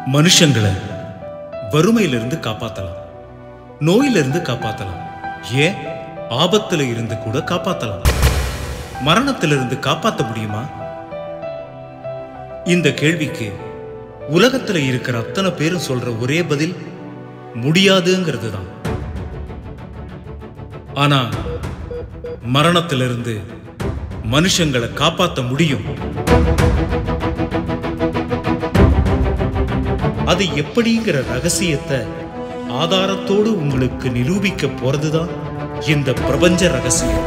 மனுஷங்களை வறுமையிலிருந்து காப்பாத்தலாம் நோயிலிருந்து காப்பாத்தலாம் ஏன் ஆபத்துல இருந்து கூட காப்பாத்தலாம் மரணத்திலிருந்து காப்பாத்த முடியுமா இந்த கேள்விக்கு உலகத்துல இருக்கிற அத்தனை பேரும் சொல்ற ஒரே பதில் முடியாதுங்கிறது தான் ஆனா மரணத்திலிருந்து மனுஷங்களை காப்பாத்த முடியும் அது எப்படிங்கிற ரகசியத்தை ஆதாரத்தோடு உங்களுக்கு நிரூபிக்க போறதுதான் இந்த பிரபஞ்ச ரகசியம்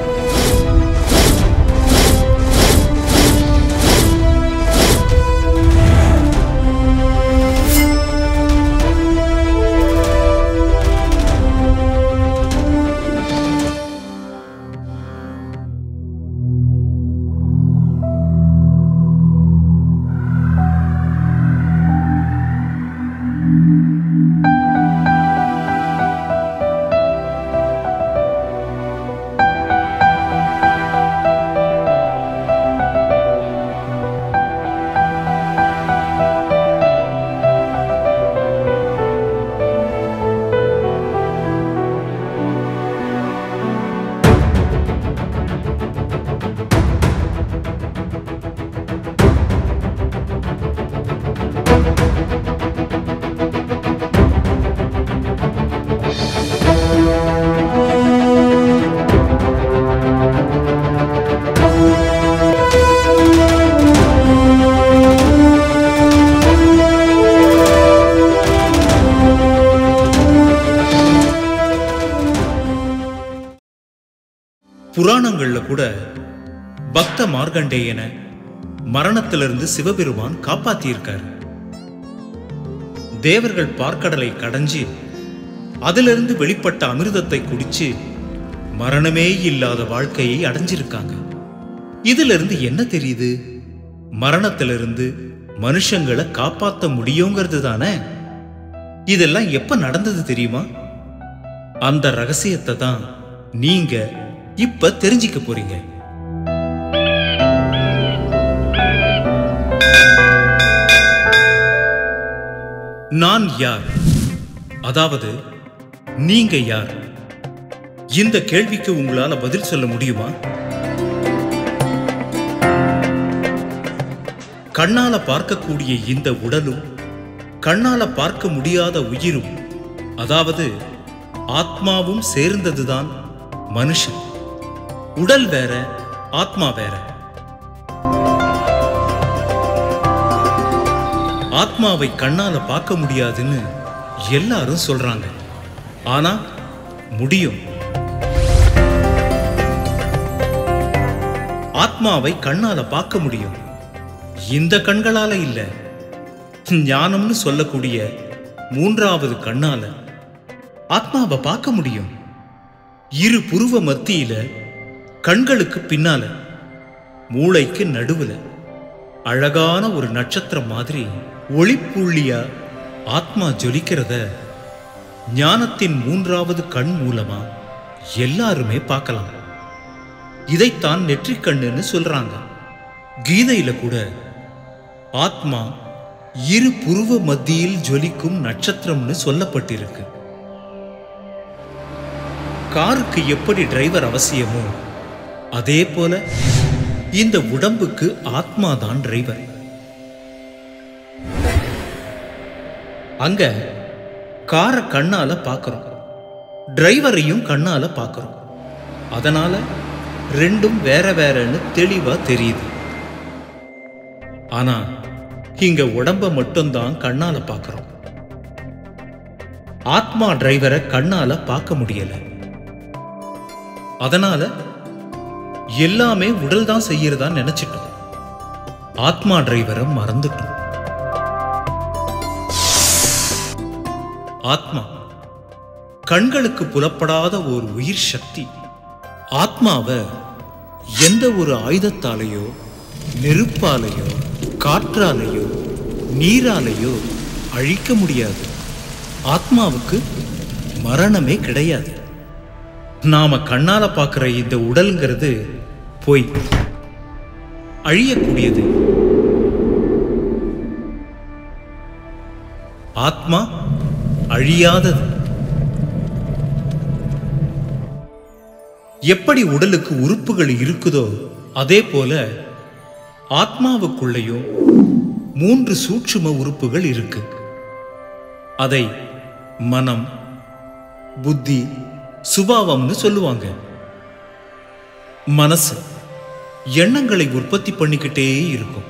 புராணங்கள்ல கூட பக்த மார்க்கண்டேயனை மரணத்திலிருந்து சிவபெருமான் காப்பாத்தியிருக்காரு தேவர்கள் பார்க்கடலை கடைஞ்சு அதிலிருந்து வெளிப்பட்ட அமிர்தத்தை குடிச்சு மரணமே இல்லாத வாழ்க்கையை அடைஞ்சிருக்காங்க இதிலிருந்து என்ன தெரியுது மரணத்திலிருந்து மனுஷங்களை காப்பாத்த முடியுங்கிறது தானே இதெல்லாம் எப்ப நடந்தது தெரியுமா அந்த ரகசியத்தை தான் நீங்க இப்ப தெரிஞ்சுக்க போறீங்க நான் யார் அதாவது நீங்க யார் இந்த கேள்விக்கு உங்களால பதில் சொல்ல முடியுமா கண்ணால பார்க்கக்கூடிய இந்த உடலும் கண்ணால பார்க்க முடியாத உயிரும் அதாவது ஆத்மாவும் சேர்ந்ததுதான் மனுஷன் உடல் வேற ஆத்மா வேற ஆத்மாவை கண்ணால பார்க்க முடியாதுன்னு எல்லாரும் சொல்றாங்க ஆனா முடியும் ஆத்மாவை கண்ணால பார்க்க முடியும் இந்த கண்களால இல்ல ஞானம்னு சொல்லக்கூடிய மூன்றாவது கண்ணால ஆத்மாவை பார்க்க முடியும் இரு புருவ மத்தியில கண்களுக்கு பின்னால மூளைக்கு நடுவுல அழகான ஒரு நட்சத்திரம் மாதிரி ஒளிப்புள்ளியா ஆத்மா ஜொலிக்கிறத ஞானத்தின் மூன்றாவது கண் மூலமா எல்லாருமே பார்க்கலாம் இதைத்தான் நெற்றிக் கண்ணுன்னு சொல்றாங்க கீதையில கூட ஆத்மா இரு புருவ மத்தியில் ஜொலிக்கும் நட்சத்திரம்னு சொல்லப்பட்டிருக்கு காருக்கு எப்படி டிரைவர் அவசியமோ அதே போல இந்த உடம்புக்கு ஆத்மா தான் டிரைவர் அங்க காரை கண்ணால பார்க்கறோம் டிரைவரையும் கண்ணால பார்க்கறோம் அதனால ரெண்டும் வேற வேறன்னு தெளிவா தெரியுது ஆனா இங்க உடம்ப மட்டும்தான் கண்ணால பார்க்கறோம் ஆத்மா டிரைவரை கண்ணால பார்க்க முடியல அதனால எல்லாமே உடல் தான் செய்யறதா நினைச்சிட்டோம் ஆத்மா டிரைவரை மறந்துட்டோம் ஆத்மா கண்களுக்கு புலப்படாத ஒரு உயிர் சக்தி ஆத்மாவை எந்த ஒரு ஆயுதத்தாலேயோ நெருப்பாலேயோ காற்றாலேயோ நீராலேயோ அழிக்க முடியாது ஆத்மாவுக்கு மரணமே கிடையாது நாம கண்ணால பார்க்கிற இந்த உடல்ங்கிறது பொய் அழியக்கூடியது ஆத்மா அழியாதது எப்படி உடலுக்கு உறுப்புகள் இருக்குதோ அதே போல ஆத்மாவுக்குள்ளேயும் மூன்று சூட்சும உறுப்புகள் இருக்கு அதை மனம் புத்தி சுபாவம்னு சொல்லுவாங்க மனசு எண்ணங்களை உற்பத்தி பண்ணிக்கிட்டே இருக்கும்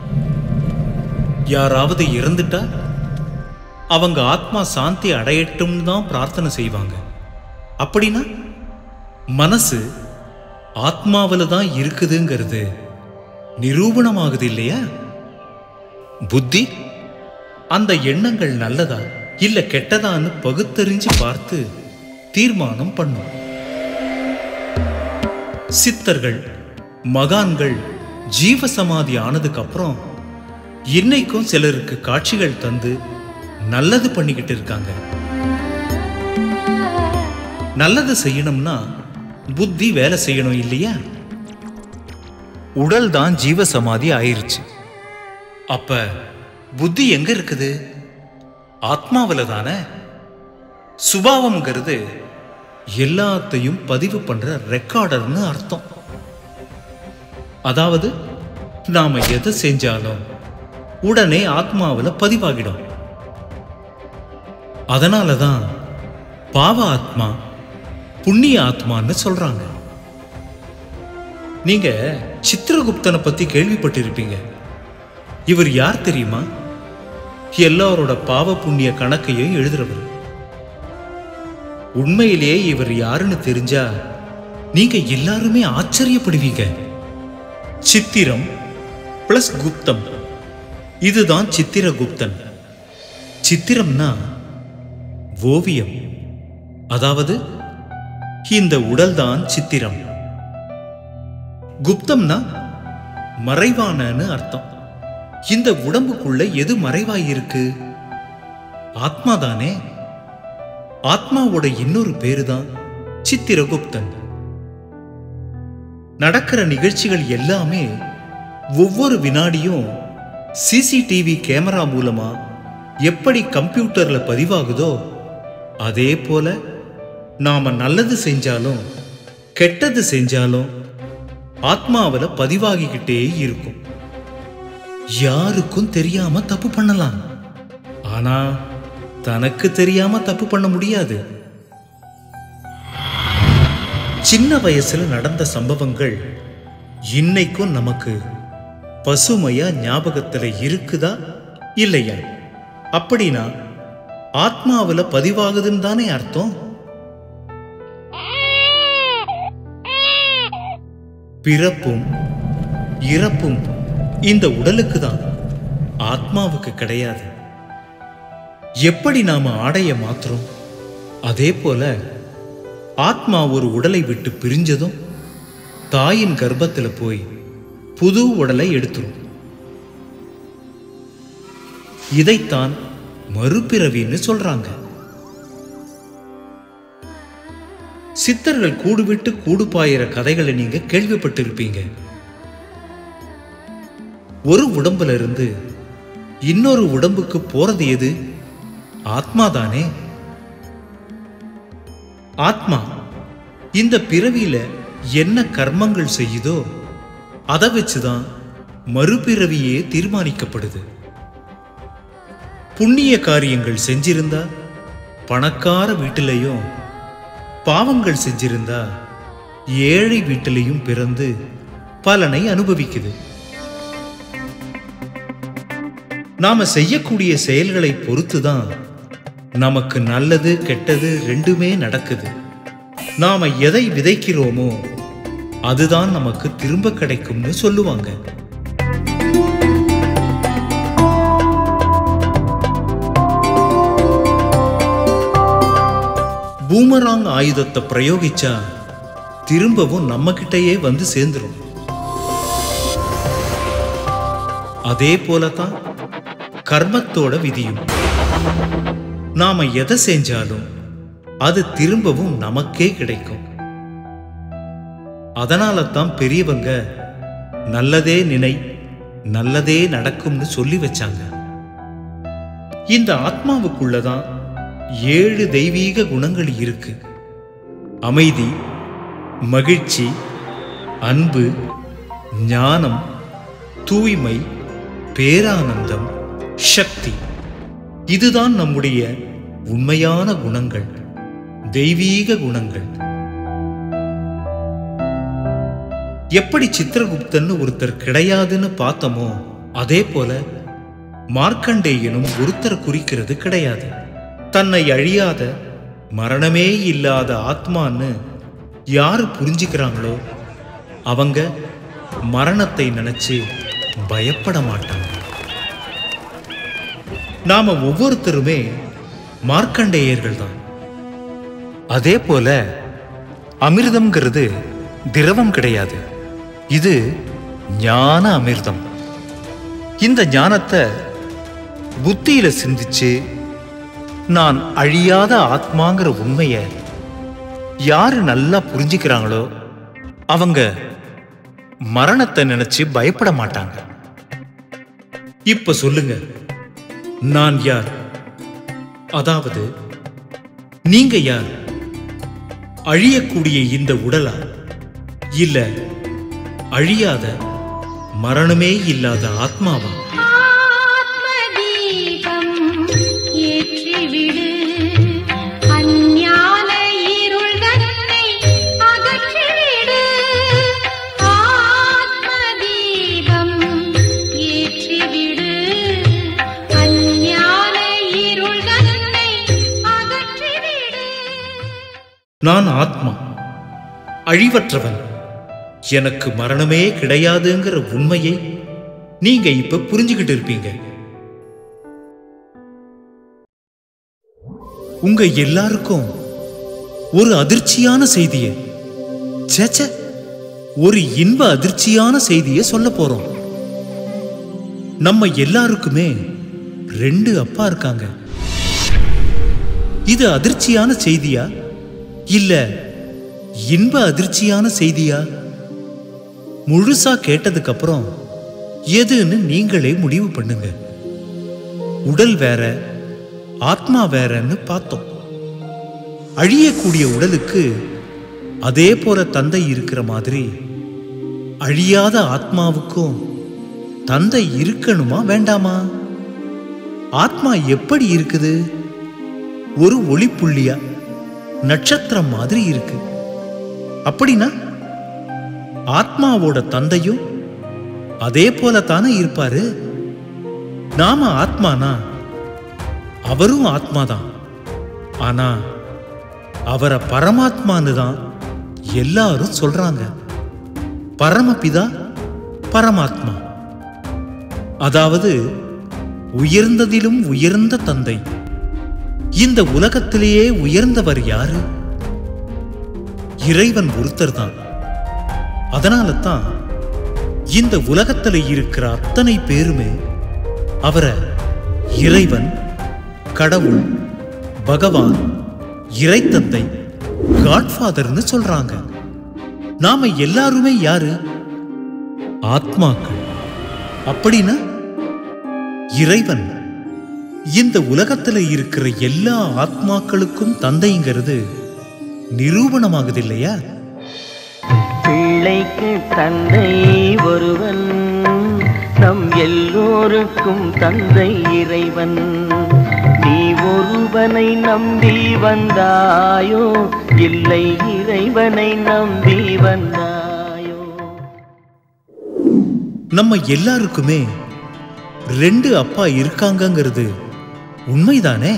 யாராவது இறந்துட்டா அவங்க ஆத்மா சாந்தி அடையட்டும்னு தான் பிரார்த்தனை செய்வாங்க அப்படின்னா மனசு ஆத்மாவில் தான் இருக்குதுங்கிறது நிரூபணமாகுது இல்லையா புத்தி அந்த எண்ணங்கள் நல்லதா இல்ல கெட்டதான்னு பகுத்தறிஞ்சு பார்த்து தீர்மானம் பண்ணும் சித்தர்கள் மகான்கள் ஜீவசமாதி ஆனதுக்கு அப்புறம் இன்னைக்கும் சிலருக்கு காட்சிகள் தந்து நல்லது பண்ணிக்கிட்டு இருக்காங்க நல்லது செய்யணும்னா புத்தி வேலை செய்யணும் இல்லையா உடல் தான் ஜீவசமாதி ஆயிருச்சு அப்ப புத்தி எங்க இருக்குது ஆத்மாவில் தானே சுபாவம்ங்கிறது எல்லாத்தையும் பதிவு பண்ற ரெக்கார்டர்னு அர்த்தம் அதாவது நாம எதை செஞ்சாலும் உடனே ஆத்மாவில் பதிவாகிடும் அதனால தான் பாவ ஆத்மா புண்ணிய ஆத்மான்னு சொல்றாங்க நீங்க சித்திரகுப்தனை பத்தி கேள்விப்பட்டிருப்பீங்க இவர் யார் தெரியுமா எல்லாரோட பாவ புண்ணிய கணக்கையும் எழுதுறவர் உண்மையிலேயே இவர் யாருன்னு தெரிஞ்சா நீங்க எல்லாருமே ஆச்சரியப்படுவீங்க சித்திரம் பிளஸ் குப்தம் இதுதான் சித்திரகுப்தன் சித்திரம்னா ஓவியம் அதாவது இந்த உடல்தான் சித்திரம் குப்தம்னா மறைவானன்னு அர்த்தம் இந்த உடம்புக்குள்ள எது மறைவாய் இருக்கு ஆத்மா தானே ஆத்மாவோட இன்னொரு பேரு தான் சித்திரகுப்தன் நடக்கிற நிகழ்ச்சிகள் எல்லாமே ஒவ்வொரு வினாடியும் சிசிடிவி கேமரா மூலமா எப்படி கம்ப்யூட்டர்ல பதிவாகுதோ அதே போல நாம நல்லது செஞ்சாலும் கெட்டது செஞ்சாலும் ஆத்மாவில் பதிவாகிக்கிட்டே இருக்கும் யாருக்கும் தெரியாம தப்பு பண்ணலாம் ஆனா தனக்கு தெரியாம தப்பு பண்ண முடியாது சின்ன வயசுல நடந்த சம்பவங்கள் இன்னைக்கும் நமக்கு பசுமையா ஞாபகத்துல இருக்குதா இல்லையா அப்படின்னா ஆத்மாவுல பதிவாகுதுன்னு தானே அர்த்தம் பிறப்பும் இறப்பும் இந்த உடலுக்கு தான் ஆத்மாவுக்கு கிடையாது எப்படி நாம ஆடைய மாத்துறோம் அதே போல ஆத்மா ஒரு உடலை விட்டு பிரிஞ்சதும் தாயின் கர்ப்பத்துல போய் புது உடலை எடுத்துரும் இதைத்தான் மறுபிறவின்னு சொல்றாங்க சித்தர்கள் கூடு விட்டு கூடு பாயிற கதைகளை நீங்க கேள்விப்பட்டிருப்பீங்க ஒரு உடம்புல இருந்து இன்னொரு உடம்புக்கு போறது எது ஆத்மா தானே ஆத்மா இந்த பிறவியில என்ன கர்மங்கள் செய்யுதோ அதை வச்சுதான் மறுபிறவியே தீர்மானிக்கப்படுது புண்ணிய காரியங்கள் செஞ்சிருந்தா பணக்கார வீட்டிலையும் பாவங்கள் செஞ்சிருந்தா ஏழை வீட்டிலையும் பிறந்து பலனை அனுபவிக்குது நாம செய்யக்கூடிய செயல்களை பொறுத்து தான் நமக்கு நல்லது கெட்டது ரெண்டுமே நடக்குது நாம எதை விதைக்கிறோமோ அதுதான் நமக்கு திரும்ப கிடைக்கும்னு சொல்லுவாங்க பூமராங் ஆயுதத்தை பிரயோகிச்சா திரும்பவும் நம்ம கிட்டயே வந்து சேர்ந்துரும் அதே போலதான் கர்மத்தோட விதியும் நாம எதை செஞ்சாலும் அது திரும்பவும் நமக்கே கிடைக்கும் அதனால தான் பெரியவங்க நல்லதே நினை நல்லதே நடக்கும்னு சொல்லி வச்சாங்க இந்த ஆத்மாவுக்குள்ளதான் ஏழு தெய்வீக குணங்கள் இருக்கு அமைதி மகிழ்ச்சி அன்பு ஞானம் தூய்மை பேரானந்தம் சக்தி இதுதான் நம்முடைய உண்மையான குணங்கள் தெய்வீக குணங்கள் எப்படி சித்திரகுப்தன்னு ஒருத்தர் கிடையாதுன்னு பார்த்தோமோ அதே போல மார்க்கண்டேயனும் ஒருத்தர் குறிக்கிறது கிடையாது தன்னை அழியாத மரணமே இல்லாத ஆத்மான்னு யாரு புரிஞ்சுக்கிறாங்களோ அவங்க மரணத்தை நினைச்சு பயப்பட மாட்டாங்க நாம ஒவ்வொருத்தருமே மார்க்கண்டேயர்கள் தான் அதே போல அமிர்தம்ங்கிறது திரவம் கிடையாது இது ஞான அமிர்தம் இந்த ஞானத்தை புத்தியில சிந்திச்சு நான் அழியாத ஆத்மாங்கிற உண்மைய யாரு நல்லா புரிஞ்சுக்கிறாங்களோ அவங்க மரணத்தை நினைச்சு பயப்பட மாட்டாங்க இப்ப சொல்லுங்க நான் யார் அதாவது நீங்க யார் அழியக்கூடிய இந்த உடலா இல்ல அழியாத மரணமே இல்லாத ஆத்மாவா ஆத்மதீபம் ஏற்றிவிடு அஞ்ஞான இருள் தன்னை அகற்றிவிடு ஆத்மதீபம் ஏற்றிவிடு அஞ்ஞான இருள் தன்னை அகற்றிவிடு நான் ஆத்மா அழிவற்றவன் எனக்கு மரணமே கிடையாதுங்கிற உண்மையை நீங்க இப்ப புரிஞ்சுகிட்டு இருப்பீங்க உங்க எல்லாருக்கும் ஒரு அதிர்ச்சியான செய்திய சேச்ச ஒரு இன்ப அதிர்ச்சியான செய்திய சொல்ல போறோம் நம்ம எல்லாருக்குமே ரெண்டு அப்பா இருக்காங்க இது அதிர்ச்சியான செய்தியா இல்ல இன்ப அதிர்ச்சியான செய்தியா முழுசா கேட்டதுக்கு அப்புறம் எதுன்னு நீங்களே முடிவு பண்ணுங்க உடல் வேற ஆத்மா வேறன்னு பார்த்தோம் அழியக்கூடிய உடலுக்கு அதே போல தந்தை இருக்கிற மாதிரி அழியாத ஆத்மாவுக்கும் தந்தை இருக்கணுமா வேண்டாமா ஆத்மா எப்படி இருக்குது ஒரு ஒளிப்புள்ளியா நட்சத்திரம் மாதிரி இருக்கு அப்படின்னா ஆத்மாவோட தந்தையும் அதே போல தானே இருப்பாரு நாம ஆத்மானா அவரும் ஆத்மாதான் ஆனா அவரை பரமாத்மான்னு தான் எல்லாரும் சொல்றாங்க பரமபிதா பரமாத்மா அதாவது உயர்ந்ததிலும் உயர்ந்த தந்தை இந்த உலகத்திலேயே உயர்ந்தவர் யாரு இறைவன் ஒருத்தர் தான் அதனால தான் இந்த உலகத்துல இருக்கிற அத்தனை பேருமே அவரை இறைவன் கடவுள் பகவான் இறைத்தந்தை காட்ஃபாதர்னு சொல்றாங்க நாம எல்லாருமே யாரு ஆத்மாக்கள் அப்படின்னா இறைவன் இந்த உலகத்துல இருக்கிற எல்லா ஆத்மாக்களுக்கும் தந்தைங்கிறது நிரூபணமாகுது இல்லையா பிள்ளைக்கு தந்தை ஒருவன் நம் எல்லோருக்கும் தந்தை இறைவன் நீ ஒருவனை நம்பி வந்தாயோ இல்லை இறைவனை நம்பி வந்தாயோ நம்ம எல்லாருக்குமே ரெண்டு அப்பா இருக்காங்கங்கிறது உண்மைதானே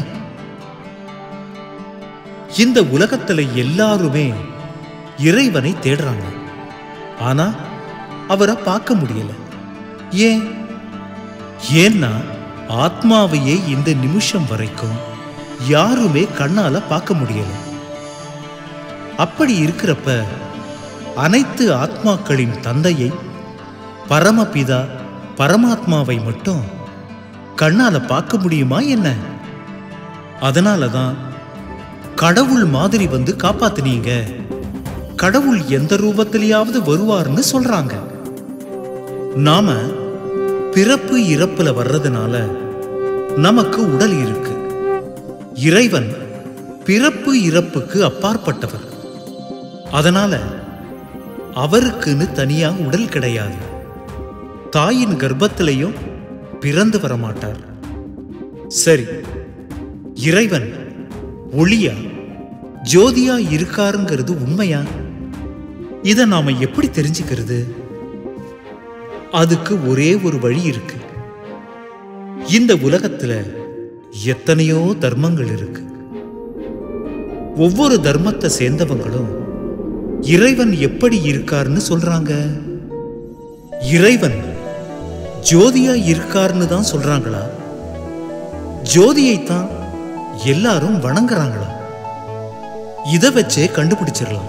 இந்த உலகத்துல எல்லாருமே இறைவனை தேடுறாங்க ஆனா அவரை பார்க்க முடியல ஏன் ஏன்னா ஆத்மாவையே இந்த நிமிஷம் வரைக்கும் யாருமே கண்ணால பார்க்க முடியல அப்படி இருக்கிறப்ப அனைத்து ஆத்மாக்களின் தந்தையை பரமபிதா பரமாத்மாவை மட்டும் கண்ணால பார்க்க முடியுமா என்ன அதனால தான் கடவுள் மாதிரி வந்து காப்பாத்துனீங்க கடவுள் எந்த ரூபத்திலேயாவது வருவார்னு சொல்றாங்க நாம பிறப்பு இறப்புல வர்றதுனால நமக்கு உடல் இருக்கு இறைவன் பிறப்பு இறப்புக்கு அப்பாற்பட்டவர் அதனால அவருக்குன்னு தனியா உடல் கிடையாது தாயின் கர்ப்பத்திலையும் பிறந்து வர மாட்டார் சரி இறைவன் ஒளியா ஜோதியா இருக்காருங்கிறது உண்மையா இதை நாம எப்படி தெரிஞ்சுக்கிறது அதுக்கு ஒரே ஒரு வழி இருக்கு இந்த உலகத்துல எத்தனையோ தர்மங்கள் இருக்கு ஒவ்வொரு தர்மத்தை சேர்ந்தவங்களும் இறைவன் எப்படி இருக்காருன்னு சொல்றாங்க இறைவன் ஜோதியா இருக்காருன்னு தான் சொல்றாங்களா ஜோதியைத்தான் எல்லாரும் வணங்குறாங்களா இதை வச்சே கண்டுபிடிச்சிடலாம்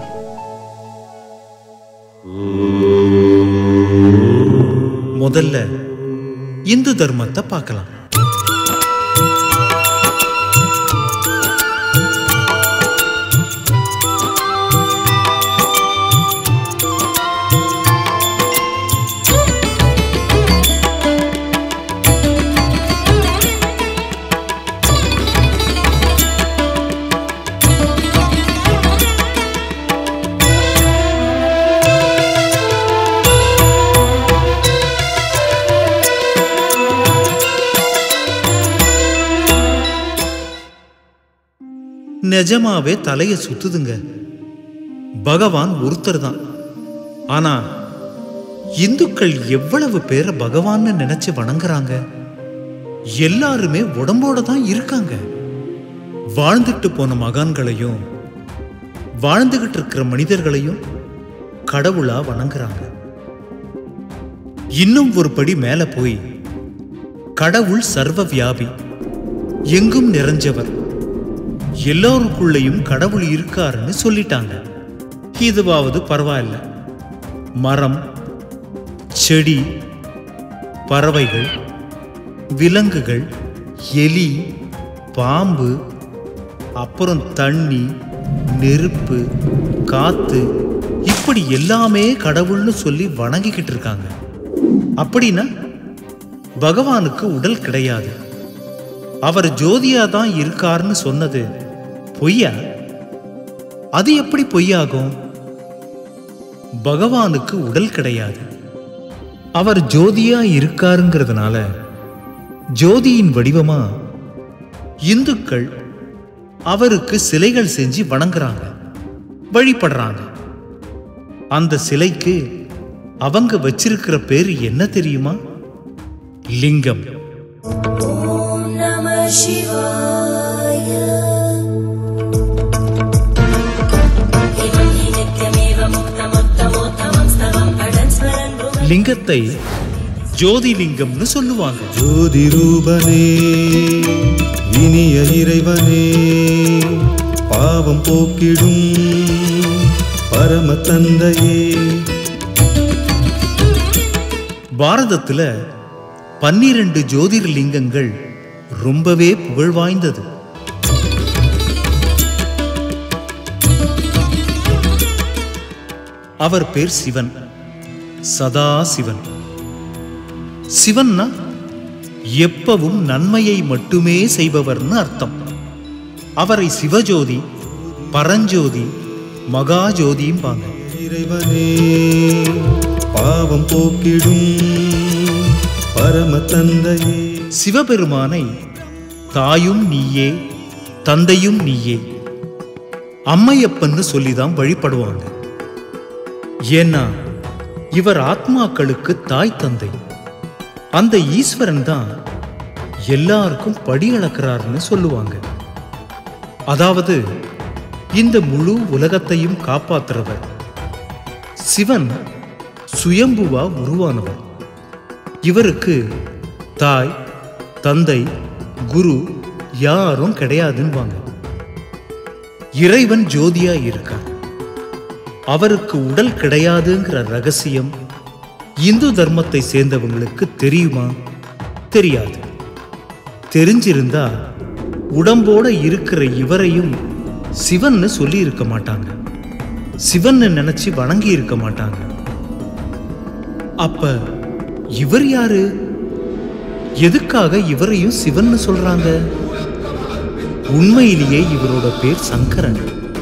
முதல்ல இந்து தர்மத்தை பார்க்கலாம் நிஜமாவே தலைய சுத்துதுங்க பகவான் ஒருத்தர் தான் ஆனா இந்துக்கள் எவ்வளவு பேரை பகவான்னு நினைச்சு வணங்குறாங்க எல்லாருமே உடம்போட தான் இருக்காங்க வாழ்ந்துட்டு போன மகான்களையும் வாழ்ந்துகிட்டு இருக்கிற மனிதர்களையும் கடவுளா வணங்குறாங்க இன்னும் ஒரு படி மேல போய் கடவுள் சர்வ வியாபி எங்கும் நிறைஞ்சவர் எல்லோருக்குள்ளேயும் கடவுள் இருக்காருன்னு சொல்லிட்டாங்க இதுவாவது பரவாயில்ல மரம் செடி பறவைகள் விலங்குகள் எலி பாம்பு அப்புறம் தண்ணி நெருப்பு காத்து இப்படி எல்லாமே கடவுள்னு சொல்லி வணங்கிக்கிட்டு இருக்காங்க அப்படின்னா பகவானுக்கு உடல் கிடையாது அவர் ஜோதியா தான் இருக்காருன்னு சொன்னது பொய்யா அது எப்படி பொய்யாகும் பகவானுக்கு உடல் கிடையாது அவர் ஜோதியா இருக்காருங்கிறதுனால ஜோதியின் வடிவமா இந்துக்கள் அவருக்கு சிலைகள் செஞ்சு வணங்குறாங்க வழிபடுறாங்க அந்த சிலைக்கு அவங்க வச்சிருக்கிற பேர் என்ன தெரியுமா லிங்கம் नमः शिवाय एवं हि नित्यमेव मुक्तमुत्तमोत्तमं स्तवम् अडन् स्मरन् भुवन् லிங்கத்தை ஜோதிலிங்கம்னு சொல்லுவாங்க ஜோதி ரூபனே இனிய இறைவனே பாவம் போக்கிடும் பரம தந்தையே பாரதத்துல பன்னிரண்டு ஜோதிர்லிங்கங்கள் ரொம்பவே புகழ் வாய்ந்தது அவர் பேர் சிவன் சதா சிவன் சிவன்னா எப்பவும் நன்மையை மட்டுமே செய்பவர்னு அர்த்தம் அவரை சிவஜோதி பரஞ்சோதி மகாஜோதிம்பாங்க இறைவனே பாவம் போக்கிடும் பரம தந்தையே சிவபெருமானை தாயும் நீயே தந்தையும் நீயே அம்மையப்பன்னு சொல்லிதான் வழிபடுவாங்க ஏன்னா இவர் ஆத்மாக்களுக்கு தாய் தந்தை அந்த ஈஸ்வரன் தான் எல்லாருக்கும் படி அளக்கிறாருன்னு சொல்லுவாங்க அதாவது இந்த முழு உலகத்தையும் காப்பாத்துறவர் சிவன் சுயம்புவா உருவானவர் இவருக்கு தாய் தந்தை குரு யாரும் கிடையாதுன்பாங்க இறைவன் ஜோதியா இருக்கார் அவருக்கு உடல் கிடையாதுங்கிற ரகசியம் இந்து தர்மத்தை சேர்ந்தவங்களுக்கு தெரியுமா தெரியாது தெரிஞ்சிருந்தா உடம்போட இருக்கிற இவரையும் சிவன்னு சொல்லி இருக்க மாட்டாங்க சிவன்னு நினைச்சு வணங்கி இருக்க மாட்டாங்க அப்ப இவர் யாரு எதுக்காக இவரையும் சிவன்னு சொல்றாங்க உண்மையிலேயே இவரோட பேர் சங்கரன்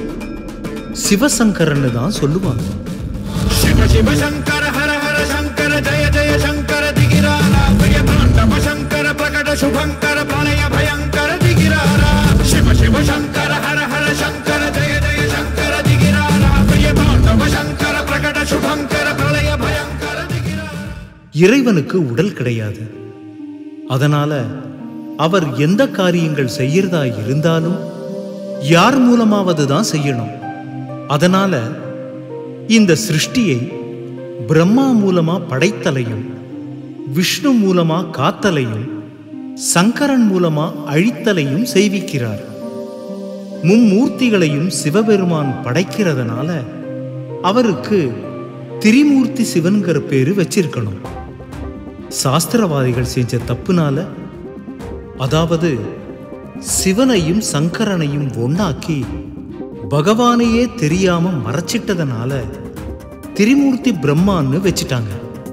சிவசங்கரன்னு தான் சொல்லுவாங்க शिव शिव शङ्कर हर हर शङ्कर जय जय शङ्कर दिगिरारा प्रियताण्डव शङ्कर प्रकट शुभङ्कर प्रलय भयङ्कर दिगिरारा शिव शिव शङ्कर हर हर शङ्कर जय जय शङ्कर दिगिरारा प्रियताण्डव शङ्कर प्रकट शुभङ्कर प्रलय भयङ्कर दिगिरारा இறைவனுக்கு உடல் கிடையாது அதனால அவர் எந்த காரியங்கள் செய்யறதா இருந்தாலும் யார் மூலமாவது தான் செய்யணும் அதனால இந்த சிருஷ்டியை பிரம்மா மூலமா படைத்தலையும் விஷ்ணு மூலமா காத்தலையும் சங்கரன் மூலமா அழித்தலையும் செய்விக்கிறார் மும்மூர்த்திகளையும் சிவபெருமான் படைக்கிறதுனால அவருக்கு திரிமூர்த்தி சிவன்கிற பேரு வச்சிருக்கணும் சாஸ்திரவாதிகள் செஞ்ச தப்புனால அதாவது சிவனையும் சங்கரனையும் ஒண்ணாக்கி பகவானையே தெரியாம மறைச்சிட்டதனால திரிமூர்த்தி பிரம்மான்னு வச்சிட்டாங்க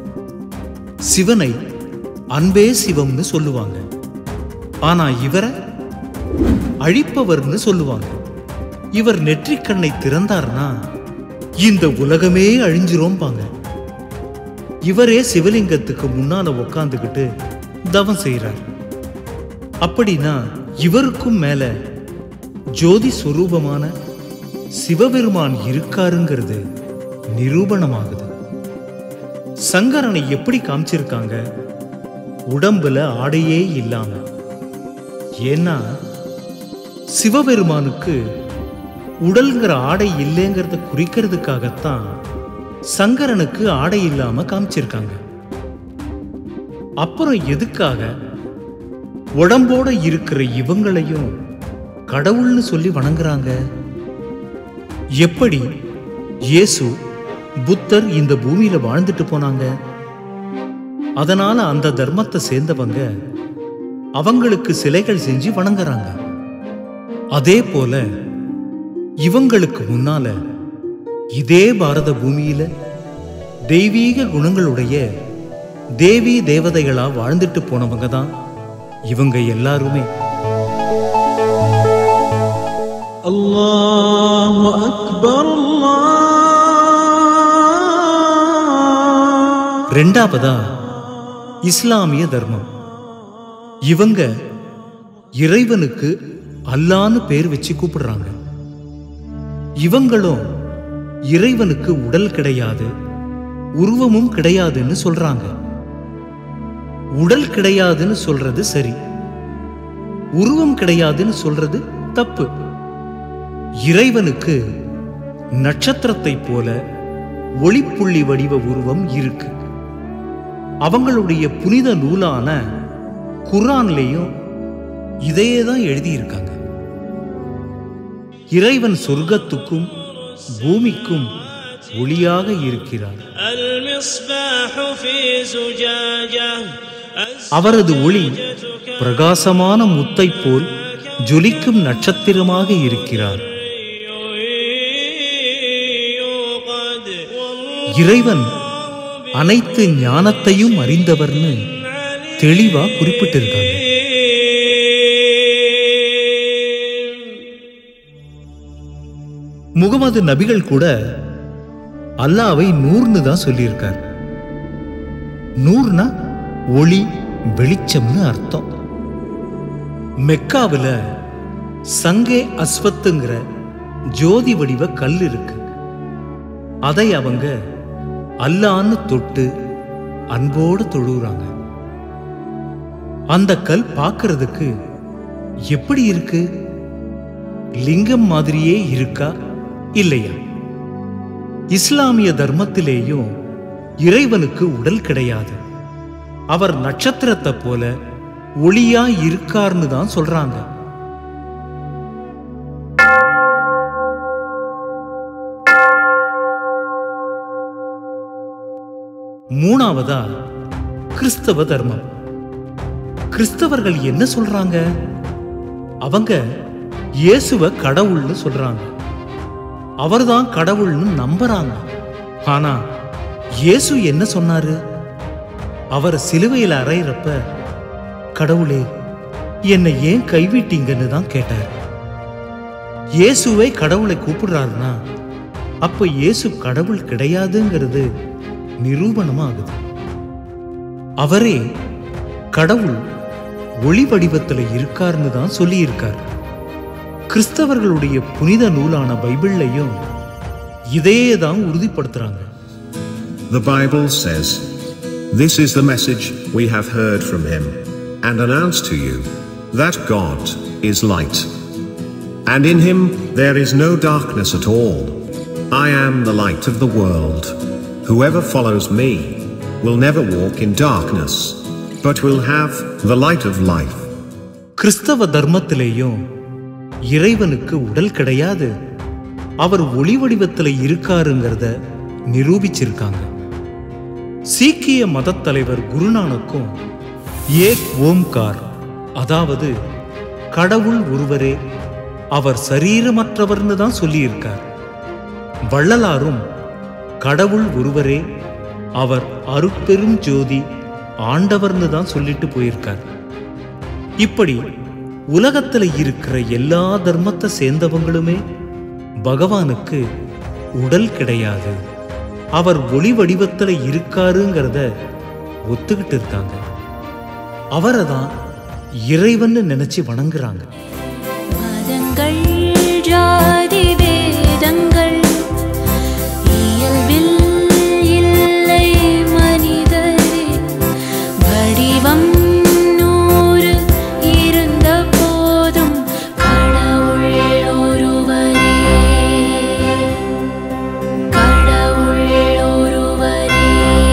சிவனை அன்பே சிவம்னு சொல்லுவாங்க ஆனா இவரை அழிப்பவர்னு சொல்லுவாங்க இவர் நெற்றிக்கண்ணை திறந்தார்னா இந்த உலகமே அழிஞ்சிரோம்பாங்க இவரே சிவலிங்கத்துக்கு முன்னால உக்காந்துக்கிட்டு தவம் செய்கிறார் அப்படின்னா இவருக்கும் மேல ஜோதி சுரூபமான சிவபெருமான் இருக்காருங்கிறது நிரூபணமாகுது சங்கரனை எப்படி காமிச்சிருக்காங்க உடம்புல ஆடையே இல்லாம ஏன்னா சிவபெருமானுக்கு உடல்ங்கிற ஆடை இல்லைங்கிறத குறிக்கிறதுக்காகத்தான் சங்கரனுக்கு ஆடை இல்லாம காமிச்சிருக்காங்க அப்புறம் எதுக்காக உடம்போட இருக்கிற இவங்களையும் கடவுள்னு சொல்லி வணங்குறாங்க எப்படி இயேசு புத்தர் இந்த பூமியில வாழ்ந்துட்டு போனாங்க அதனால அந்த தர்மத்தை சேர்ந்தவங்க அவங்களுக்கு சிலைகள் செஞ்சு வணங்குறாங்க அதே போல இவங்களுக்கு முன்னால இதே பாரத பூமியில தெய்வீக குணங்களுடைய தேவி தேவதைகளா வாழ்ந்துட்டு போனவங்க தான் இவங்க எல்லாருமே الله أكبر الله ரெண்டாவதா இஸ்லாமிய தர்மம் இவங்க இறைவனுக்கு அல்லான்னு பேர் வச்சு கூப்பிடுறாங்க இவங்களும் இறைவனுக்கு உடல் கிடையாது உருவமும் கிடையாதுன்னு சொல்றாங்க உடல் கிடையாதுன்னு சொல்றது சரி உருவம் கிடையாதுன்னு சொல்றது தப்பு இறைவனுக்கு நட்சத்திரத்தைப் போல ஒளிப்புள்ளி வடிவ உருவம் இருக்கு அவங்களுடைய புனித நூலான குர்ஆன்லேயும் இதையே தான் எழுதியிருக்காங்க இறைவன் சொர்க்கத்துக்கும் பூமிக்கும் ஒளியாக இருக்கிறார் المصباح في زجاجة அவரது ஒளி பிரகாசமான முத்தை போல் ஜொலிக்கும் நட்சத்திரமாக இருக்கிறார் يوقد இறைவன் அனைத்து ஞானத்தையும் அறிந்தவர்னு தெளிவா குறிப்பிட்டிருக்காங்க முகமது நபிகள் கூட அல்லாவை நூர்னு தான் சொல்லியிருக்கார் நூர்னா ஒளி வெளிச்சம்னு அர்த்தம் மெக்காவுல சங்கே அஸ்வத்துங்கிற ஜோதி வடிவ கல் இருக்கு அதை அவங்க அல்லான்னு தொட்டு அன்போடு தொழுகிறாங்க அந்த கல் பார்க்கிறதுக்கு எப்படி இருக்கு லிங்கம் மாதிரியே இருக்கா இல்லையா இஸ்லாமிய தர்மத்திலேயும் இறைவனுக்கு உடல் கிடையாது அவர் நட்சத்திரத்தை போல ஒளியா இருக்கார்னு தான் சொல்றாங்க மூணாவதா கிறிஸ்தவ தர்மம் கிறிஸ்தவர்கள் என்ன சொல்றாங்க அவங்க இயேசுவ கடவுள்னு சொல்றாங்க அவர்தான் கடவுள்னு நம்புறாங்க ஆனா இயேசு என்ன சொன்னாரு அவர் சிலுவையில் அறையிறப்ப கடவுளே என்னை ஏன் கைவிட்டீங்கன்னு தான் கேட்டார் இயேசுவை கடவுளை கூப்பிடுறாருன்னா அப்ப இயேசு கடவுள் கிடையாதுங்கிறது நிரூபணமாகுது அவரே கடவுள் ஒளி வடிவத்துல இருக்காருன்னு தான் சொல்லியிருக்கார் கிறிஸ்தவர்களுடைய புனித நூலான பைபிள்லையும் இதையே தான் உறுதிப்படுத்துறாங்க The Bible says, This is the message we have heard from him, and announced to you, that God is light. And in him there is no darkness at all. I am the light of the world. Whoever follows me will never walk in darkness, but will have the light of life. கிறிஸ்தவ தர்மத்திலேயும் இறைவனுக்கு உடல் கிடையாது அவர் ஒளி வடிவத்துல இருக்காருங்கிறத நிரூபிச்சிருக்காங்க சீக்கிய மதத் தலைவர் குருநானக்கும் ஏக் ஓம்கார் அதாவது கடவுள் ஒருவரே அவர் சரீரமற்றவர்னு தான் சொல்லியிருக்கார் வள்ளலாரும் கடவுள் ஒருவரே அவர் அருட்பெரும் ஜோதி ஆண்டவர்னு தான் சொல்லிட்டு போயிருக்கார் இப்படி உலகத்துல இருக்கிற எல்லா தர்மத்தை சேர்ந்தவங்களுமே பகவானுக்கு உடல் கிடையாது அவர் ஒளி வடிவத்துல இருக்காருங்கிறத ஒத்துக்கிட்டு இருக்காங்க அவரை தான் இறைவன்னு நினைச்சு வணங்குறாங்க மதங்கள் ஜாதி வேதங்கள் இயல்பில் இல்லை மனிதரே வடிவம் நூறு இருந்த போதும் கடவுள் ஒருவரே கடவுள் ஒருவரே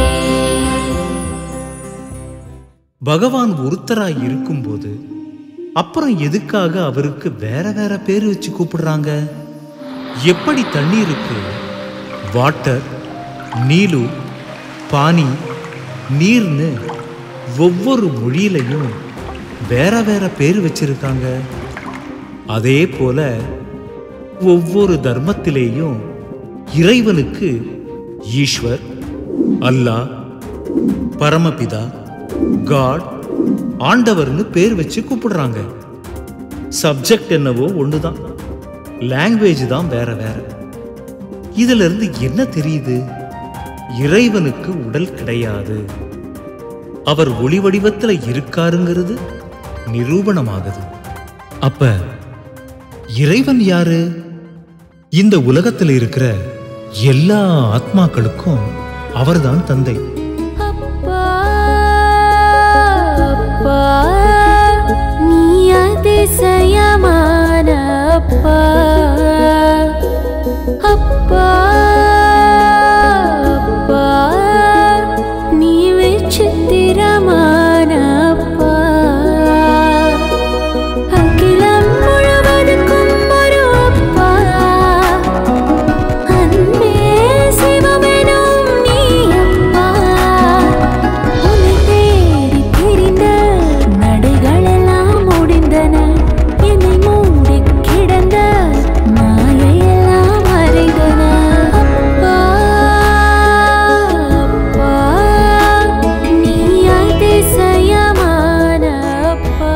பகவான் ஒருத்தராய் இருக்கும்போது அப்புறம் எதுக்காக அவருக்கு வேற வேற பேர் வச்சு கூப்பிடுறாங்க எப்படி தண்ணீருக்கு வாட்டர் நீலு பானி நீர்னு ஒவ்வொரு மொழியிலையும் வேற வேற பேர் வச்சிருக்காங்க அதே போல ஒவ்வொரு தர்மத்திலேயும் இறைவனுக்கு ஈஸ்வர் அல்லாஹ் பரமபிதா காட் ஆண்டவர்னு பேர் வச்சு கூப்பிடுறாங்க சப்ஜெக்ட் என்னவோ ஒண்ணுதான் லாங்குவேஜ் தான் வேற வேற இதுல இருந்து என்ன தெரியுது இறைவனுக்கு உடல் கிடையாது அவர் ஒளி வடிவத்துல இருக்காருங்கிறது நிரூபணமாகுது அப்ப இறைவன் யாரு இந்த உலகத்துல இருக்கிற எல்லா ஆத்மாக்களுக்கும் அவர்தான் தந்தை அப்பா அப்பா நீ அதிசயமான அப்பா அப்பா அப்பா நீ விசித்திரமான அப்பா அகிலம் முழுவதுக்கும் ஒரு அப்பா அன்பே சிவமெனும் நீ அப்பா உன்னை தேடி திரிந்த நடைகளெல்லாம் முடிந்தன என்னை மூடி கிடந்த மாயையெல்லாம் மறைந்தன அப்பா அப்பா நீ அதிசயமான அப்பா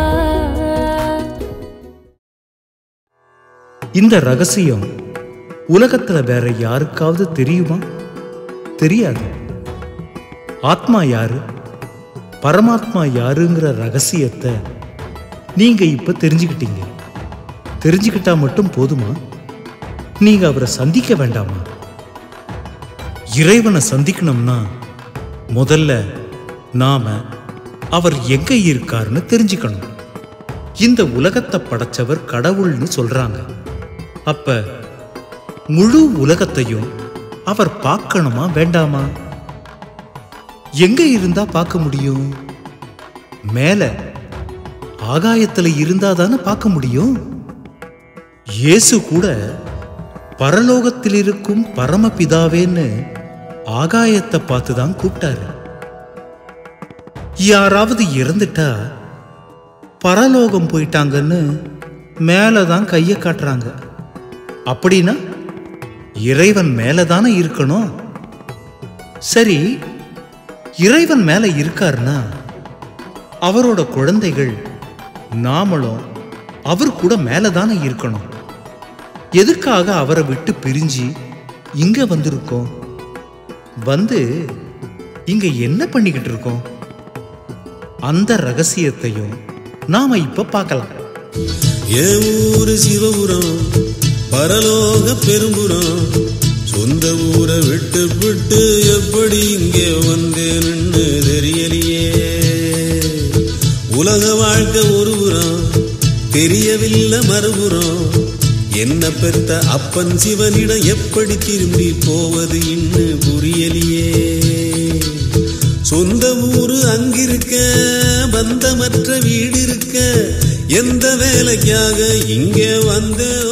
இந்த ரகசியம் உலகத்துல வேற யாருக்காவது தெரியுமா தெரியாது ஆத்மா யாரு பரமாத்மா யாருங்கிற ரகசியத்தை நீங்க இப்ப தெரிஞ்சுக்கிட்டீங்க தெரிஞ்சுக்கிட்டா மட்டும் போதுமா நீங்க அவரை சந்திக்க வேண்டாமா இறைவனை சந்திக்கணும்னா முதல்ல நாம அவர் எங்க இருக்காருன்னு தெரிஞ்சுக்கணும் இந்த உலகத்தை படைச்சவர் கடவுள்னு சொல்றாங்க அப்ப முழு உலகத்தையும் அவர் பார்க்கணுமா வேண்டாமா எங்க இருந்தா பார்க்க முடியும் மேல ஆகாயத்துல இருந்தா தானே பார்க்க முடியும் இயேசு கூட பரலோகத்தில் இருக்கும் பரமபிதாவேன்னு ஆகாயத்தை பார்த்து தான் கூப்பிட்டாரு யாராவது இறந்துட்டா பரலோகம் போயிட்டாங்கன்னு மேலே தான் கையை காட்டுறாங்க அப்படின்னா இறைவன் மேலே தானே இருக்கணும் சரி இறைவன் மேலே இருக்காருன்னா அவரோட குழந்தைகள் நாமளும் அவர் கூட மேலே தானே இருக்கணும் எதுக்காக அவரை விட்டு பிரிஞ்சு இங்க வந்திருக்கோம் வந்து இங்க என்ன பண்ணிக்கிட்டு இருக்கோம் அந்த ரகசியத்தையும் நாம இப்ப பார்க்கலாம் என் ஊரு சிவபுரம் பரலோக பெரும்புறம் சொந்த ஊரை விட்டு விட்டு எப்படி இங்கே வந்தேன்னு தெரியலையே உலக வாழ்க்கை ஒரு புறம் தெரியவில்லை மறுபுறம் என்ன பெத்த அப்பன் சிவனிடம் எப்படி திரும்பி போவது இன்னும் புரியலையே சொந்த ஊரு அங்கிருக்க பந்தமற்ற வீடு இருக்க எந்த வேலைக்காக இங்கே வந்தோ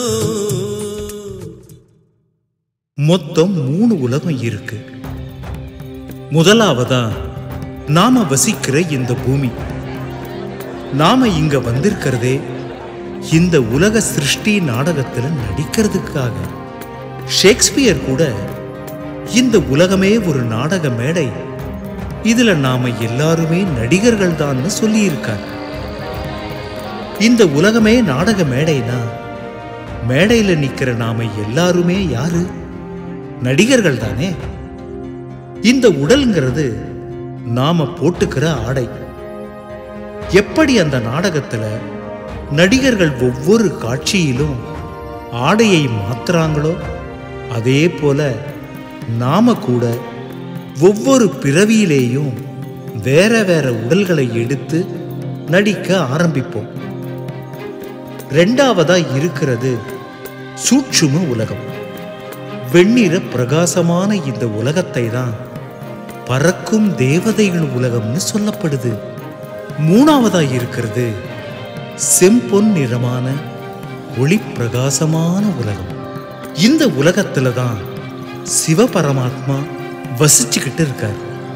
மொத்தம் மூணு உலகம் இருக்கு முதலாவதா நாம வசிக்கிற இந்த பூமி நாம இங்க வந்திருக்கிறதே இந்த உலக சிருஷ்டி நாடகத்துல நடிக்கிறதுக்காக ஷேக்ஸ்பியர் கூட இந்த உலகமே ஒரு நாடக மேடை இதுல நாம எல்லாருமே நடிகர்கள் தான்னு சொல்லியிருக்கார் இந்த உலகமே நாடக மேடைனா மேடையில நிக்கிற நாம எல்லாருமே யாரு நடிகர்கள் தானே இந்த உடல்ங்கிறது நாம போட்டுக்கிற ஆடை எப்படி அந்த நாடகத்துல நடிகர்கள் ஒவ்வொரு காட்சியிலும் ஆடையை மாத்துறாங்களோ அதே போல நாம கூட ஒவ்வொரு பிறவியிலேயும் வேற வேற உடல்களை எடுத்து நடிக்க ஆரம்பிப்போம் ரெண்டாவதா இருக்கிறது சூட்சும உலகம் வெண்ணிற பிரகாசமான இந்த உலகத்தை தான் பறக்கும் தேவதைகள் உலகம்னு சொல்லப்படுது மூணாவதா இருக்கிறது செம்பொன் நிறமான ஒளி பிரகாசமான உலகம் இந்த உலகத்துல தான் சிவபரமாத்மா வசிச்சுக்கிட்டு இருக்கார்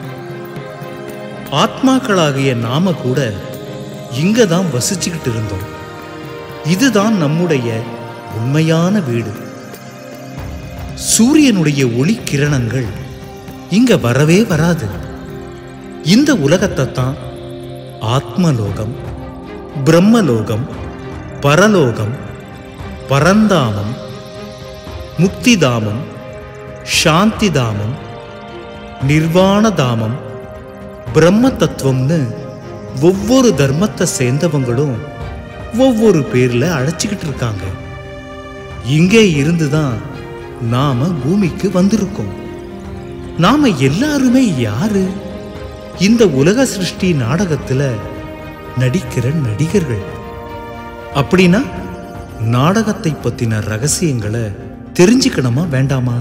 ஆத்மாக்களாகிய நாம கூட இங்க தான் வசிச்சுக்கிட்டு இருந்தோம் இதுதான் நம்முடைய உண்மையான வீடு சூரியனுடைய ஒளி கிரணங்கள் இங்க வரவே வராது இந்த உலகத்தை தான் ஆத்மலோகம் பிரம்மலோகம் பரலோகம் பரந்தாமம் முக்திதாமம் சாந்திதாமம் நிர்வாணதாமம் பிரம்ம தத்துவம்னு ஒவ்வொரு தர்மத்தை சேர்ந்தவங்களும் ஒவ்வொரு பேர்ல அழைச்சிக்கிட்டு இருக்காங்க இங்கே இருந்துதான் நாம பூமிக்கு வந்திருக்கோம் நாம எல்லாருமே யாரு இந்த உலக சிருஷ்டி நாடகத்துல நடிக்கிற நடிகர்கள் அப்படின்னா நாடகத்தை பத்தின ரகசியங்களை தெரிஞ்சுக்கணுமா வேண்டாமா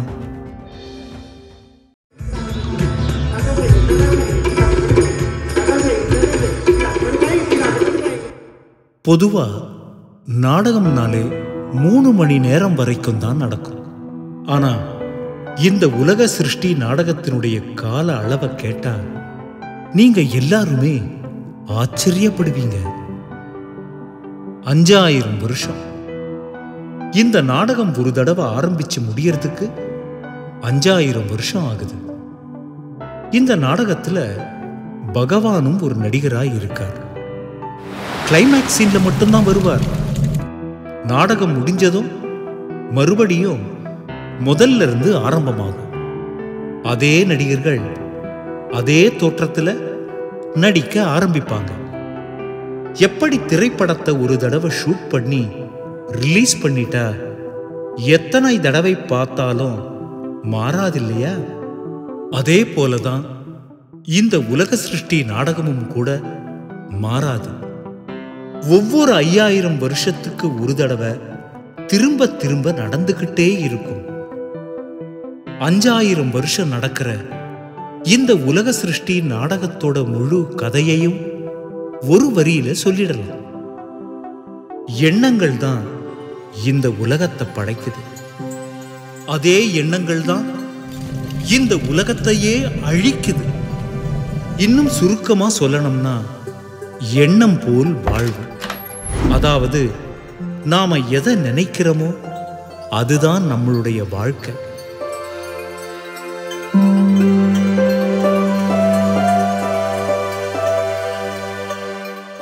பொதுவா நாடகம்னாலே மூணு மணி நேரம் வரைக்கும் தான் நடக்கும் ஆனா இந்த உலக சிருஷ்டி நாடகத்தினுடைய கால அளவை கேட்டா நீங்க எல்லாருமே ஆச்சரியப்படுவீங்க அஞ்சாயிரம் வருஷம் இந்த நாடகம் ஒரு தடவை ஆரம்பிச்சு முடியறதுக்கு அஞ்சாயிரம் வருஷம் ஆகுது இந்த நாடகத்துல பகவானும் ஒரு நடிகராய் இருக்கார் கிளைமேக்ஸ் சீன்ல மட்டும்தான் வருவார் நாடகம் முடிஞ்சதும் மறுபடியும் முதல்ல இருந்து ஆரம்பமாகும் அதே நடிகர்கள் அதே தோற்றத்துல நடிக்க ஆரம்பிப்பாங்க எப்படி திரைப்படத்தை ஒரு தடவை ஷூட் பண்ணி ரிலீஸ் பண்ணிட்டா எத்தனை தடவை பார்த்தாலும் மாறாது இல்லையா அதே போலதான் இந்த உலக சிருஷ்டி நாடகமும் கூட மாறாது ஒவ்வொரு ஐயாயிரம் வருஷத்துக்கு ஒரு தடவை திரும்ப திரும்ப நடந்துகிட்டே இருக்கும் அஞ்சாயிரம் வருஷம் நடக்கிற இந்த உலக சிருஷ்டி நாடகத்தோட முழு கதையையும் ஒரு வரியில சொல்லிடலாம் எண்ணங்கள் தான் இந்த உலகத்தை படைக்குது அதே எண்ணங்கள் தான் இந்த உலகத்தையே அழிக்குது இன்னும் சுருக்கமா சொல்லணும்னா எண்ணம் போல் வாழ்வு அதாவது நாம எதை நினைக்கிறோமோ அதுதான் நம்மளுடைய வாழ்க்கை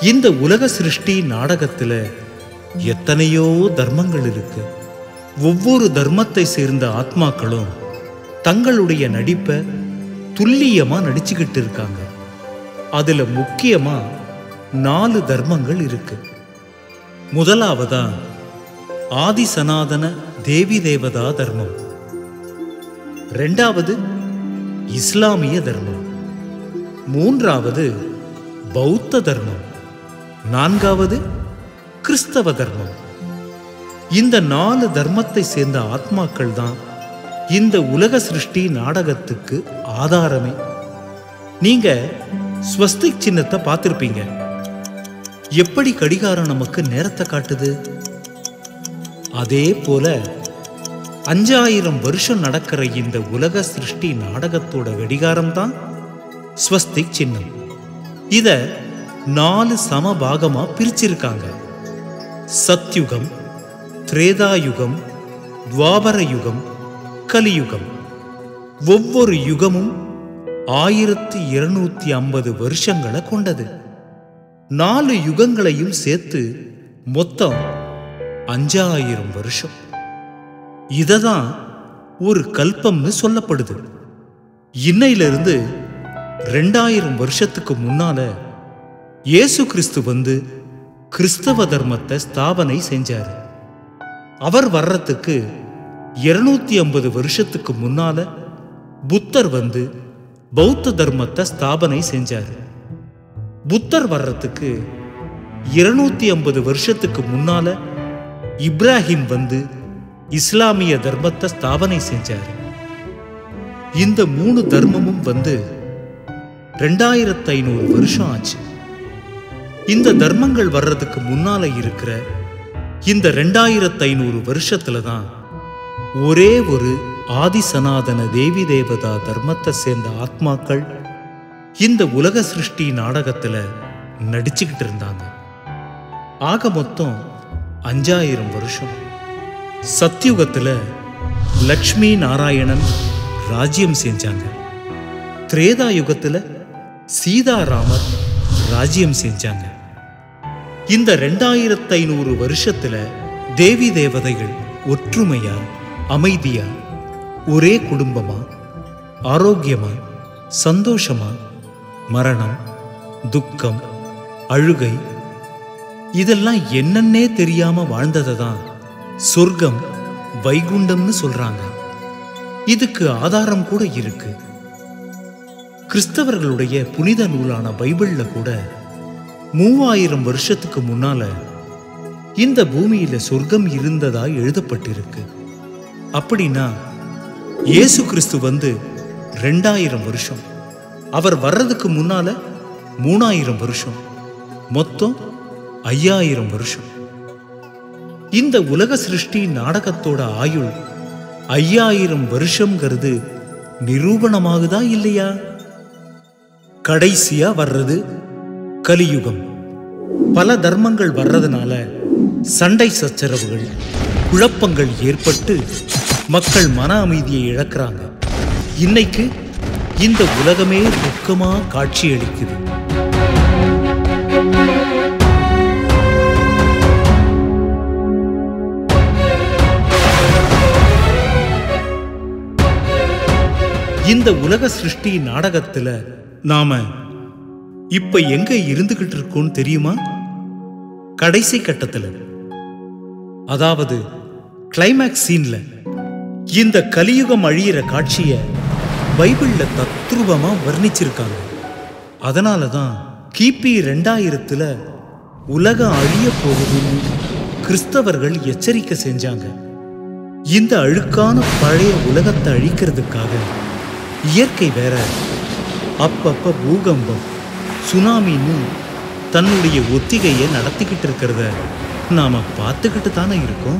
இந்த உலக சிருஷ்டி நாடகத்துல எத்தனையோ தர்மங்கள் இருக்கு ஒவ்வொரு தர்மத்தை சேர்ந்த ஆத்மாக்களும் தங்களுடைய நடிப்பை துல்லியமா நடிச்சுக்கிட்டு இருக்காங்க அதுல முக்கியமா நாலு தர்மங்கள் இருக்கு முதலாவதா ஆதி சனாதன தேவி தேவதா தர்மம் ரெண்டாவது இஸ்லாமிய தர்மம் மூன்றாவது பௌத்த தர்மம் நான்காவது கிறிஸ்தவ தர்மம் இந்த நாலு தர்மத்தை சேர்ந்த ஆத்மாக்கள் தான் இந்த உலக சிருஷ்டி நாடகத்துக்கு ஆதாரமே நீங்க ஸ்வஸ்திக் சின்னத்தை பார்த்திருப்பீங்க எப்படி கடிகாரம் நமக்கு நேரத்தை காட்டுது அதே போல அஞ்சாயிரம் வருஷம் நடக்கிற இந்த உலக சிருஷ்டி நாடகத்தோட கடிகாரம் தான் ஸ்வஸ்திக் சின்னம் இத நாலு சம பாகமா பிரிச்சிருக்காங்க சத்யுகம் திரேதாயுகம் துவாபர யுகம் கலியுகம் ஒவ்வொரு யுகமும் ஆயிரத்தி இருநூத்தி ஐம்பது வருஷங்களை கொண்டது நாலு யுகங்களையும் சேர்த்து மொத்தம் அஞ்சாயிரம் வருஷம் இததான் ஒரு கல்பம்னு சொல்லப்படுது இன்னையிலிருந்து ரெண்டாயிரம் வருஷத்துக்கு முன்னால இயேசு கிறிஸ்து வந்து கிறிஸ்தவ தர்மத்தை ஸ்தாபனை செஞ்சாரு அவர் வர்றதுக்கு இருநூத்தி ஐம்பது வருஷத்துக்கு முன்னால புத்தர் வந்து பௌத்த தர்மத்தை ஸ்தாபனை செஞ்சாரு புத்தர் வர்றதுக்கு இருநூத்தி ஐம்பது வருஷத்துக்கு முன்னால இப்ராஹிம் வந்து இஸ்லாமிய தர்மத்தை ஸ்தாபனை செஞ்சாரு இந்த மூணு தர்மமும் வந்து ரெண்டாயிரத்து ஐநூறு வருஷம் ஆச்சு இந்த தர்மங்கள் வர்றதுக்கு முன்னால இருக்கிற இந்த ரெண்டாயிரத்து ஐநூறு வருஷத்துல தான் ஒரே ஒரு ஆதி சனாதன தேவி தேவதா தர்மத்தை சேர்ந்த ஆத்மாக்கள் இந்த உலக சிருஷ்டி நாடகத்துல நடிச்சுக்கிட்டு இருந்தாங்க ஆக மொத்தம் அஞ்சாயிரம் வருஷம் சத்யுகத்துல லக்ஷ்மி நாராயணன் ராஜ்யம் செஞ்சாங்க திரேதா யுகத்துல சீதாராமர் ராஜ்யம் செஞ்சாங்க இந்த ரெண்டாயிரத்து ஐநூறு வருஷத்துல தேவி தேவதைகள் ஒற்றுமையா அமைதியா ஒரே குடும்பமா ஆரோக்கியமா சந்தோஷமா மரணம் துக்கம் அழுகை இதெல்லாம் என்னன்னே தெரியாம வாழ்ந்ததை தான் சொர்க்கம் வைகுண்டம்னு சொல்றாங்க இதுக்கு ஆதாரம் கூட இருக்கு கிறிஸ்தவர்களுடைய புனித நூலான பைபிள்ல கூட மூவாயிரம் வருஷத்துக்கு முன்னால இந்த பூமியில சொர்க்கம் இருந்ததா எழுதப்பட்டிருக்கு அப்படின்னா இயேசு கிறிஸ்து வந்து ரெண்டாயிரம் வருஷம் அவர் வர்றதுக்கு முன்னால மூணாயிரம் வருஷம் மொத்தம் ஐயாயிரம் வருஷம் இந்த உலக சிருஷ்டி நாடகத்தோட ஆயுள் ஐயாயிரம் வருஷம்ங்கிறது நிரூபணமாகுதா இல்லையா கடைசியா வர்றது கலியுகம் பல தர்மங்கள் வர்றதுனால சண்டை சச்சரவுகள் குழப்பங்கள் ஏற்பட்டு மக்கள் மன அமைதியை இழக்கிறாங்க இன்னைக்கு இந்த உலகமே துக்கமா காட்சியளிக்குது இந்த உலக சிருஷ்டி நாடகத்துல நாம இப்ப எங்க இருந்துகிட்டு இருக்கோம் தெரியுமா கடைசி கட்டத்துல அதாவது கிளைமேக்ஸ் சீன்ல இந்த கலியுகம் அழியிற காட்சிய பைபிள்ல தத்ரூபமா வர்ணிச்சிருக்காங்க அதனால தான் கிபி ரெண்டாயிரத்துல உலகம் அழிய போகுதுன்னு கிறிஸ்தவர்கள் எச்சரிக்கை செஞ்சாங்க இந்த அழுக்கான பழைய உலகத்தை அழிக்கிறதுக்காக இயற்கை வேற அப்பப்ப பூகம்பம் சுனாமின்னு தன்னுடைய ஒத்திகையை நடத்திக்கிட்டு இருக்கிறத நாம பார்த்துக்கிட்டு தானே இருக்கோம்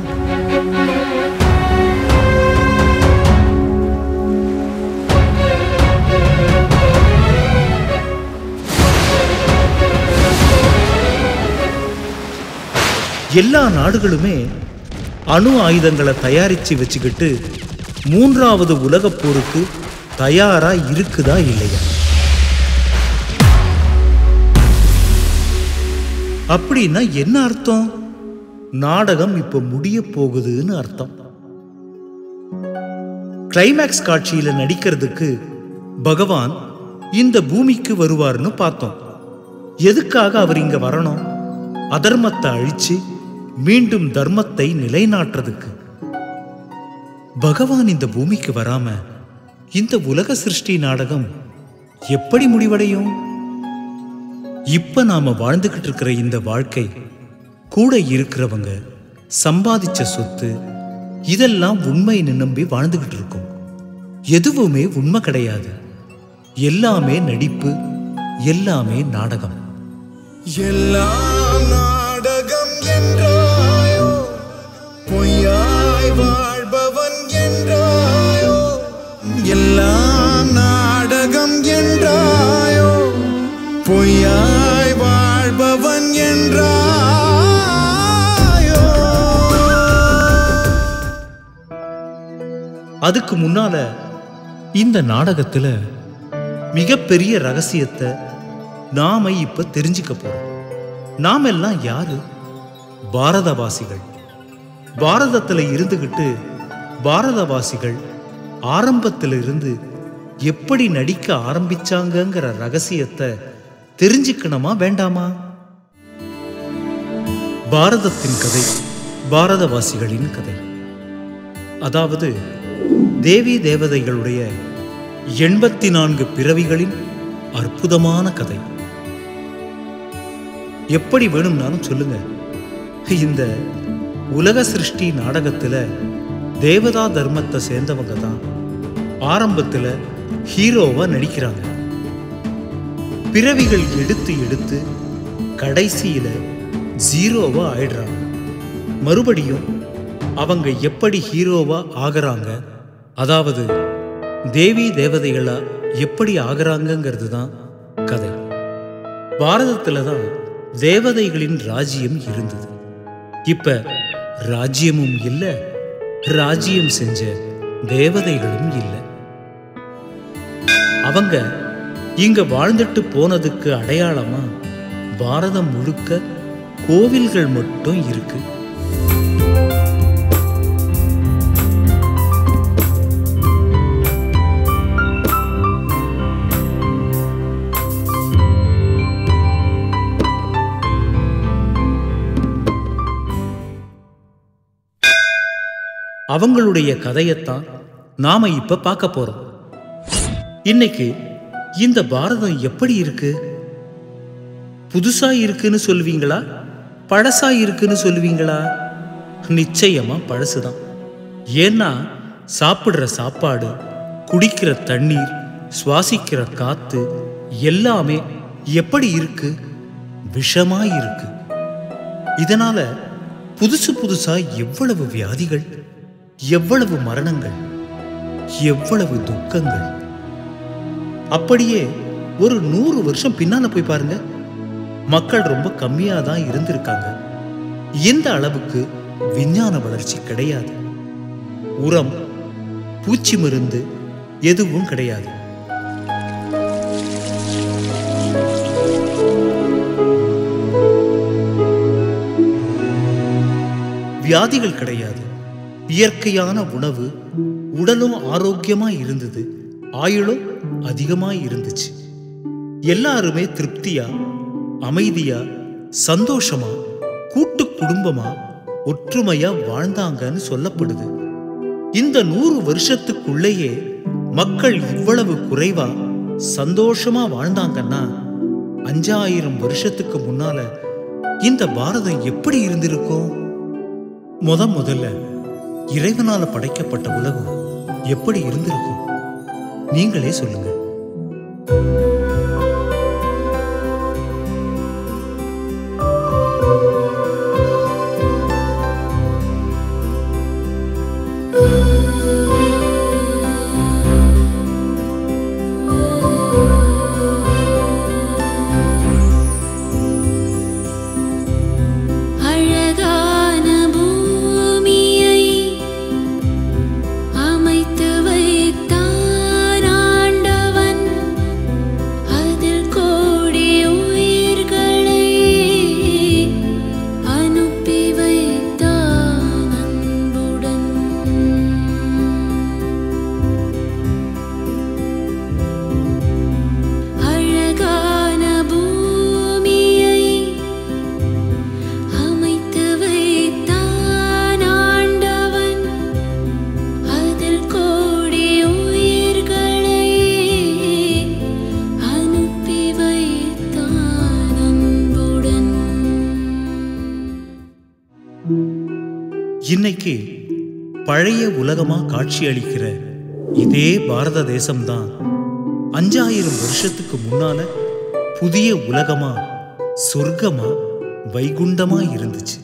எல்லா நாடுகளுமே அணு ஆயுதங்களை தயாரிச்சு வச்சுக்கிட்டு மூன்றாவது உலகப் போருக்கு தயாரா இருக்குதா இல்லையா அப்படின்னா என்ன அர்த்தம் நாடகம் இப்ப முடிய போகுதுன்னு அர்த்தம் கிளைமேக்ஸ் காட்சியில நடிக்கிறதுக்கு பகவான் இந்த பூமிக்கு வருவார்னு பார்த்தோம் எதுக்காக அவர் இங்க வரணும் அதர்மத்தை அழிச்சு மீண்டும் தர்மத்தை நிலைநாட்டுறதுக்கு பகவான் இந்த பூமிக்கு வராம இந்த உலக சிருஷ்டி நாடகம் எப்படி முடிவடையும் இப்ப நாம வாழ்ந்துகிட்டு இருக்கிற இந்த வாழ்க்கை கூட இருக்கிறவங்க சம்பாதிச்ச சொத்து இதெல்லாம் உண்மைன்னு நம்பி வாழ்ந்துகிட்டு இருக்கோம் எதுவுமே உண்மை கிடையாது எல்லாமே நடிப்பு எல்லாமே நாடகம் எல்லாம் நாடகம் என்றாயோ பொய்யாய் வாழ்பவன் என்றாயோ எல்லாம் நாடகம் என்றாயோ பொய்யாய் வாழ்பவன் என்றாயோ அதுக்கு முன்னால இந்த நாடகத்துல மிகப்பெரிய ரகசியத்தை நாம இப்ப தெரிஞ்சுக்க போறோம் நாம எல்லாம் யாரு பாரதவாசிகள் பாரதத்துல இருந்துகிட்டு பாரதவாசிகள் ஆரம்பத்துல இருந்து எப்படி நடிக்க ஆரம்பிச்சாங்கங்கிற ரகசியத்தை தெரிஞ்சுக்கணுமா வேண்டாமா பாரதத்தின் கதை பாரதவாசிகளின் கதை அதாவது தேவி தேவதைகளுடைய எண்பத்தி நான்கு பிறவிகளின் அற்புதமான கதை எப்படி வேணும்னாலும் சொல்லுங்க இந்த உலக சிருஷ்டி நாடகத்துல தேவதா தர்மத்தை சேர்ந்தவங்க தான் ஆரம்பத்துல ஹீரோவா நடிக்கிறாங்க பிறவிகள் எடுத்து எடுத்து கடைசியில ஜீரோவா ஆயிடுறாங்க மறுபடியும் அவங்க எப்படி ஹீரோவா ஆகுறாங்க அதாவது தேவி தேவதைகளா எப்படி ஆகுறாங்கங்கிறது தான் கதை பாரதத்துல தான் தேவதைகளின் ராஜ்யம் இருந்தது இப்ப ராஜ்யமும் இல்ல ராஜ்யம் செஞ்ச தேவதைகளும் இல்லை அவங்க இங்க வாழ்ந்துட்டு போனதுக்கு அடையாளமா பாரதம் முழுக்க கோவில்கள் மட்டும் இருக்கு அவங்களுடைய கதையத்தான் நாம இப்ப பார்க்க போறோம் இன்னைக்கு இந்த பாரதம் எப்படி இருக்கு புதுசா இருக்குன்னு சொல்லுவீங்களா பழசா இருக்குன்னு சொல்லுவீங்களா நிச்சயமா பழசுதான் ஏன்னா சாப்பிடுற சாப்பாடு குடிக்கிற தண்ணீர் சுவாசிக்கிற காத்து எல்லாமே எப்படி இருக்கு விஷமா இருக்கு இதனால புதுசு புதுசா எவ்வளவு வியாதிகள் எவ்வளவு மரணங்கள் எவ்வளவு துக்கங்கள் அப்படியே ஒரு நூறு வருஷம் பின்னால போய் பாருங்க மக்கள் ரொம்ப கம்மியா தான் இருந்திருக்காங்க இந்த அளவுக்கு விஞ்ஞான வளர்ச்சி கிடையாது உரம் பூச்சி மருந்து எதுவும் கிடையாது வியாதிகள் கிடையாது இயற்கையான உணவு உடலும் ஆரோக்கியமா இருந்தது ஆயுளும் அதிகமா இருந்துச்சு எல்லாருமே திருப்தியா அமைதியா சந்தோஷமா கூட்டு குடும்பமா ஒற்றுமையா வாழ்ந்தாங்கன்னு சொல்லப்படுது இந்த நூறு வருஷத்துக்குள்ளேயே மக்கள் இவ்வளவு குறைவா சந்தோஷமா வாழ்ந்தாங்கன்னா அஞ்சாயிரம் வருஷத்துக்கு முன்னால இந்த பாரதம் எப்படி இருந்திருக்கும் முத முதல்ல இறைவனால படைக்கப்பட்ட உலகம் எப்படி இருந்திருக்கும் நீங்களே சொல்லுங்க அழகான பூமியை அமைத்து வைத்தான் ஆண்டவன் இன்னைக்கு பழைய உலகமா காட்சியளிக்கிற இதே பாரத தேசம்தான் அஞ்சாயிரம் வருஷத்துக்கு முன்னால புதிய உலகமா சொர்க்கமா வைகுண்டமா இருந்துச்சு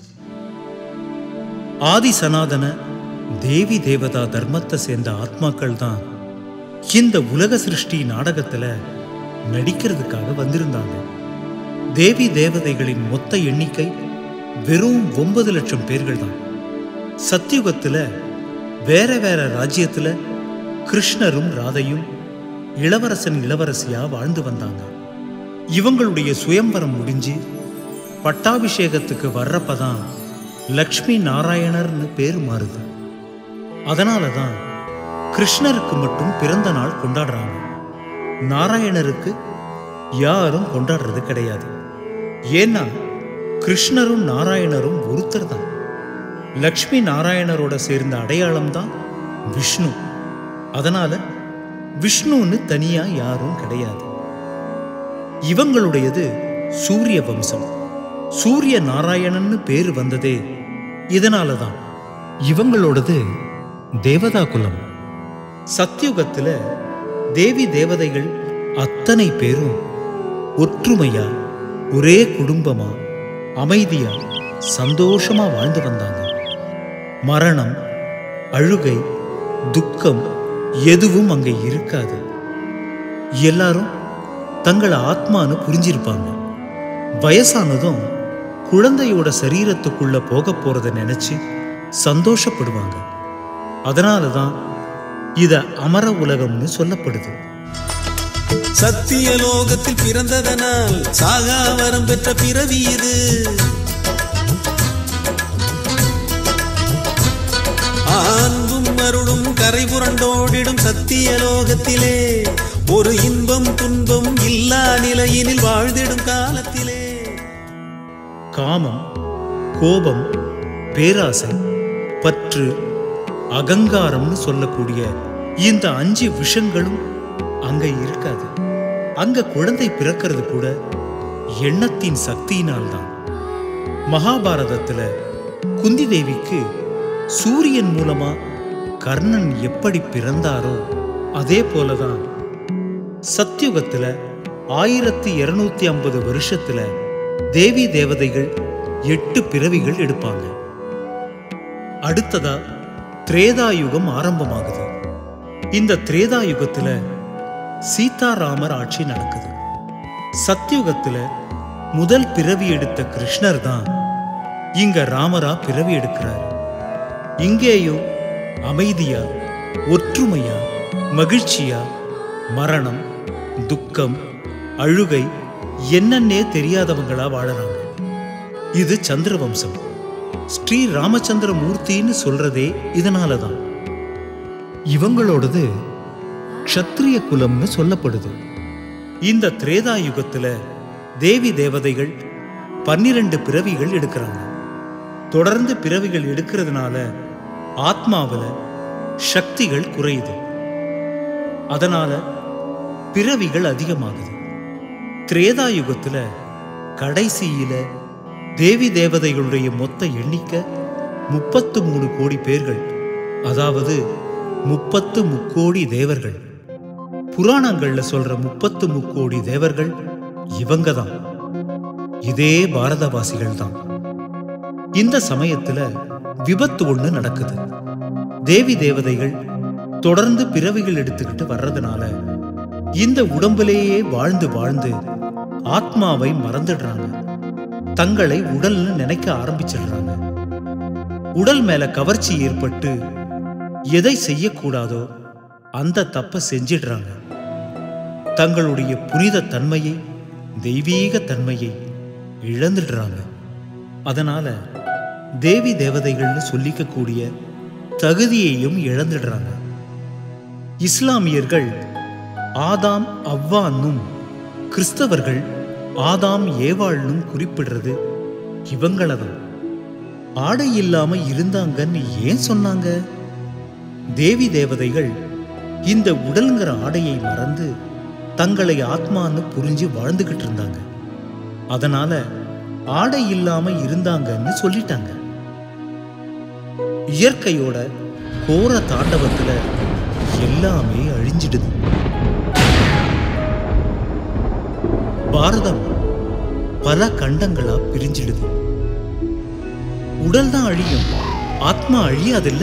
ஆதி சனாதன தேவி தேவதா தர்மத்தை சேர்ந்த ஆத்மாக்கள் தான் இந்த உலக சிருஷ்டி நாடகத்துல நடிக்கிறதுக்காக வந்திருந்தாங்க தேவி தேவதைகளின் மொத்த எண்ணிக்கை வெறும் ஒன்பது லட்சம் பேர்கள் தான் சத்தியுகத்துல வேற வேற ராஜ்யத்துல கிருஷ்ணரும் ராதையும் இளவரசன் இளவரசியா வாழ்ந்து வந்தாங்க இவங்களுடைய சுயம்பரம் முடிஞ்சு பட்டாபிஷேகத்துக்கு வர்றப்பதான் லக்ஷ்மி நாராயணர்னு பேர் மாறுது அதனால தான் கிருஷ்ணருக்கு மட்டும் பிறந்த நாள் கொண்டாடுறாங்க நாராயணருக்கு யாரும் கொண்டாடுறது கிடையாது ஏன்னா கிருஷ்ணரும் நாராயணரும் ஒருத்தர் தான் லக்ஷ்மி நாராயணரோட சேர்ந்த அடையாளம் தான் விஷ்ணு அதனால விஷ்ணுன்னு தனியா யாரும் கிடையாது இவங்களுடையது சூரிய வம்சம் சூரிய நாராயணன்னு பேரு வந்ததே இதனால தான் இவங்களோடது தேவதா குலம் சத்தியுகத்துல தேவி தேவதைகள் அத்தனை பேரும் ஒற்றுமையா ஒரே குடும்பமா அமைதியா சந்தோஷமா வாழ்ந்து வந்தாங்க மரணம் அழுகை துக்கம் எதுவும் அங்கே இருக்காது எல்லாரும் தங்களை ஆத்மான்னு புரிஞ்சிருப்பாங்க வயசானதும் குழந்தையோட சரீரத்துக்குள்ள போக போறத நினைச்சு சந்தோஷப்படுவாங்க அதனால தான் இத அமர உலகம்னு சொல்லப்படுது சத்திய லோகத்தில் பிறந்ததனால் சாகா வரம் பெற்ற பிறவி இது அன்பும் அருளும் கரை புரண்டோடிடும் சத்திய லோகத்திலே ஒரு இன்பம் துன்பம் இல்லா நிலையினில் வாழ்ந்திடும் காலத்திலே காமம் கோபம் பேராசை பற்று அகங்காரம்னு சொல்லக்கூடிய இந்த அஞ்சு விஷங்களும் அங்க இருக்காது அங்க குழந்தை பிறக்கிறது கூட எண்ணத்தின் சக்தியினால் தான் மகாபாரதத்துல குந்தி தேவிக்கு சூரியன் மூலமா கர்ணன் எப்படி பிறந்தாரோ அதே போலதான் சத்யுகத்துல ஆயிரத்தி இருநூத்தி ஐம்பது வருஷத்துல தேவி தேவதைகள் எட்டு பிறவிகள் எடுப்பாங்க அடுத்ததா திரேதாயுகம் ஆரம்பமாகுது இந்த திரேதாயுகத்துல சீதாராமர் ஆட்சி நடக்குது சத்யுகத்துல முதல் பிறவி எடுத்த கிருஷ்ணர் தான் இங்க ராமரா பிறவி எடுக்கிறார் இங்கேயும் அமைதியா ஒற்றுமையா மகிழ்ச்சியா மரணம் துக்கம் அழுகை என்னன்னே தெரியாதவங்களா வாழறாங்க இது சந்திரவம்சம் ஸ்ரீ ராமச்சந்திர மூர்த்தின்னு சொல்றதே இதனால தான் இவங்களோடது க்ஷத்ரிய குலம்னு சொல்லப்படுது இந்த திரேதா யுகத்துல தேவி தேவதைகள் பன்னிரண்டு பிறவிகள் எடுக்கிறாங்க தொடர்ந்து பிறவிகள் எடுக்கிறதுனால ஆத்மாவுல சக்திகள் குறையுது அதனால பிறவிகள் அதிகமாகுது திரேதா யுகத்துல கடைசியில தேவி தேவதைகளுடைய மொத்த எண்ணிக்கை முப்பத்து மூணு கோடி பேர்கள் அதாவது முப்பத்து முக்கோடி தேவர்கள் புராணங்கள்ல சொல்ற முப்பத்து முக்கோடி தேவர்கள் இவங்க தான் இதே பாரதவாசிகள் தான் இந்த சமயத்துல விபத்து ஒண்ணு நடக்குது தேவி தேவதைகள் தொடர்ந்து பிறவிகள் எடுத்துக்கிட்டு வர்றதுனால இந்த உடம்பிலேயே வாழ்ந்து வாழ்ந்து ஆத்மாவை மறந்துடுறாங்க தங்களை உடல்னு நினைக்க ஆரம்பிச்சிடுறாங்க உடல் மேல கவர்ச்சி ஏற்பட்டு எதை செய்யக்கூடாதோ அந்த தப்ப செஞ்சிடுறாங்க தங்களுடைய புனித தன்மையை தெய்வீக தன்மையை இழந்துடுறாங்க அதனால தேவி தேவதைகள்னு சொல்லிக்கக்கூடிய தகுதியையும் இழந்துடுறாங்க இஸ்லாமியர்கள் ஆதாம் அவ்வான்னும் கிறிஸ்தவர்கள் ஆதாம் ஏவாள்னும் குறிப்பிடுறது இவங்கள தான் ஆடை இல்லாம இருந்தாங்கன்னு ஏன் சொன்னாங்க தேவி தேவதைகள் இந்த உடல்ங்கிற ஆடையை மறந்து தங்களை ஆத்மான்னு புரிஞ்சு வாழ்ந்துகிட்டு இருந்தாங்க அதனால ஆடை இல்லாம இருந்தாங்கன்னு சொல்லிட்டாங்க இயற்கையோட கோர தாண்டவத்துல எல்லாமே அழிஞ்சிடுது பாரதம் பல கண்டங்களா பிரிஞ்சிடுது உடல் தான் அழியும் ஆத்மா அழியாதில்ல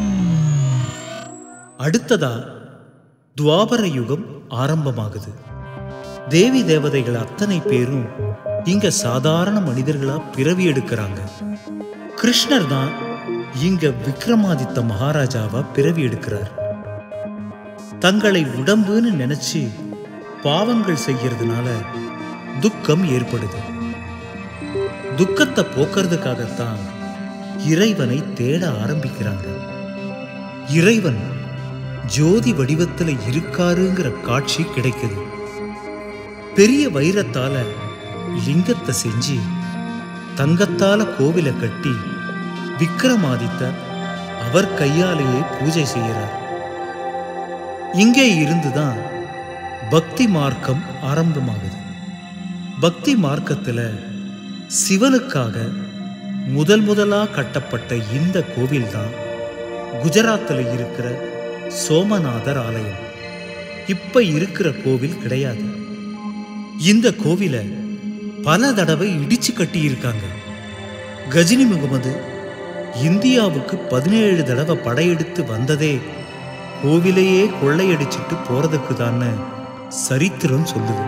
அடுத்ததா துவாபர யுகம் ஆரம்பமாகுது தேவி தேவதைகள் அத்தனை பேரும் இங்க சாதாரண மனிதர்களா பிறவி எடுக்கிறாங்க கிருஷ்ணர் தான் இங்க விக்ரமாதித்த மகாராஜாவா பிறவி எடுக்கிறார் தங்களை உடம்புன்னு நினைச்சு பாவங்கள் செய்யறதுனால துக்கம் ஏற்படுது துக்கத்தை போக்குறதுக்காகத்தான் இறைவனை தேட ஆரம்பிக்கிறாங்க இறைவன் ஜோதி வடிவத்துல இருக்காருங்கிற காட்சி கிடைக்குது பெரிய வைரத்தால லிங்கத்தை செஞ்சு தங்கத்தால கோவிலை கட்டி விக்ரமாதித்தர் அவர் கையாலேயே பூஜை செய்கிறார் இங்கே இருந்துதான் பக்தி மார்க்கம் ஆரம்பமாகுது பக்தி மார்க்கத்துல சிவனுக்காக முதல் முதலா கட்டப்பட்ட இந்த கோவில் தான் குஜராத்தில் இருக்கிற சோமநாதர் ஆலயம் இப்ப இருக்கிற கோவில் கிடையாது இந்த கோவிலை பல தடவை இடிச்சு கட்டியிருக்காங்க கஜினி முகமது இந்தியாவுக்கு பதினேழு தடவை படையெடுத்து வந்ததே கோவிலையே கொள்ளையடிச்சிட்டு போறதுக்கு தான்னு சரித்திரம் சொல்லுது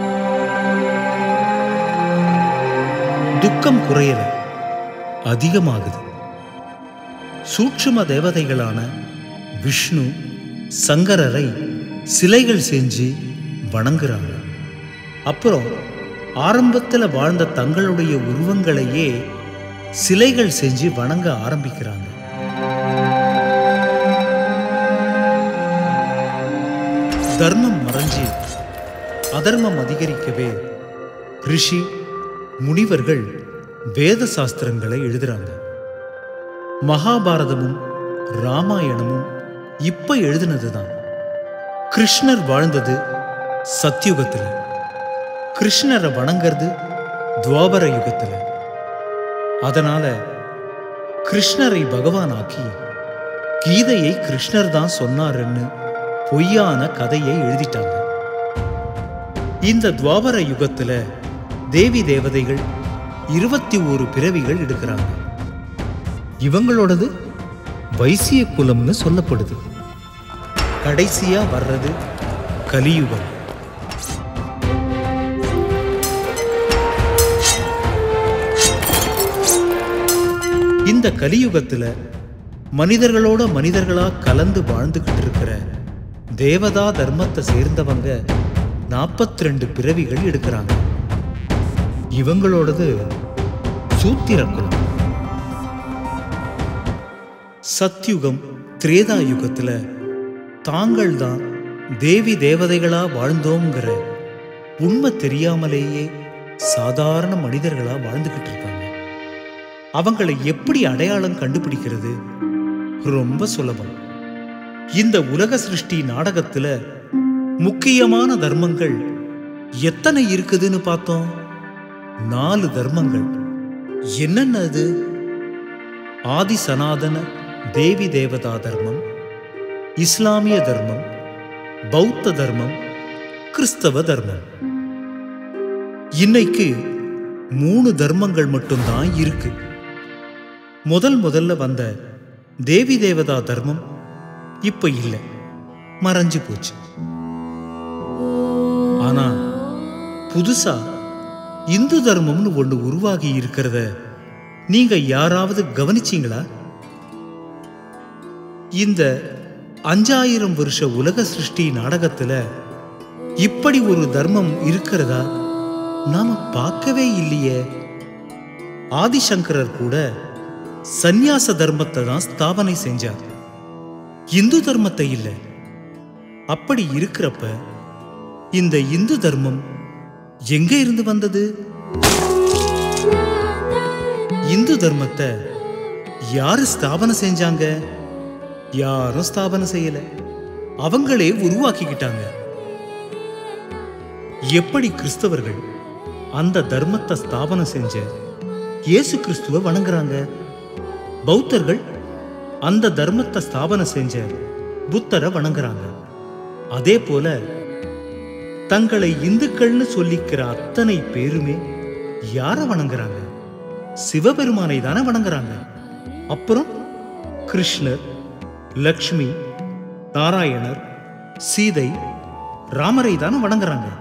துக்கம் குறையல அதிகமாகுது சூட்சும தேவதைகளான விஷ்ணு சங்கரரை சிலைகள் செஞ்சு வணங்குறாங்க அப்புறம் ஆரம்பத்தில் வாழ்ந்த தங்களுடைய உருவங்களையே சிலைகள் செஞ்சு வணங்க ஆரம்பிக்கிறாங்க தர்மம் மறைஞ்சு அதர்மம் அதிகரிக்கவே ரிஷி முனிவர்கள் வேத சாஸ்திரங்களை எழுதுறாங்க மகாபாரதமும் ராமாயணமும் இப்ப எழுதினதுதான் கிருஷ்ணர் வாழ்ந்தது சத்யுகத்துல கிருஷ்ணரை வணங்கிறது துவாபர யுகத்துல அதனால கிருஷ்ணரை பகவானாக்கி கீதையை கிருஷ்ணர் தான் சொன்னாருன்னு பொய்யான கதையை எழுதிட்டாங்க இந்த துவாபர யுகத்துல தேவி தேவதைகள் இருபத்தி ஓரு பிறவிகள் எடுக்கிறாங்க இவங்களோடது வைசிய குலம்னு சொல்லப்படுது கடைசியா வர்றது கலியுகம் இந்த கலியுகத்துல மனிதர்களோட மனிதர்களா கலந்து வாழ்ந்துகிட்டு இருக்கிற தேவதா தர்மத்தை சேர்ந்தவங்க நாற்பத்தி ரெண்டு பிறவிகள் எடுக்கிறாங்க இவங்களோடது சூத்திர குலம் சத்யுகம் திரேதா யுகத்துல தாங்கள் தான் தேவி தேவதைகளா வாழ்ந்தோங்கிற உண்மை தெரியாமலேயே சாதாரண மனிதர்களா வாழ்ந்துகிட்டு இருக்காங்க அவங்களை எப்படி அடையாளம் கண்டுபிடிக்கிறது ரொம்ப சுலபம் இந்த உலக சிருஷ்டி நாடகத்துல முக்கியமான தர்மங்கள் எத்தனை இருக்குதுன்னு பார்த்தோம் நாலு தர்மங்கள் என்னென்ன அது ஆதி சனாதன தேவி தேவதா தர்மம் இஸ்லாமிய தர்மம் பௌத்த தர்மம் கிறிஸ்தவ தர்மம் இன்னைக்கு மூணு தர்மங்கள் மட்டும்தான் இருக்கு முதல் முதல்ல வந்த தேவி தேவதா தர்மம் இப்ப இல்லை மறைஞ்சு போச்சு ஆனா புதுசா இந்து தர்மம்னு ஒண்ணு உருவாகி இருக்கிறத நீங்க யாராவது கவனிச்சீங்களா இந்த அஞ்சாயிரம் வருஷ உலக சிருஷ்டி நாடகத்துல இப்படி ஒரு தர்மம் இருக்கிறதா நாம பார்க்கவே இல்லையே ஆதிசங்கரர் கூட சந்நியாச தர்மத்தை தான் ஸ்தாபனை செஞ்சார் இந்து தர்மத்தை இல்லை அப்படி இருக்கிறப்ப இந்த இந்து தர்மம் எங்க இருந்து வந்தது இந்து தர்மத்தை யாரு ஸ்தாபனை செஞ்சாங்க யாரும் ஸ்தாபனை செய்யல அவங்களே உருவாக்கிக்கிட்டாங்க எப்படி கிறிஸ்தவர்கள் அந்த தர்மத்தை ஸ்தாபனை செஞ்ச இயேசு கிறிஸ்துவ வணங்குறாங்க பௌத்தர்கள் அந்த தர்மத்தை ஸ்தாபனை செஞ்ச புத்தரை வணங்குறாங்க அதே போல தங்களை இந்துக்கள்னு சொல்லிக்கிற அத்தனை பேருமே யார வணங்குறாங்க சிவபெருமானை தானே வணங்குறாங்க அப்புறம் கிருஷ்ணர் லக்ஷ்மி நாராயணர் சீதை ராமரை தானே வணங்குறாங்க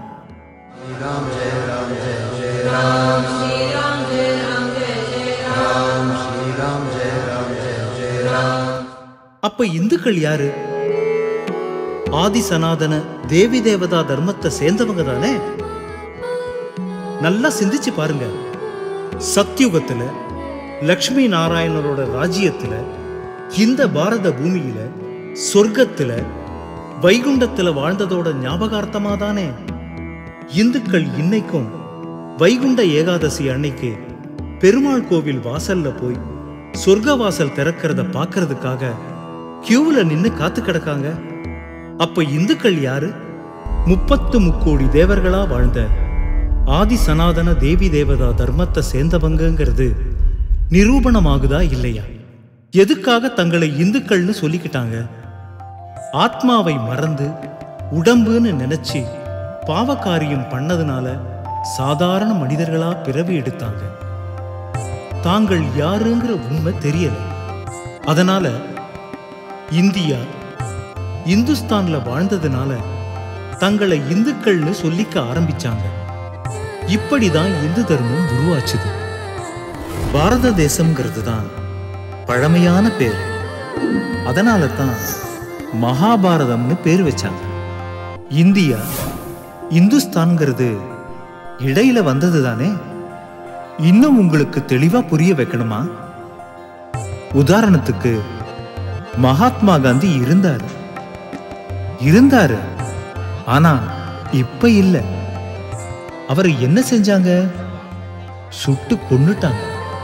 அப்ப இந்துக்கள் யாரு ஆதி சனாதன தேவி தேவதா தர்மத்தை சேர்ந்தவங்க தானே நல்லா சிந்திச்சு பாருங்க சத்யுகத்துல லக்ஷ்மி நாராயணரோட ராஜ்யத்துல இந்த பாரத பூமியில சொர்க்கத்துல வைகுண்டத்துல வாழ்ந்ததோட ஞாபகார்த்தமா தானே இந்துக்கள் இன்னைக்கும் வைகுண்ட ஏகாதசி அன்னைக்கு பெருமாள் கோவில் வாசல்ல போய் சொர்க்க வாசல் திறக்கிறத பார்க்கறதுக்காக கியூல நின்னு காத்து கிடக்காங்க அப்ப இந்துக்கள் யாரு முப்பத்து முக்கோடி தேவர்களா வாழ்ந்த ஆதி சனாதன தேவி தேவதா தர்மத்தை சேர்ந்தவங்கங்கிறது நிரூபணமாகுதா இல்லையா எதுக்காக தங்களை இந்துக்கள்னு சொல்லிக்கிட்டாங்க ஆத்மாவை மறந்து உடம்புன்னு நினைச்சு பாவகாரியம் பண்ணதுனால சாதாரண மனிதர்களா பிறவி எடுத்தாங்க தாங்கள் யாருங்கிற உண்மை தெரியல அதனால இந்தியா இந்துஸ்தான்ல வாழ்ந்ததுனால தங்களை இந்துக்கள்னு சொல்லிக்க ஆரம்பிச்சாங்க இப்படிதான் இந்து தர்மம் உருவாச்சுது பாரத தேசம்ங்கிறது தான் பழமையான பேர் அதனால தான் மகாபாரதம்னு பேர் வச்சாங்க இந்தியா இந்துஸ்தான்ங்கிறது இடையில வந்தது தானே இன்னும் உங்களுக்கு தெளிவா புரிய வைக்கணுமா உதாரணத்துக்கு மகாத்மா காந்தி இருந்தாரு இருந்தாரு ஆனா இப்ப இல்ல அவர் என்ன செஞ்சாங்க சுட்டு கொன்னுட்டாங்க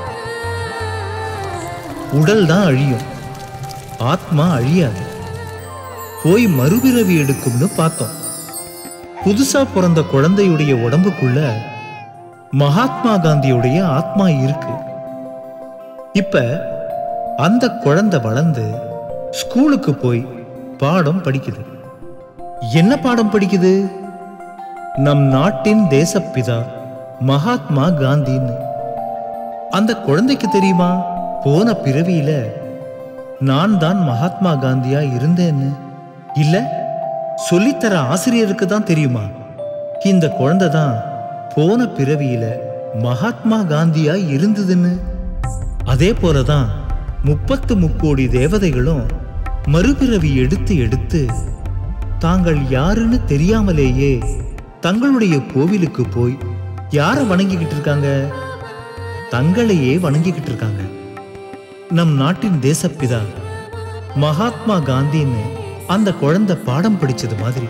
உடல் தான் அழியும் ஆத்மா அழியாது போய் மறுபிறவி எடுக்கும்னு பார்த்தோம் புதுசா பிறந்த குழந்தையுடைய உடம்புக்குள்ள மகாத்மா காந்தியுடைய ஆத்மா இருக்கு இப்ப அந்த குழந்தை வளர்ந்து ஸ்கூலுக்கு போய் பாடம் படிக்குது என்ன பாடம் படிக்குது நம் நாட்டின் தேசப்பிதா மகாத்மா காந்தின்னு அந்த குழந்தைக்கு தெரியுமா போன பிறவியில நான் தான் மகாத்மா காந்தியா இருந்தேன்னு இல்ல சொல்லித்தர ஆசிரியருக்கு தான் தெரியுமா இந்த குழந்தை தான் போன பிறவியில மகாத்மா காந்தியா இருந்ததுன்னு அதே போலதான் முப்பத்து முக்கோடி தேவதைகளும் மறுபிறவி எடுத்து எடுத்து தாங்கள் யாருன்னு தெரியாமலேயே தங்களுடைய கோவிலுக்கு போய் யாரை வணங்கிக்கிட்டு இருக்காங்க தங்களையே வணங்கிக்கிட்டு இருக்காங்க நம் நாட்டின் தேசப்பிதா மகாத்மா காந்தின்னு அந்த குழந்தை பாடம் படிச்சது மாதிரி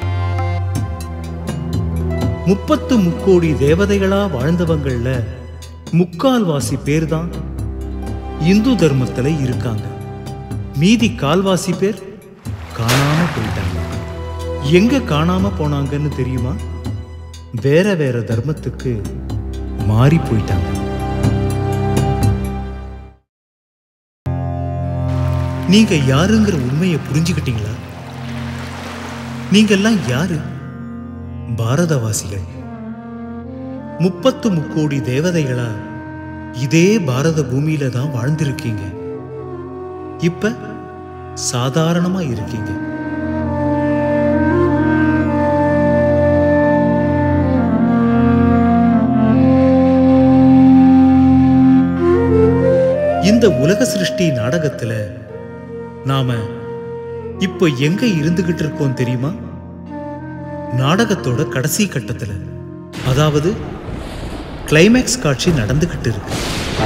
முப்பத்து முக்கோடி தேவதைகளா வாழ்ந்தவங்கள்ல முக்கால்வாசி பேர் தான் இந்து தர்மத்துல இருக்காங்க மீதி கால்வாசி பேர் காணாம போயிட்டாங்க எங்க காணாம போனாங்கன்னு தெரியுமா வேற வேற தர்மத்துக்கு மாறி போயிட்டாங்க நீங்க யாருங்கிற உண்மையை புரிஞ்சுக்கிட்டீங்களா நீங்கெல்லாம் யாரு பாரதவாசிகள் முப்பத்து முக்கோடி தேவதைகளா இதே பாரத பூமியில தான் வாழ்ந்திருக்கீங்க இப்ப சாதாரணமா இருக்கீங்க இந்த உலக சிருஷ்டி நாடகத்துல நாம இப்போ எங்க இருந்துகிட்டு இருக்கோம் தெரியுமா நாடகத்தோட கடைசி கட்டத்துல அதாவது கிளைமேக்ஸ் காட்சி நடந்துகிட்டு இருக்கு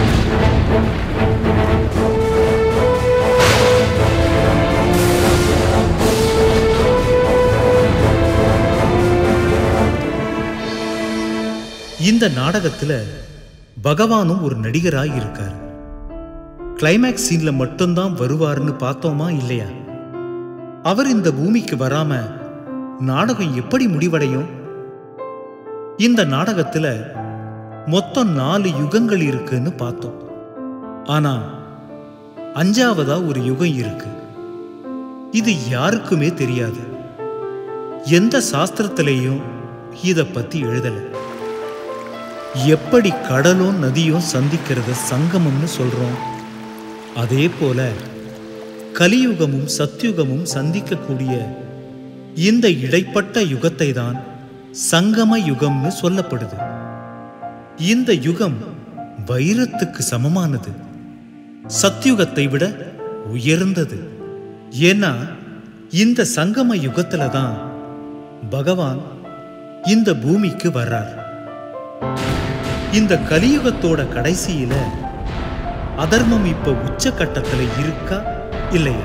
இந்த நாடகத்துல பகவானும் ஒரு நடிகராய் இருக்காரு கிளைமேக்ஸ் சீன்ல மட்டும்தான் வருவாருன்னு பார்த்தோமா இல்லையா அவர் இந்த பூமிக்கு வராம நாடகம் எப்படி முடிவடையும் இந்த நாடகத்துல மொத்தம் நாலு யுகங்கள் இருக்குன்னு பார்த்தோம் ஆனா அஞ்சாவதா ஒரு யுகம் இருக்கு இது யாருக்குமே தெரியாது எந்த சாஸ்திரத்திலேயும் இத பத்தி எழுதல எப்படி கடலும் நதியும் சந்திக்கிறத சங்கமம்னு சொல்றோம் அதே போல கலியுகமும் சத்யுகமும் சந்திக்கக்கூடிய இந்த இடைப்பட்ட யுகத்தை தான் சங்கம யுகம்னு சொல்லப்படுது இந்த யுகம் வைரத்துக்கு சமமானது சத்யுகத்தை விட உயர்ந்தது ஏன்னா இந்த சங்கம யுகத்துல தான் பகவான் இந்த பூமிக்கு வர்றார் இந்த கலியுகத்தோட கடைசியில அதர்மம் இப்ப உச்சக்கட்டத்துல இருக்கா இல்லையா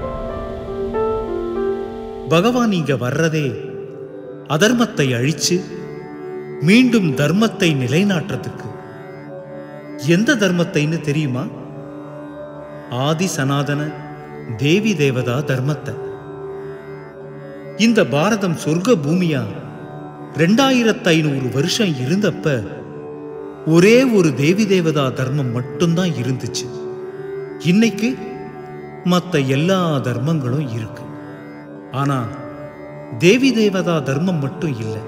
பகவான் இங்க வர்றதே அதர்மத்தை அழிச்சு மீண்டும் தர்மத்தை நிலைநாட்டுறதுக்கு எந்த தர்மத்தைன்னு தெரியுமா ஆதி சனாதன தேவி தேவதா தர்மத்தை இந்த பாரதம் சொர்க்க பூமியா ரெண்டாயிரத்து ஐநூறு வருஷம் இருந்தப்ப ஒரே ஒரு தேவி தேவதா தர்மம் மட்டும்தான் இருந்துச்சு இன்னைக்கு மத்த எல்லா தர்மங்களும் இருக்கு ஆனா தேவி தேவதா தர்மம் மட்டும் இல்லை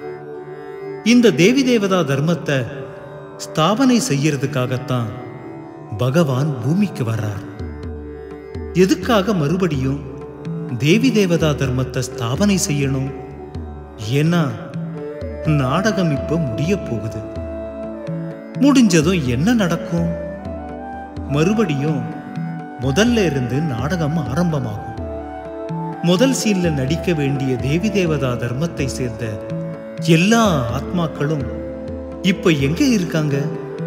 இந்த தேவி தேவதா தர்மத்தை ஸ்தாபனை செய்யறதுக்காகத்தான் பகவான் பூமிக்கு வர்றார் எதுக்காக மறுபடியும் தேவி தேவதா தர்மத்தை ஸ்தாபனை செய்யணும் ஏன்னா நாடகம் இப்ப முடிய போகுது முடிஞ்சதும் என்ன நடக்கும் மறுபடியும் முதல்ல இருந்து நாடகம் ஆரம்பமாகும் முதல் சீன்ல நடிக்க வேண்டிய தேவி தேவதா தர்மத்தை சேர்ந்த எல்லா ஆத்மாக்களும் இப்ப எங்க இருக்காங்க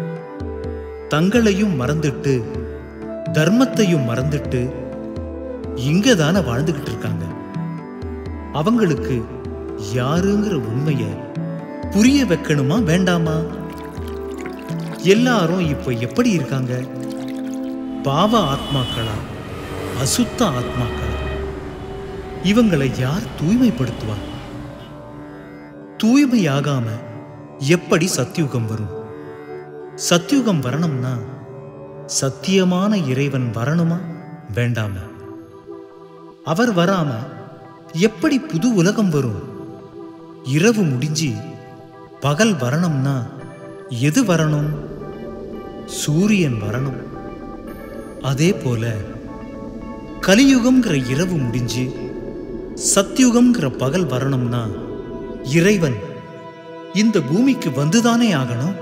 தங்களையும் மறந்துட்டு தர்மத்தையும் மறந்துட்டு இங்க தானே வாழ்ந்துகிட்டு இருக்காங்க அவங்களுக்கு யாருங்கிற உண்மைய புரிய வைக்கணுமா வேண்டாமா எல்லாரும் இப்ப எப்படி இருக்காங்க பாவ ஆத்மாக்களா அசுத்த ஆத்மாக்களா இவங்களை யார் தூய்மைப்படுத்துவார் தூய்மையாகாம எப்படி சத்தியுகம் வரும் சத்தியுகம் வரணும்னா சத்தியமான இறைவன் வரணுமா வேண்டாமா அவர் வராம எப்படி புது உலகம் வரும் இரவு முடிஞ்சு பகல் வரணும்னா எது வரணும் சூரியன் வரணும் அதே போல கலியுகம்ங்கிற இரவு முடிஞ்சு சத்யுகம்ங்கிற பகல் வரணும்னா இறைவன் இந்த பூமிக்கு வந்துதானே ஆகணும்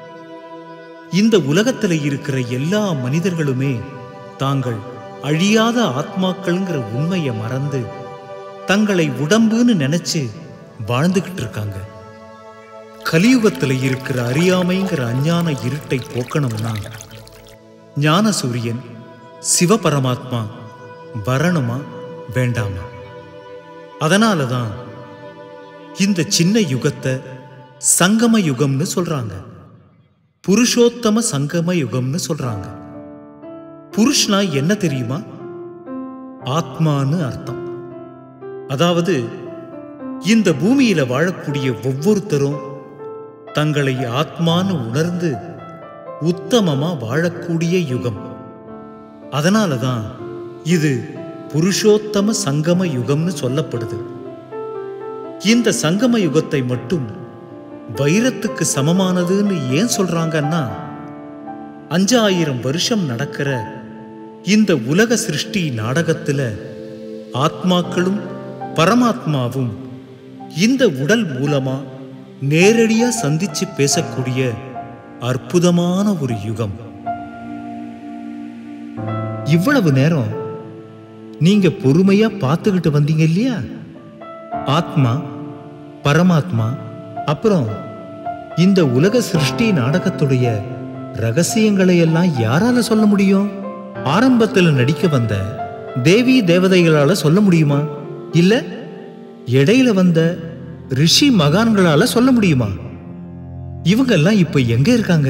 இந்த உலகத்துல இருக்கிற எல்லா மனிதர்களுமே தாங்கள் அழியாத ஆத்மாக்கள்ங்கிற உண்மையை மறந்து தங்களை உடம்புன்னு நினைச்சு வாழ்ந்துகிட்டு இருக்காங்க கலியுகத்துல இருக்கிற அறியாமைங்கிற அஞ்ஞான இருட்டை போக்கணும்னா ஞான சூரியன் சிவபரமாத்மா வரணுமா வேண்டாமா அதனால தான் இந்த சின்ன யுகத்தை சங்கம யுகம்னு சொல்றாங்க புருஷோத்தம சங்கம யுகம்னு சொல்றாங்க புருஷ்னா என்ன தெரியுமா ஆத்மான்னு அர்த்தம் அதாவது இந்த பூமியில வாழக்கூடிய ஒவ்வொருத்தரும் தங்களை ஆத்மான்னு உணர்ந்து உத்தமமா வாழக்கூடிய யுகம் அதனால தான் இது புருஷோத்தம சங்கம யுகம்னு சொல்லப்படுது இந்த சங்கம யுகத்தை மட்டும் வைரத்துக்கு சமமானதுன்னு ஏன் சொல்றாங்கன்னா அஞ்சாயிரம் வருஷம் நடக்கிற இந்த உலக சிருஷ்டி நாடகத்துல ஆத்மாக்களும் பரமாத்மாவும் இந்த உடல் மூலமா நேரடியா சந்திச்சு பேசக்கூடிய அற்புதமான ஒரு யுகம் இவ்வளவு நேரம் நீங்க பொறுமையா பார்த்துக்கிட்டு வந்தீங்க இல்லையா ஆத்மா பரமாத்மா அப்புறம் இந்த உலக சிருஷ்டி நாடகத்துடைய ரகசியங்களை எல்லாம் யாரால சொல்ல முடியும் ஆரம்பத்துல நடிக்க வந்த தேவி தேவதைகளால சொல்ல முடியுமா இல்ல இடையில வந்த ரிஷி மகான்களால சொல்ல முடியுமா இவங்கெல்லாம் இப்ப எங்க இருக்காங்க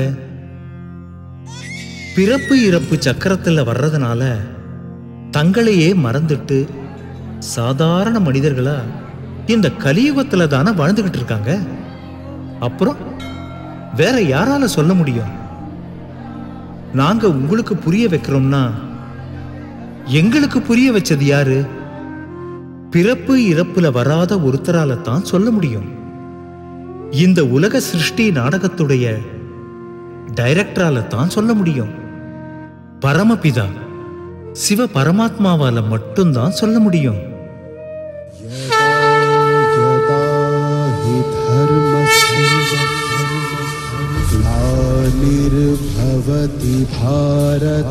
பிறப்பு இறப்பு சக்கரத்துல வர்றதுனால தங்களையே மறந்துட்டு சாதாரண மனிதர்களா இந்த கலியுகத்துல தானே வாழ்ந்துகிட்டு இருக்காங்க அப்புறம் வேற யாரால சொல்ல முடியும் நாங்க உங்களுக்கு புரிய வைக்கிறோம்னா எங்களுக்கு புரிய வச்சது யாரு பிறப்பு இறப்புல வராத ஒருத்தரால தான் சொல்ல முடியும் இந்த உலக சிருஷ்டி நாடகத்துடைய டைரக்டரால தான் சொல்ல முடியும் பரமபிதா சிவ பரமாத்மாவால மட்டும்தான் சொல்ல முடியும் यदा हि धर्मस्य ग्लानिर्भवति भारत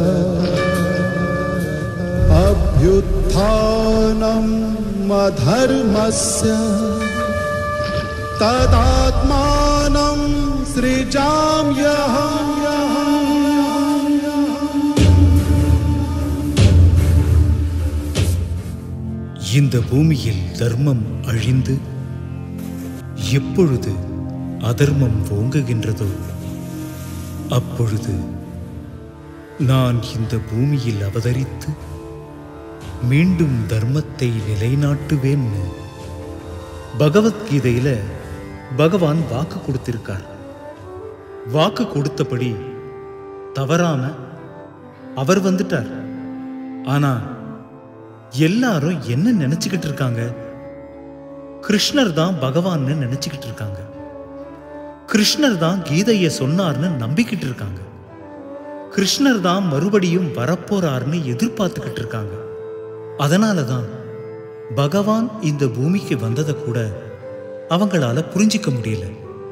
अभ्युत्थानम् अधर्मस्य तदात्मानं सृजाम्यहम् இந்த பூமியில் தர்மம் அழிந்து எப்பொழுது அதர்மம் ஓங்குகின்றதோ அப்பொழுது நான் இந்த பூமியில் அவதரித்து மீண்டும் தர்மத்தை நிலைநாட்டுவேன்னு பகவத்கீதையில பகவான் வாக்கு கொடுத்திருக்கார் வாக்கு கொடுத்தபடி தவறாம அவர் வந்துட்டார் ஆனா எல்லாரும் என்ன நினைச்சுக்கிட்டு இருக்காங்க கிருஷ்ணர் தான் பகவான்னு நினைச்சுக்கிட்டு இருக்காங்க கிருஷ்ணர் தான் கீதையை சொன்னார்னு நம்பிக்கிட்டு இருக்காங்க கிருஷ்ணர் தான் மறுபடியும் வரப்போறார்னு எதிர்பார்த்துக்கிட்டு இருக்காங்க அதனால தான் பகவான் இந்த பூமிக்கு வந்ததை கூட அவங்களால புரிஞ்சிக்க முடியல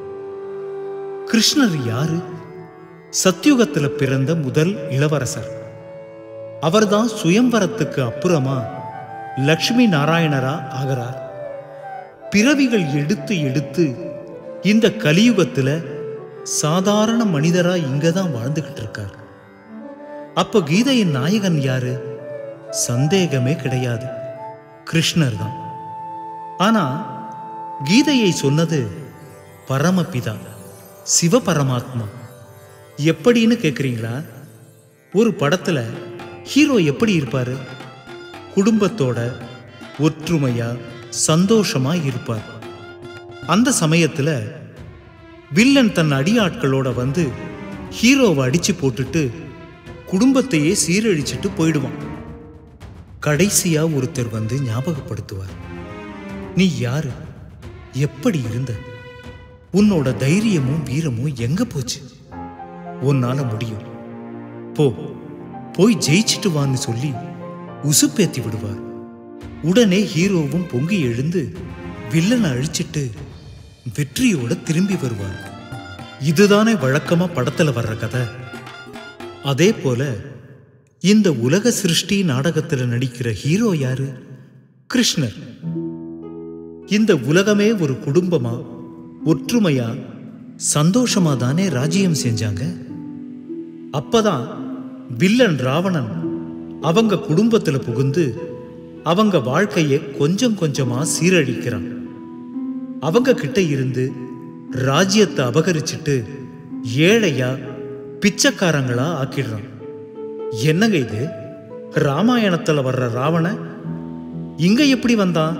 கிருஷ்ணர் யாரு சத்யுகத்துல பிறந்த முதல் இளவரசர் அவர்தான் சுயம்வரத்துக்கு அப்புறமா லக்ஷ்மி நாராயணரா ஆகிறார் பிறவிகள் எடுத்து எடுத்து இந்த கலியுகத்துல சாதாரண மனிதரா இங்க தான் வாழ்ந்துகிட்டு இருக்கார் அப்ப கீதையின் நாயகன் யாரு சந்தேகமே கிடையாது கிருஷ்ணர் தான் ஆனா கீதையை சொன்னது பரமபிதா சிவபரமாத்மா எப்படின்னு கேக்குறீங்களா ஒரு படத்துல ஹீரோ எப்படி இருப்பாரு குடும்பத்தோட ஒற்றுமையா சந்தோஷமா இருப்பார் அந்த சமயத்துல வில்லன் தன் அடியாட்களோட வந்து ஹீரோவை அடிச்சு போட்டுட்டு குடும்பத்தையே சீரழிச்சிட்டு போயிடுவான் கடைசியா ஒருத்தர் வந்து ஞாபகப்படுத்துவார் நீ யாரு எப்படி இருந்த உன்னோட தைரியமும் வீரமும் எங்க போச்சு உன்னால முடியும் போ போய் ஜெயிச்சிட்டு வான்னு சொல்லி உசுப்பேத்தி விடுவார் உடனே ஹீரோவும் பொங்கி எழுந்து வில்லனை அழிச்சிட்டு வெற்றியோட திரும்பி வருவார் இதுதானே வழக்கமா படத்துல வர்ற கதை அதே போல இந்த உலக சிருஷ்டி நாடகத்துல நடிக்கிற ஹீரோ யாரு கிருஷ்ணர் இந்த உலகமே ஒரு குடும்பமா ஒற்றுமையா சந்தோஷமா தானே ராஜ்யம் செஞ்சாங்க அப்பதான் வில்லன் ராவணன் அவங்க குடும்பத்துல புகுந்து அவங்க வாழ்க்கையை கொஞ்சம் கொஞ்சமா சீரழிக்கிறான் அவங்க கிட்ட இருந்து ராஜ்யத்தை அபகரிச்சிட்டு ஏழையா பிச்சைக்காரங்களா ஆக்கிடுறான் என்னங்க இது ராமாயணத்துல வர்ற ராவண இங்க எப்படி வந்தான்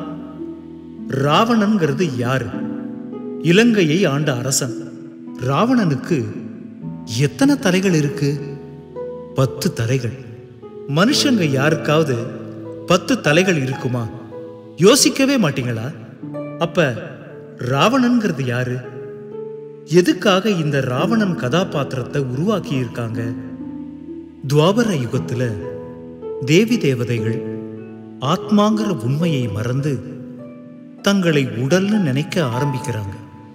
ராவணன்கிறது யாரு இலங்கையை ஆண்ட அரசன் ராவணனுக்கு எத்தனை தலைகள் இருக்கு பத்து தலைகள் மனுஷங்க யாருக்காவது பத்து தலைகள் இருக்குமா யோசிக்கவே மாட்டீங்களா அப்ப ராவணன்கிறது யாரு எதுக்காக இந்த ராவணன் கதாபாத்திரத்தை உருவாக்கி இருக்காங்க துவாபர யுகத்துல தேவி தேவதைகள் ஆத்மாங்கிற உண்மையை மறந்து தங்களை உடல்னு நினைக்க ஆரம்பிக்கிறாங்க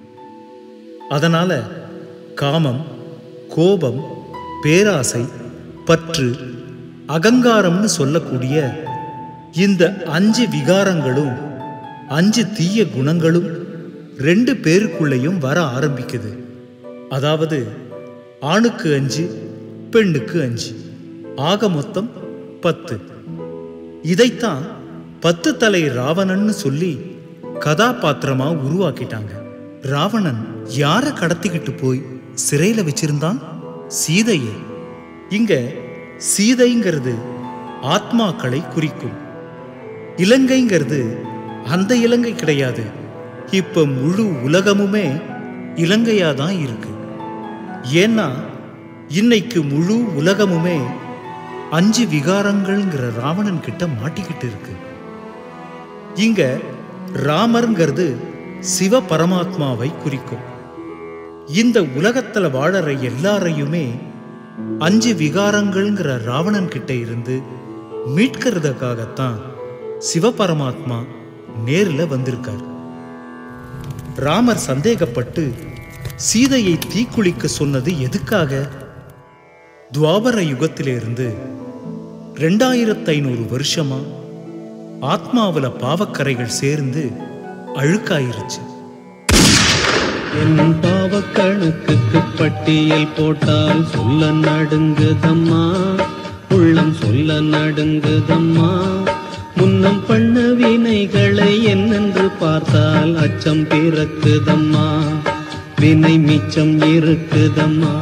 அதனால காமம் கோபம் பேராசை பற்று அகங்காரம்னு சொல்லக்கூடிய இந்த அஞ்சு விகாரங்களும் அஞ்சு தீய குணங்களும் ரெண்டு பேருக்குள்ளேயும் வர ஆரம்பிக்குது அதாவது ஆணுக்கு அஞ்சு பெண்ணுக்கு அஞ்சு ஆக மொத்தம் பத்து இதைத்தான் பத்து தலை ராவணன்னு சொல்லி கதாபாத்திரமா உருவாக்கிட்டாங்க ராவணன் யார கடத்திக்கிட்டு போய் சிறையில வச்சிருந்தான் சீதையை இங்க சீதைங்கிறது ஆத்மாக்களை குறிக்கும் இலங்கைங்கிறது அந்த இலங்கை கிடையாது இப்ப முழு உலகமுமே இலங்கையா தான் இருக்கு ஏன்னா இன்னைக்கு முழு உலகமுமே அஞ்சு விகாரங்கள்ங்கிற ராவணன் கிட்ட மாட்டிக்கிட்டு இருக்கு இங்க ராமர்ங்கிறது சிவ பரமாத்மாவை குறிக்கும் இந்த உலகத்துல வாழற எல்லாரையுமே அஞ்சு விகாரங்கள்ங்கிற ராவணன் கிட்ட இருந்து மீட்கிறதுக்காகத்தான் சிவபரமாத்மா நேர்ல வந்திருக்கார் ராமர் சந்தேகப்பட்டு சீதையை தீக்குளிக்க சொன்னது எதுக்காக துவாபர யுகத்திலிருந்து ரெண்டாயிரத்து ஐநூறு வருஷமா ஆத்மாவுல பாவக்கரைகள் சேர்ந்து அழுக்காயிருச்சு என் பாவக் கணக்குக்கு பட்டியல் போட்டால் சொல்ல நடுங்குதம்மா உள்ளம் சொல்ல நடுங்குதம்மா முன்னம் பண்ண வினைகளை என்னென்று பார்த்தால் அச்சம் பிறக்குதம்மா வினை மிச்சம் இருக்குதம்மா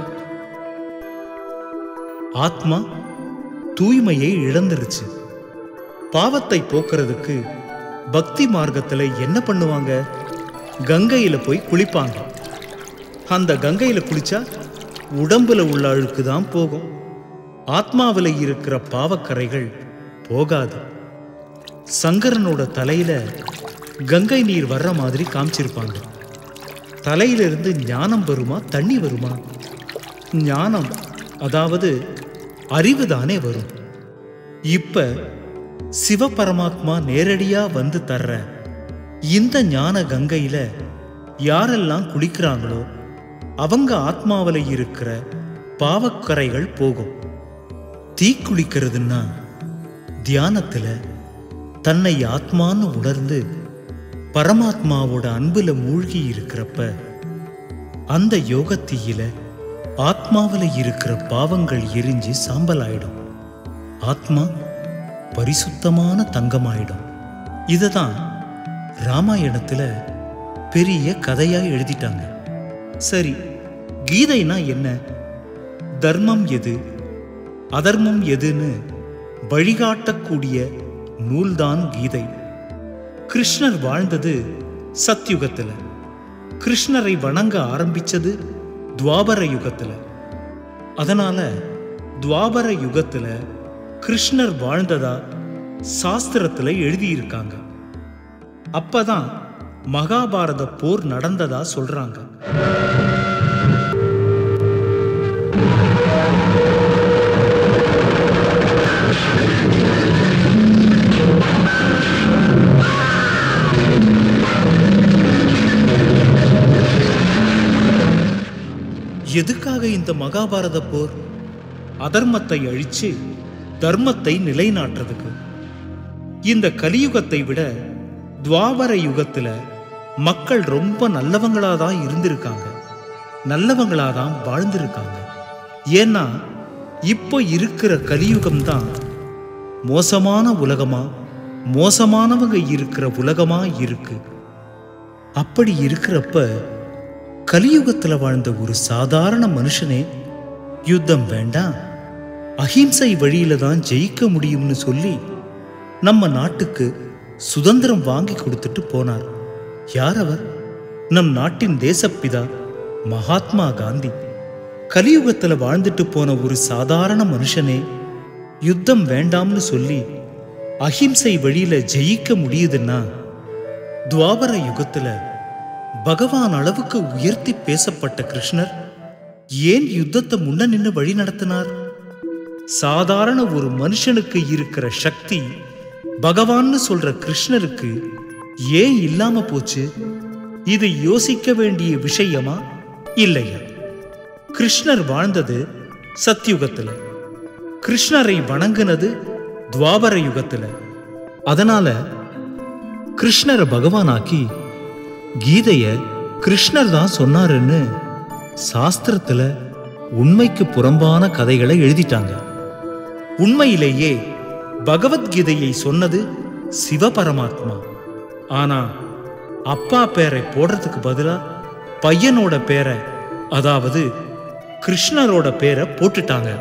ஆத்மா தூய்மையை இழந்துருச்சு பாவத்தை போக்குறதுக்கு பக்தி மார்க்கத்துல என்ன பண்ணுவாங்க கங்கையில போய் குளிப்பாங்க அந்த கங்கையில குளிச்சா உடம்புல உள்ள அழுக்கு தான் போகும் ஆத்மாவில் இருக்கிற பாவக்கரைகள் போகாது சங்கரனோட தலையில கங்கை நீர் வர்ற மாதிரி காமிச்சிருப்பாங்க தலையிலிருந்து ஞானம் வருமா தண்ணி வருமா ஞானம் அதாவது அறிவு தானே வரும் இப்ப சிவபரமாத்மா நேரடியா வந்து தர்ற இந்த ஞான கங்கையில யாரெல்லாம் குளிக்கிறாங்களோ அவங்க ஆத்மாவில் இருக்கிற பாவக்கரைகள் போகும் தீக்குளிக்கிறதுன்னா தியானத்துல தன்னை ஆத்மான்னு உணர்ந்து பரமாத்மாவோட அன்புல மூழ்கி இருக்கிறப்ப அந்த யோகத்தீயில ஆத்மாவில் இருக்கிற பாவங்கள் எரிஞ்சு சாம்பலாயிடும் ஆத்மா பரிசுத்தமான தங்கமாயிடும் இததான் ராமாயணத்துல பெரிய கதையா எழுதிட்டாங்க சரி கீதைனா என்ன தர்மம் எது அதர்மம் எதுன்னு வழிகாட்டக்கூடிய நூல்தான் கீதை கிருஷ்ணர் வாழ்ந்தது சத்யுகத்துல கிருஷ்ணரை வணங்க ஆரம்பிச்சது துவாபர யுகத்துல அதனால துவாபர யுகத்துல கிருஷ்ணர் வாழ்ந்ததா சாஸ்திரத்துல எழுதியிருக்காங்க அப்பதான் மகாபாரத போர் நடந்ததா சொல்றாங்க எதுக்காக இந்த மகாபாரத போர் அதர்மத்தை அழிச்சு தர்மத்தை நிலைநாட்டுறதுக்கு இந்த கலியுகத்தை விட துவாபர யுகத்துல மக்கள் ரொம்ப நல்லவங்களா தான் இருந்திருக்காங்க நல்லவங்களா தான் வாழ்ந்திருக்காங்க ஏன்னா இப்போ இருக்கிற கலியுகம் தான் மோசமான உலகமா மோசமானவங்க இருக்கிற உலகமா இருக்கு அப்படி இருக்கிறப்ப கலியுகத்துல வாழ்ந்த ஒரு சாதாரண மனுஷனே யுத்தம் வேண்டாம் அஹிம்சை வழியில தான் ஜெயிக்க முடியும்னு சொல்லி நம்ம நாட்டுக்கு சுதந்திரம் வாங்கி கொடுத்துட்டு போனார் யார் அவர் நம் நாட்டின் தேசப்பிதா மகாத்மா காந்தி கலியுகத்துல வாழ்ந்துட்டு போன ஒரு சாதாரண மனுஷனே யுத்தம் வேண்டாம்னு சொல்லி அஹிம்சை வழியில ஜெயிக்க முடியுதுன்னா துவாபர யுகத்துல பகவான் அளவுக்கு உயர்த்தி பேசப்பட்ட கிருஷ்ணர் ஏன் யுத்தத்தை முன்ன நின்று வழி நடத்தினார் சாதாரண ஒரு மனுஷனுக்கு இருக்கிற சக்தி பகவான்னு சொல்ற கிருஷ்ணருக்கு ஏன் இல்லாம போச்சு இது யோசிக்க வேண்டிய விஷயமா இல்லையா கிருஷ்ணர் வாழ்ந்தது சத்யுகத்துல கிருஷ்ணரை வணங்குனது துவாபர யுகத்துல அதனால கிருஷ்ணரை பகவானாக்கி கீதைய கிருஷ்ணர் தான் சொன்னாருன்னு சாஸ்திரத்துல உண்மைக்கு புறம்பான கதைகளை எழுதிட்டாங்க உண்மையிலேயே பகவத்கீதையை சொன்னது சிவபரமாத்மா ஆனா அப்பா பேரை போடுறதுக்கு பதிலா பையனோட பேரை அதாவது கிருஷ்ணரோட பேரை போட்டுட்டாங்க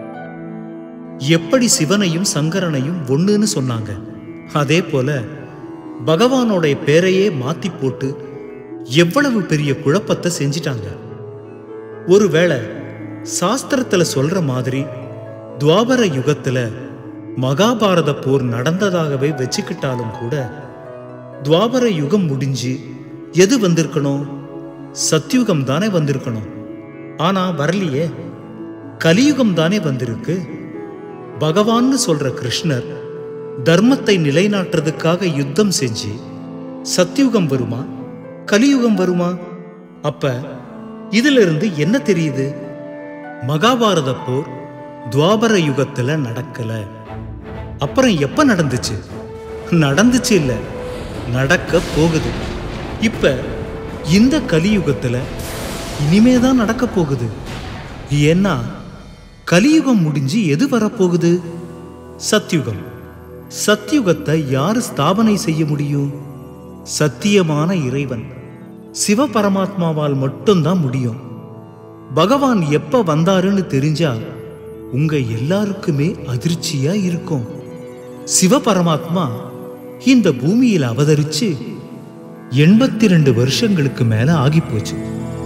எப்படி சிவனையும் சங்கரனையும் ஒண்ணுன்னு சொன்னாங்க அதே போல பகவானோட பேரையே மாத்தி போட்டு எவ்வளவு பெரிய குழப்பத்தை செஞ்சிட்டாங்க ஒருவேளை சாஸ்திரத்துல சொல்ற மாதிரி துவாபர யுகத்துல மகாபாரத போர் நடந்ததாகவே வச்சுக்கிட்டாலும் கூட துவாபர யுகம் முடிஞ்சு எது வந்திருக்கணும் சத்யுகம் தானே வந்திருக்கணும் ஆனா வரலையே கலியுகம் தானே வந்திருக்கு பகவான்னு சொல்ற கிருஷ்ணர் தர்மத்தை நிலைநாட்டுறதுக்காக யுத்தம் செஞ்சு சத்யுகம் வருமா கலியுகம் வருமா அப்ப இதுல இருந்து என்ன தெரியுது மகாபாரத போர் துவாபர யுகத்துல நடக்கல அப்புறம் எப்ப நடந்துச்சு நடந்துச்சு இல்ல நடக்க போகுது இப்ப இந்த கலியுகத்துல இனிமே தான் நடக்க போகுது ஏன்னா கலியுகம் முடிஞ்சு எது வரப்போகுது சத்யுகம் சத்யுகத்தை யாரு ஸ்தாபனை செய்ய முடியும் சத்தியமான இறைவன் சிவபரமாத்மாவால் மட்டும்தான் முடியும் பகவான் எப்ப வந்தாருன்னு தெரிஞ்சா உங்க எல்லாருக்குமே அதிர்ச்சியா இருக்கும் சிவபரமாத்மா இந்த பூமியில் அவதரிச்சு எண்பத்தி ரெண்டு வருஷங்களுக்கு மேல ஆகி போச்சு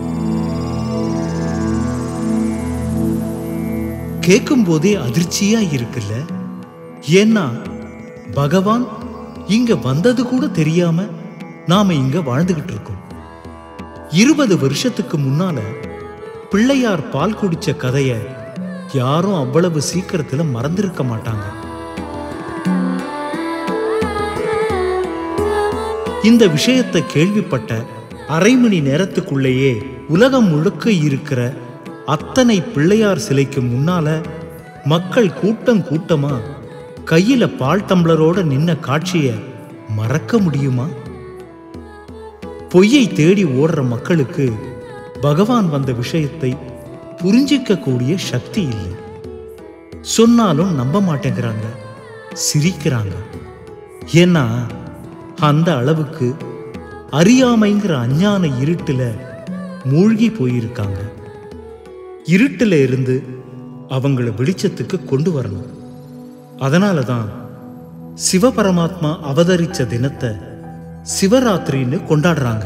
கேட்கும் போதே அதிர்ச்சியா இருக்குல்ல ஏன்னா பகவான் இங்க வந்தது கூட தெரியாம நாம இங்க வாழ்ந்துகிட்டு இருக்கோம் இருபது வருஷத்துக்கு முன்னால பிள்ளையார் பால் குடிச்ச கதைய யாரும் அவ்வளவு சீக்கிரத்துல மறந்திருக்க மாட்டாங்க இந்த விஷயத்தை கேள்விப்பட்ட அரை மணி நேரத்துக்குள்ளேயே உலகம் முழுக்க இருக்கிற அத்தனை பிள்ளையார் சிலைக்கு முன்னால மக்கள் கூட்டம் கூட்டமா கையில பால் டம்ளரோட நின்ன காட்சிய மறக்க முடியுமா பொய்யை தேடி ஓடுற மக்களுக்கு பகவான் வந்த விஷயத்தை புரிஞ்சிக்க கூடிய சக்தி இல்லை சொன்னாலும் நம்ப மாட்டேங்கிறாங்க சிரிக்கிறாங்க ஏன்னா அந்த அளவுக்கு அறியாமைங்கிற அஞ்ஞான இருட்டுல மூழ்கி போயிருக்காங்க இருட்டுல இருந்து அவங்கள வெளிச்சத்துக்கு கொண்டு வரணும் அதனால தான் சிவபரமாத்மா அவதரிச்ச தினத்தை சிவராத்திரின்னு கொண்டாடுறாங்க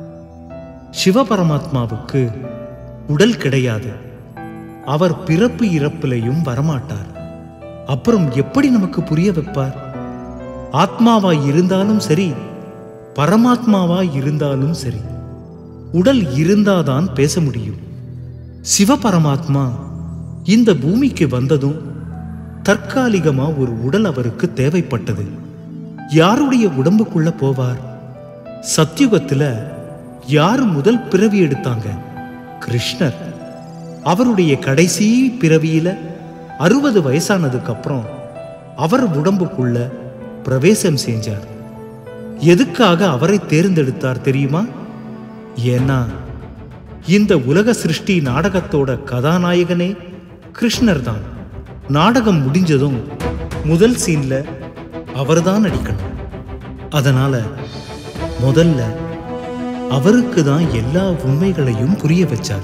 சிவபரமாத்மாவுக்கு உடல் கிடையாது அவர் பிறப்பு இறப்பிலையும் வரமாட்டார் அப்புறம் எப்படி நமக்கு புரிய வைப்பார் ஆத்மாவா இருந்தாலும் சரி பரமாத்மாவா இருந்தாலும் சரி உடல் இருந்தாதான் பேச முடியும் சிவபரமாத்மா இந்த பூமிக்கு வந்ததும் தற்காலிகமா ஒரு உடல் அவருக்கு தேவைப்பட்டது யாருடைய உடம்புக்குள்ள போவார் சத்யுகத்துல யார் முதல் பிறவி எடுத்தாங்க கிருஷ்ணர் அவருடைய கடைசி பிறவியில அறுபது வயசானதுக்கு அப்புறம் அவர் உடம்புக்குள்ள பிரவேசம் செஞ்சார் எதுக்காக அவரை தேர்ந்தெடுத்தார் தெரியுமா ஏன்னா இந்த உலக சிருஷ்டி நாடகத்தோட கதாநாயகனே கிருஷ்ணர் தான் நாடகம் முடிஞ்சதும் முதல் சீன்ல அவர்தான் நடிக்கணும் அதனால முதல்ல அவருக்கு தான் எல்லா உண்மைகளையும் புரிய வச்சார்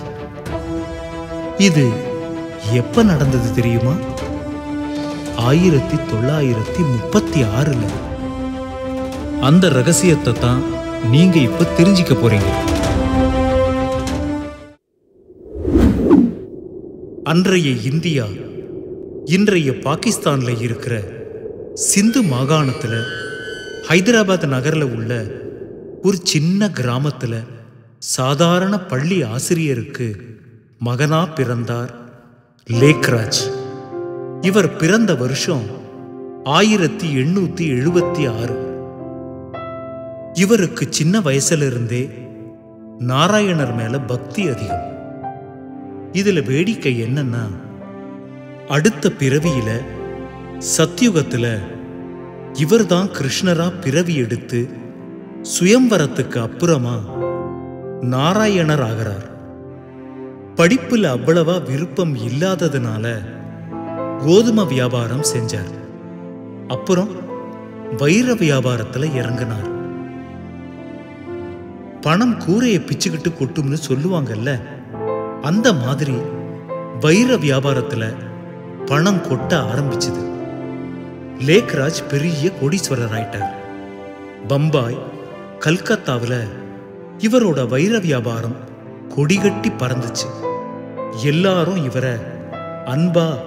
இது எப்ப நடந்தது தெரியுமா ஆயிரத்தி தொள்ளாயிரத்தி முப்பத்தி ஆறுல அந்த ரகசியத்தை தான் நீங்க இப்ப தெரிஞ்சுக்க போறீங்க அன்றைய இந்தியா இன்றைய பாகிஸ்தான்ல இருக்கிற சிந்து மாகாணத்துல ஹைதராபாத் நகர்ல உள்ள ஒரு சின்ன கிராமத்துல சாதாரண பள்ளி ஆசிரியருக்கு மகனா பிறந்தார் லேக்ராஜ் இவர் பிறந்த வருஷம் ஆயிரத்தி எண்ணூத்தி எழுபத்தி ஆறு இவருக்கு சின்ன வயசுல இருந்தே நாராயணர் மேல பக்தி அதிகம் இதுல வேடிக்கை என்னன்னா அடுத்த பிறவியில சத்யுகத்துல இவர்தான் கிருஷ்ணரா பிறவி எடுத்து சுயம்வரத்துக்கு அப்புறமா நாராயணர் ஆகிறார் படிப்புல அவ்வளவா விருப்பம் இல்லாததுனால கோதுமை வியாபாரம் செஞ்சார் அப்புறம் வைர வியாபாரத்துல இறங்கினார் பணம் கூரையை பிச்சுக்கிட்டு கொட்டும்னு சொல்லுவாங்கல்ல அந்த மாதிரி வைர வியாபாரத்துல பணம் கொட்ட ஆரம்பிச்சது லேக்ராஜ் பெரிய கோடீஸ்வரர் ஆயிட்டார் பம்பாய் கல்கத்தாவுல இவரோட வைர வியாபாரம் கொடிகட்டி பறந்துச்சு எல்லாரும் இவரை அன்பா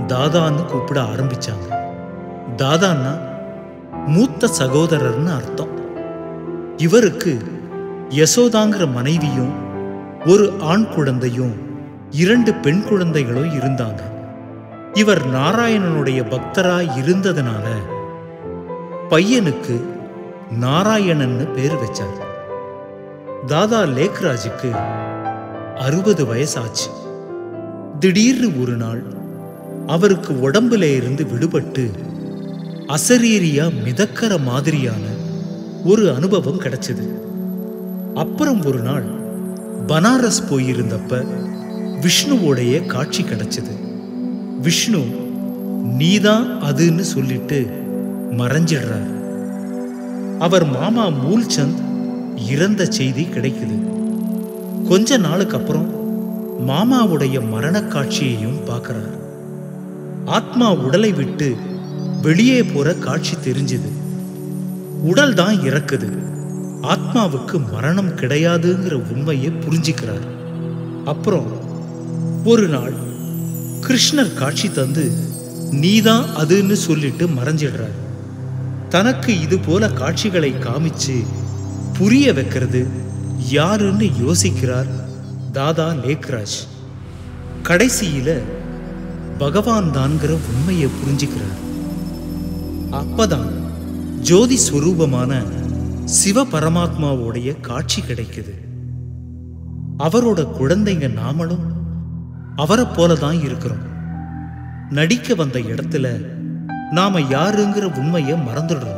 தாதான்னு கூப்பிட ஆரம்பிச்சாங்க தாதான்னா மூத்த சகோதரர்னு அர்த்தம் இவருக்கு யசோதாங்கிற மனைவியும் ஒரு ஆண் குழந்தையும் இரண்டு பெண் குழந்தைகளும் இருந்தாங்க இவர் நாராயணனுடைய பக்தரா இருந்ததுனால பையனுக்கு நாராயணன்னு பேர் வச்சார் தாதா லேக்ராஜுக்கு அறுபது வயசாச்சு திடீர்னு ஒரு நாள் அவருக்கு உடம்புல இருந்து விடுபட்டு அசரீரியா மிதக்கிற மாதிரியான ஒரு அனுபவம் கிடைச்சது அப்புறம் ஒரு நாள் பனாரஸ் போயிருந்தப்ப விஷ்ணுவோடைய காட்சி கிடைச்சது விஷ்ணு நீதான் அதுன்னு சொல்லிட்டு மறைஞ்சிடுறார் அவர் மாமா மூல்சந்த் இறந்த செய்தி கிடைக்குது கொஞ்ச நாளுக்கு அப்புறம் மாமாவுடைய மரண காட்சியையும் பார்க்கறார் ஆத்மா உடலை விட்டு வெளியே போற காட்சி தெரிஞ்சுது உடல் தான் இறக்குது ஆத்மாவுக்கு மரணம் கிடையாதுங்கிற உண்மையை புரிஞ்சுக்கிறார் அப்புறம் ஒரு நாள் கிருஷ்ணர் காட்சி தந்து நீதான் அதுன்னு சொல்லிட்டு மறைஞ்சிடுறார் தனக்கு இது போல காட்சிகளை காமிச்சு புரிய வைக்கிறது யாருன்னு யோசிக்கிறார் தாதா லேக்ராஜ் கடைசியில பகவான் தான்கிற உண்மையை புரிஞ்சுக்கிறார் அப்பதான் ஜோதி ஸ்வரூபமான சிவ பரமாத்மாவோடைய காட்சி கிடைக்குது அவரோட குழந்தைங்க நாமளும் அவரை போல தான் இருக்கிறோம் நடிக்க வந்த இடத்துல நாம யாருங்கிற உண்மையை மறந்துடுறோம்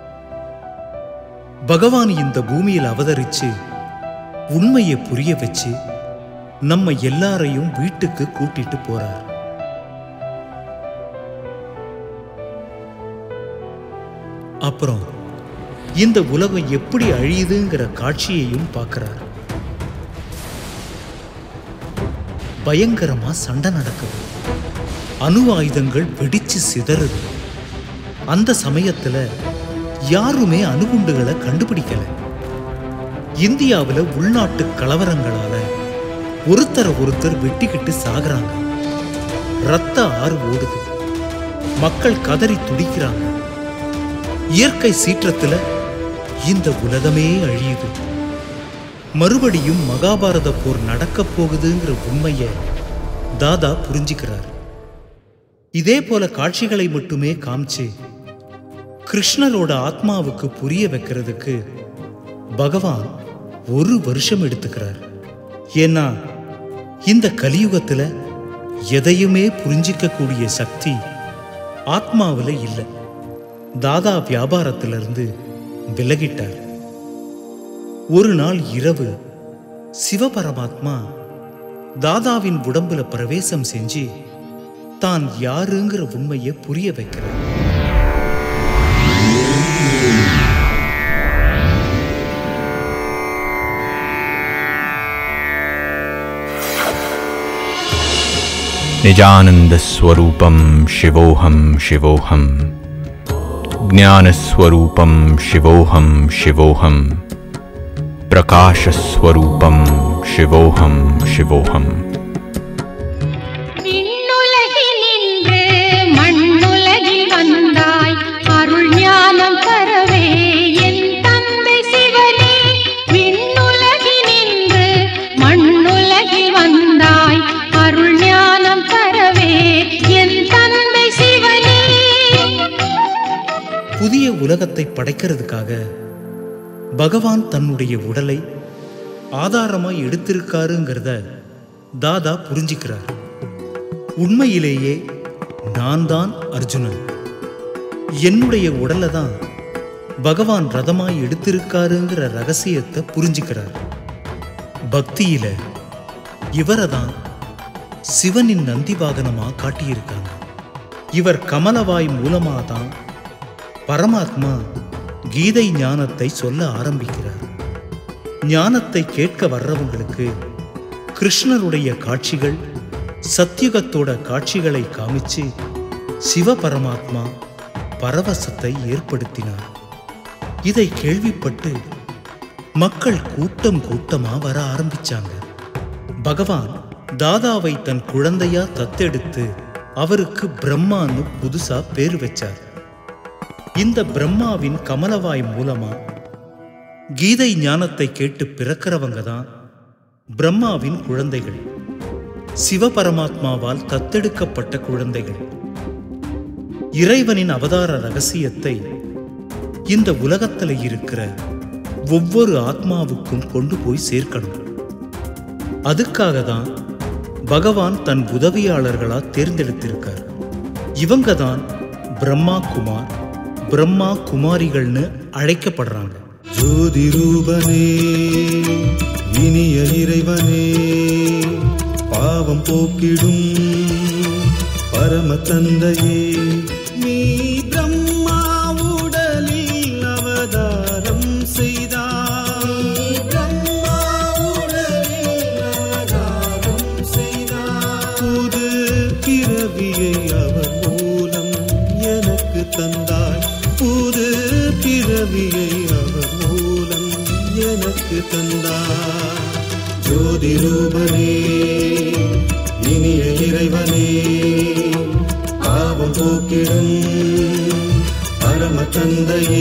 பகவான் இந்த பூமியில் அவதரிச்சு உண்மையை புரிய வச்சு நம்ம எல்லாரையும் வீட்டுக்கு கூட்டிட்டு போறார் அப்புறம் இந்த உலகம் எப்படி அழியுதுங்கிற காட்சியையும் பார்க்கிறார் பயங்கரமா சண்டை நடக்குது அணு ஆயுதங்கள் வெடிச்சு சிதறுது அந்த சமயத்துல யாருமே அணுகுண்டுகளை கண்டுபிடிக்கல இந்தியாவுல உள்நாட்டு கலவரங்களால ஒருத்தரை ஒருத்தர் வெட்டிக்கிட்டு சாகுறாங்க ரத்த ஆறு ஓடுது மக்கள் கதறி துடிக்கிறாங்க இயற்கை சீற்றத்துல இந்த உலகமே அழியுது மறுபடியும் மகாபாரத போர் நடக்கப் போகுதுங்கிற உண்மையை தாதா புரிஞ்சுக்கிறார் இதே போல காட்சிகளை மட்டுமே காமிச்சு கிருஷ்ணரோட ஆத்மாவுக்கு புரிய வைக்கிறதுக்கு பகவான் ஒரு வருஷம் எடுத்துக்கிறார் ஏன்னா இந்த கலியுகத்துல எதையுமே புரிஞ்சிக்கக்கூடிய சக்தி ஆத்மாவில் இல்லை தாதா வியாபாரத்திலிருந்து விலகிட்டார் ஒரு நாள் இரவு சிவபரமாத்மா தாதாவின் உடம்புல பிரவேசம் செஞ்சு தான் யாருங்கிற உண்மையை புரிய வைக்கிறார் निजानन्दस्वरूपं शिवोऽहं शिवोऽहं ज्ञानस्वरूपं शिवोऽहं शिवोऽहं प्रकाशस्वरूपं शिवोऽहं शिवोऽहम् விண்ணுலகினின்று மண்ணுலகில் வந்தாய் அருள் ஞானம் தரவே என் தந்தை சிவனே விண்ணுலகினின்று மண்ணுலகில் வந்தாய் அருள் ஞானம் தரவே என் தந்தை சிவனே புதிய உலகத்தை படைக்கிறதுக்காக பகவான் தன்னுடைய உடலை ஆதாரமா எடுத்திருக்காருங்கிறத தாதா புரிஞ்சுக்கிறார் உண்மையிலேயே நான் தான் அர்ஜுனன் என்னுடைய உடலை தான் பகவான் ரதமாய் எடுத்திருக்காருங்கிற ரகசியத்தை புரிஞ்சுக்கிறார் பக்தியில இவரை தான் சிவனின் நந்தி வாகனமா காட்டியிருக்காங்க இவர் கமலவாய் மூலமா தான் பரமாத்மா கீதை ஞானத்தை சொல்ல ஆரம்பிக்கிறார் ஞானத்தை கேட்க வர்றவங்களுக்கு கிருஷ்ணருடைய காட்சிகள் சத்தியுகத்தோட காட்சிகளை காமிச்சு சிவ பரமாத்மா பரவசத்தை ஏற்படுத்தினார் இதை கேள்விப்பட்டு மக்கள் கூட்டம் கூட்டமா வர ஆரம்பிச்சாங்க பகவான் தாதாவை தன் குழந்தையா தத்தெடுத்து அவருக்கு பிரம்மான்னு புதுசா பேர் வச்சார் இந்த பிரம்மாவின் கமலவாய் மூலமா கீதை ஞானத்தை கேட்டு பிறக்கிறவங்க தான் பிரம்மாவின் குழந்தைகள் சிவபரமாத்மாவால் தத்தெடுக்கப்பட்ட குழந்தைகள் இறைவனின் அவதார ரகசியத்தை இந்த உலகத்துல இருக்கிற ஒவ்வொரு ஆத்மாவுக்கும் கொண்டு போய் சேர்க்கணும் அதுக்காக தான் பகவான் தன் உதவியாளர்களா தேர்ந்தெடுத்திருக்கார் இவங்க தான் பிரம்மா குமார் பிரம்மா குமாரிகள்னு அழைக்கப்படுறாங்க ஜோதி ரூபனே இனிய இறைவனே பாவம் போக்கிடும் பரம தந்தையே நீ பிரம்மா உடலில் அவதாரம் செய்தாய் பிரம்மா உடலில் அவதாரம் செய்தாய் புது பிறவியை அவர் மூலம் எனக்கு தந்தாய் புது பிறவியை அவர் மூலம் எனக்கு தந்தாய் ஜோதி ரூபனே இனிய இறைவனே பாவம் போக்கிடும் பரம தந்தையே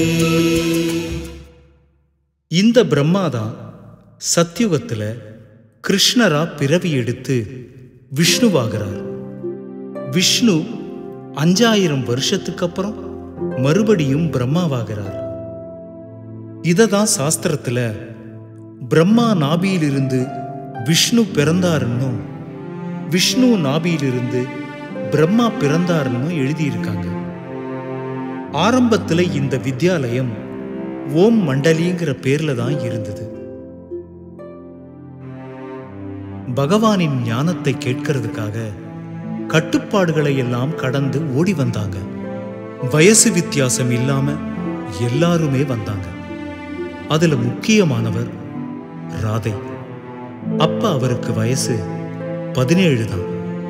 இந்த பிரம்மாதான் சத்யுகத்துல கிருஷ்ணரா பிறவி எடுத்து விஷ்ணுவாகிறார் விஷ்ணு அஞ்சாயிரம் வருஷத்துக்கு அப்புறம் மறுபடியும் பிரம்மாவாகிறார் இததான் சாஸ்திரத்துல பிரம்மா நாபியிலிருந்து விஷ்ணு பிறந்தாருன்னும் விஷ்ணு நாபியிலிருந்து பிரம்மா பிறந்தாருன்னு எழுதியிருக்காங்க ஆரம்பத்துல இந்த வித்யாலயம் ஓம் மண்டலிங்கிற பேர்ல தான் இருந்தது பகவானின் ஞானத்தை கேட்கறதுக்காக கட்டுப்பாடுகளை எல்லாம் கடந்து ஓடி வந்தாங்க வயசு வித்தியாசம் இல்லாம எல்லாருமே வந்தாங்க அதுல முக்கியமானவர் ராதை அப்ப அவருக்கு வயசு பதினேழு தான்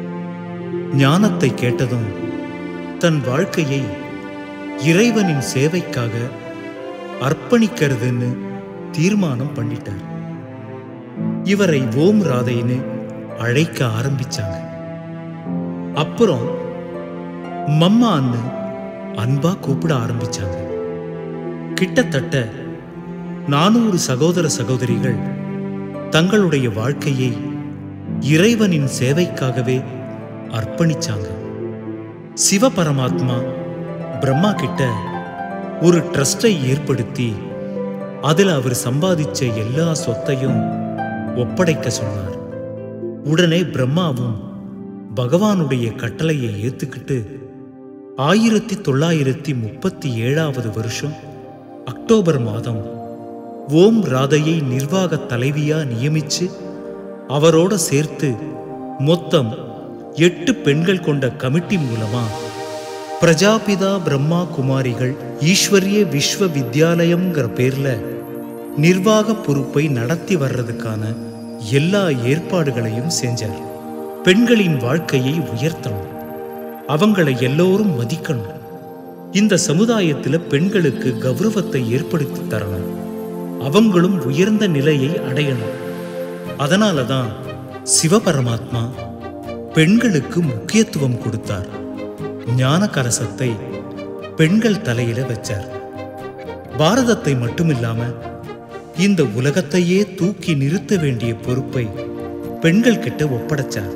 ஞானத்தை கேட்டதும் தன் வாழ்க்கையை இறைவனின் சேவைக்காக அர்ப்பணிக்கிறதுன்னு தீர்மானம் பண்ணிட்டார் இவரை ஓம் ராதைன்னு அழைக்க ஆரம்பிச்சாங்க அப்புறம் மம்மான்னு அன்பா கூப்பிட ஆரம்பிச்சாங்க கிட்டத்தட்ட நானூறு சகோதர சகோதரிகள் தங்களுடைய வாழ்க்கையை இறைவனின் சேவைக்காகவே அர்ப்பணிச்சாங்க சிவபரமாத்மா பிரம்மா கிட்ட ஒரு ட்ரஸ்டை ஏற்படுத்தி அதில் அவர் சம்பாதிச்ச எல்லா சொத்தையும் ஒப்படைக்க சொன்னார் உடனே பிரம்மாவும் பகவானுடைய கட்டளையை ஏத்துக்கிட்டு ஆயிரத்தி தொள்ளாயிரத்தி முப்பத்தி ஏழாவது வருஷம் அக்டோபர் மாதம் ஓம் ராதையை நிர்வாக தலைவியா நியமிச்சு அவரோட சேர்த்து மொத்தம் எட்டு பெண்கள் கொண்ட கமிட்டி மூலமா பிரஜாபிதா பிரம்மா குமாரிகள் ஈஸ்வரிய விஸ்வ வித்யாலயம்ங்கிற பேர்ல நிர்வாக பொறுப்பை நடத்தி வர்றதுக்கான எல்லா ஏற்பாடுகளையும் செஞ்சார் பெண்களின் வாழ்க்கையை உயர்த்தணும் அவங்களை எல்லோரும் மதிக்கணும் இந்த சமுதாயத்துல பெண்களுக்கு கௌரவத்தை ஏற்படுத்தி தரணும் அவங்களும் உயர்ந்த நிலையை அடையணும் அதனால தான் சிவபரமாத்மா பெண்களுக்கு முக்கியத்துவம் கொடுத்தார் ஞான கலசத்தை பெண்கள் தலையில வச்சார் பாரதத்தை மட்டுமில்லாம இந்த உலகத்தையே தூக்கி நிறுத்த வேண்டிய பொறுப்பை பெண்கள் கிட்ட ஒப்படைச்சார்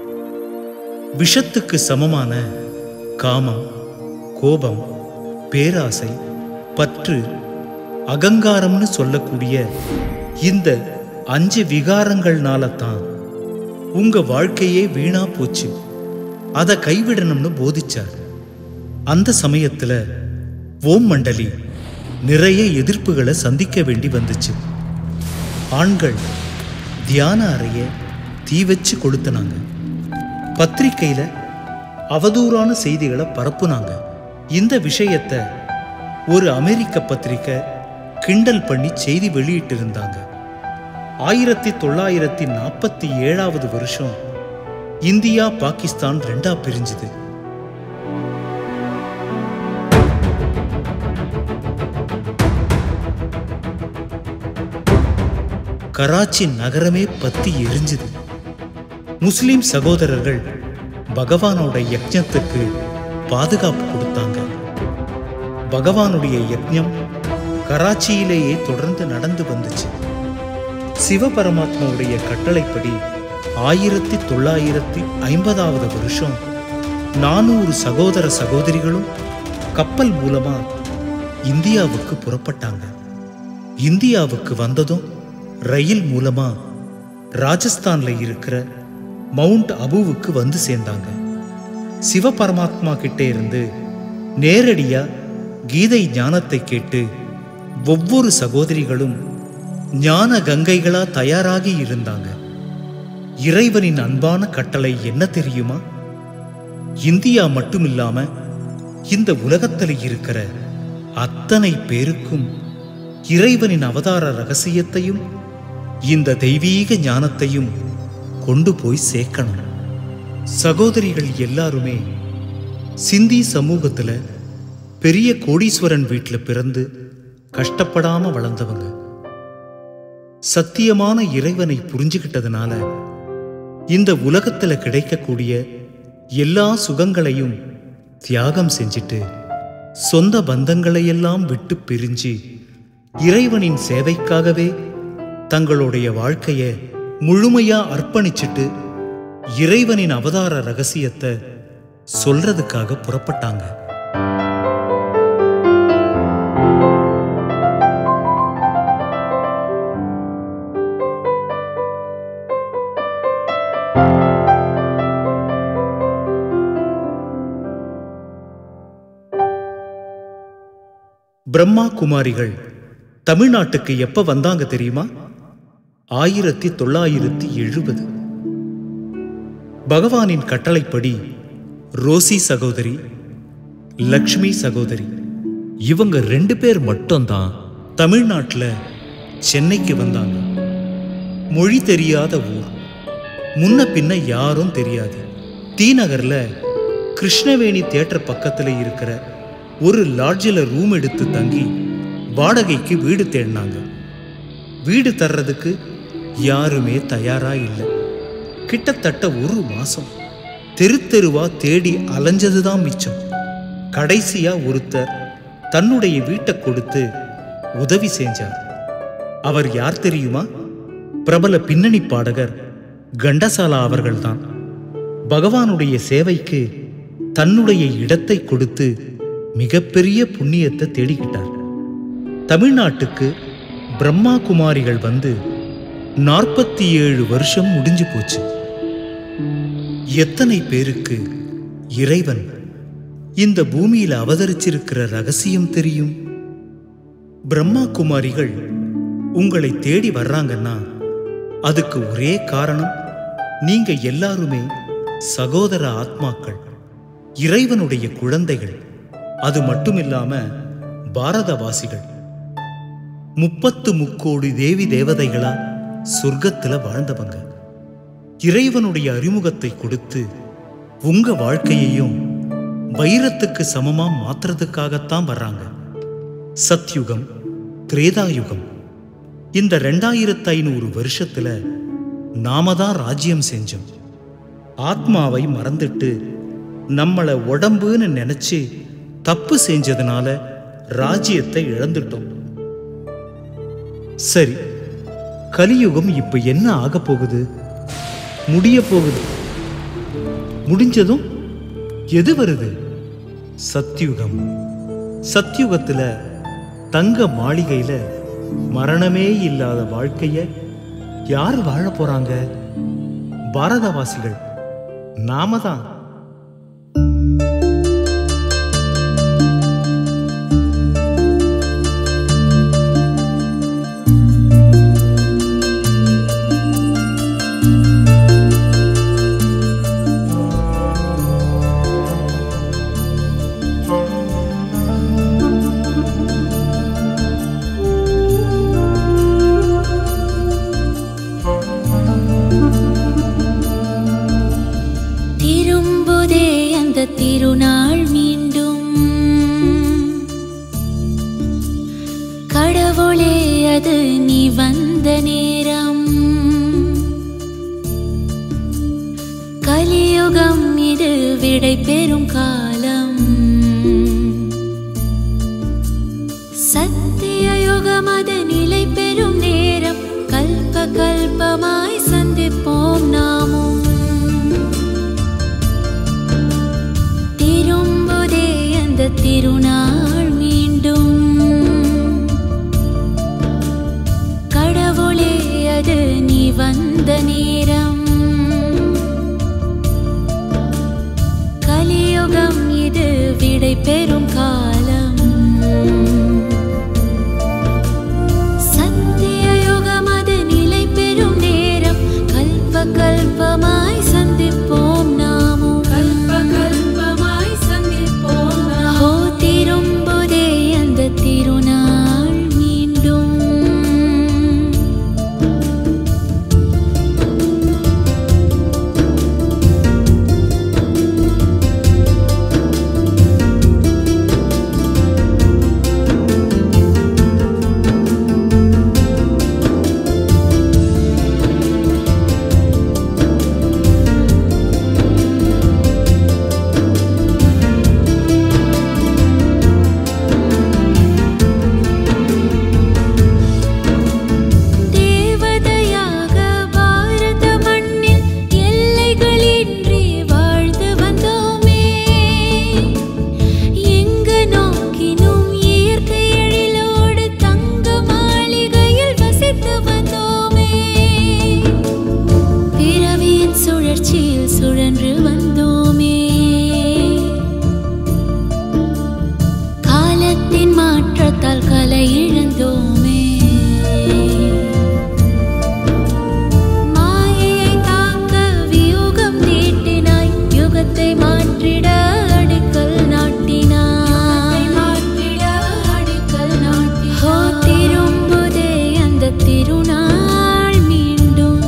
விஷத்துக்கு சமமான காமம் கோபம் பேராசை பற்று அகங்காரம்னு சொல்லக்கூடிய இந்த அஞ்சு விகாரங்கள்னால தான் உங்க வாழ்க்கையே வீணா போச்சு அதை கைவிடணும்னு போதிச்சார் அந்த சமயத்துல ஓம் மண்டலி நிறைய எதிர்ப்புகளை சந்திக்க வேண்டி வந்துச்சு ஆண்கள் தியான அறைய தீ வச்சு கொளுத்துனாங்க பத்திரிக்கையில அவதூறான செய்திகளை பரப்புனாங்க இந்த விஷயத்தை ஒரு அமெரிக்க பத்திரிக்கை கிண்டல் பண்ணி செய்தி வெளியிட்டு இருந்தாங்க ஆயிரத்தி தொள்ளாயிரத்தி நாற்பத்தி ஏழாவது வருஷம் இந்தியா பாகிஸ்தான் ரெண்டா பிரிஞ்சுது கராச்சி நகரமே பத்தி எரிஞ்சுது முஸ்லிம் சகோதரர்கள் பகவானோட யஜ்ஞத்துக்கு பாதுகாப்பு கொடுத்தாங்க பகவானுடைய யஜ்ஞம் கராச்சியிலேயே தொடர்ந்து நடந்து வந்துச்சு சிவபரமாத்மாவுடைய கட்டளைப்படி ஆயிரத்தி தொள்ளாயிரத்தி ஐம்பதாவது வருஷம் நானூறு சகோதர சகோதரிகளும் கப்பல் மூலமா இந்தியாவுக்கு புறப்பட்டாங்க இந்தியாவுக்கு வந்ததும் ரயில் மூலமா ராஜஸ்தான்ல இருக்கிற மவுண்ட் அபுவுக்கு வந்து சேர்ந்தாங்க சிவபரமாத்மா கிட்டே இருந்து நேரடியா கீதை ஞானத்தை கேட்டு ஒவ்வொரு சகோதரிகளும் ஞான கங்கைகளா தயாராகி இருந்தாங்க இறைவனின் அன்பான கட்டளை என்ன தெரியுமா இந்தியா மட்டுமில்லாம இந்த உலகத்தில் இருக்கிற அத்தனை பேருக்கும் இறைவனின் அவதார ரகசியத்தையும் இந்த தெய்வீக ஞானத்தையும் கொண்டு போய் சேர்க்கணும் சகோதரிகள் எல்லாருமே சிந்தி சமூகத்துல பெரிய கோடீஸ்வரன் வீட்டில் பிறந்து கஷ்டப்படாம வளர்ந்தவங்க சத்தியமான இறைவனை புரிஞ்சுக்கிட்டதுனால இந்த உலகத்துல கிடைக்கக்கூடிய எல்லா சுகங்களையும் தியாகம் செஞ்சிட்டு சொந்த பந்தங்களையெல்லாம் விட்டு பிரிஞ்சு இறைவனின் சேவைக்காகவே தங்களுடைய வாழ்க்கைய முழுமையா அர்ப்பணிச்சிட்டு இறைவனின் அவதார ரகசியத்தை சொல்றதுக்காக புறப்பட்டாங்க பிரம்மா குமாரிகள் தமிழ்நாட்டுக்கு எப்ப வந்தாங்க தெரியுமா ஆயிரத்தி தொள்ளாயிரத்தி எழுபது பகவானின் கட்டளைப்படி ரோசி சகோதரி லக்ஷ்மி சகோதரி இவங்க ரெண்டு பேர் மட்டும்தான் தமிழ்நாட்டில் சென்னைக்கு வந்தாங்க மொழி தெரியாத ஊர் முன்ன பின்ன யாரும் தெரியாது டி நகர்ல கிருஷ்ணவேணி தியேட்டர் பக்கத்துல இருக்கிற ஒரு லாட்ஜில் ரூம் எடுத்து தங்கி வாடகைக்கு வீடு தேடினாங்க வீடு தர்றதுக்கு யாருமே தயாரா இல்லை கிட்டத்தட்ட ஒரு மாசம் தெரு தெருவா தேடி அலைஞ்சதுதான் மிச்சம் கடைசியா ஒருத்தர் தன்னுடைய வீட்டை கொடுத்து உதவி செஞ்சார் அவர் யார் தெரியுமா பிரபல பின்னணி பாடகர் கண்டசாலா அவர்கள்தான் பகவானுடைய சேவைக்கு தன்னுடைய இடத்தை கொடுத்து மிகப்பெரிய புண்ணியத்தை தேடிக்கிட்டார் தமிழ்நாட்டுக்கு பிரம்மா குமாரிகள் வந்து நாற்பத்தி ஏழு வருஷம் முடிஞ்சு போச்சு எத்தனை பேருக்கு இறைவன் இந்த பூமியில அவதரிச்சிருக்கிற ரகசியம் தெரியும் பிரம்மா குமாரிகள் உங்களை தேடி வர்றாங்கன்னா அதுக்கு ஒரே காரணம் நீங்க எல்லாருமே சகோதர ஆத்மாக்கள் இறைவனுடைய குழந்தைகள் அது மட்டுமில்லாம பாரதவாசிகள் முப்பத்து முக்கோடி தேவி தேவதைகளா சொர்க்கத்துல வாழ்ந்தவங்க இறைவனுடைய அறிமுகத்தை கொடுத்து உங்க வாழ்க்கையையும் வைரத்துக்கு சமமா மாத்துறதுக்காகத்தான் வர்றாங்க சத்யுகம் திரேதாயுகம் இந்த ரெண்டாயிரத்து ஐநூறு வருஷத்துல நாம தான் ராஜ்யம் செஞ்சோம் ஆத்மாவை மறந்துட்டு நம்மளை உடம்புன்னு நினைச்சு தப்பு செஞ்சதுனால ராஜ்யத்தை இழந்துட்டோம் சரி கலியுகம் இப்ப என்ன ஆக போகுது முடிய போகுது முடிஞ்சதும் எது வருது சத்யுகம் சத்யுகத்துல தங்க மாளிகையில மரணமே இல்லாத வாழ்க்கைய யார் வாழ போறாங்க பாரதவாசிகள் நாம தான் திரும்புதே அந்த திருநாள் மீண்டும் கடவுளே அது நீ வந்த நேரம் கலியுகம் இது விடை பெறும் காலம் சத்திய யுகம் அது நிலை பெறும் நேரம் கல்ப கல்பமாய் சந்திப்போம் நாமும் திரும்புதே அந்த திருநாள் மீண்டும் கடவுளே அது நீ வந்த நேரம் கலியுகம் இது விடை பெறும் காலம் சத்திய யுகம் அது நிலை பெறும் நேரம் கல்ப கல்பமாய் சந்திப்போம் நாமும் கல்ப கல்பமாய் சந்திப்போம் ஹோ திரும்புதே அந்த திருநாள் மீண்டும் தேவதையாக பாரத மண்ணில் எல்லைகளின்றி வாழ்ந்து வந்தோமே எங்கு நோக்கினும் இயற்கை எழிலோடு தங்க மாளிகையில் வசித்து வந்தோமே பிறவியின் சுழற்சியில் சுழன்று வந்தோமே காலத்தின் மாற்றத்தால் கலை இழந்தோமே மாயையை தாக்க வியூகம் தீட்டினாய் யுகத்தை மாற்றிட அடிக்கல் நாட்டினாய் மாற்றிட அடிக்கல் நாட்டி ஹோ திரும்புதே அந்த திருநாள் மீண்டும்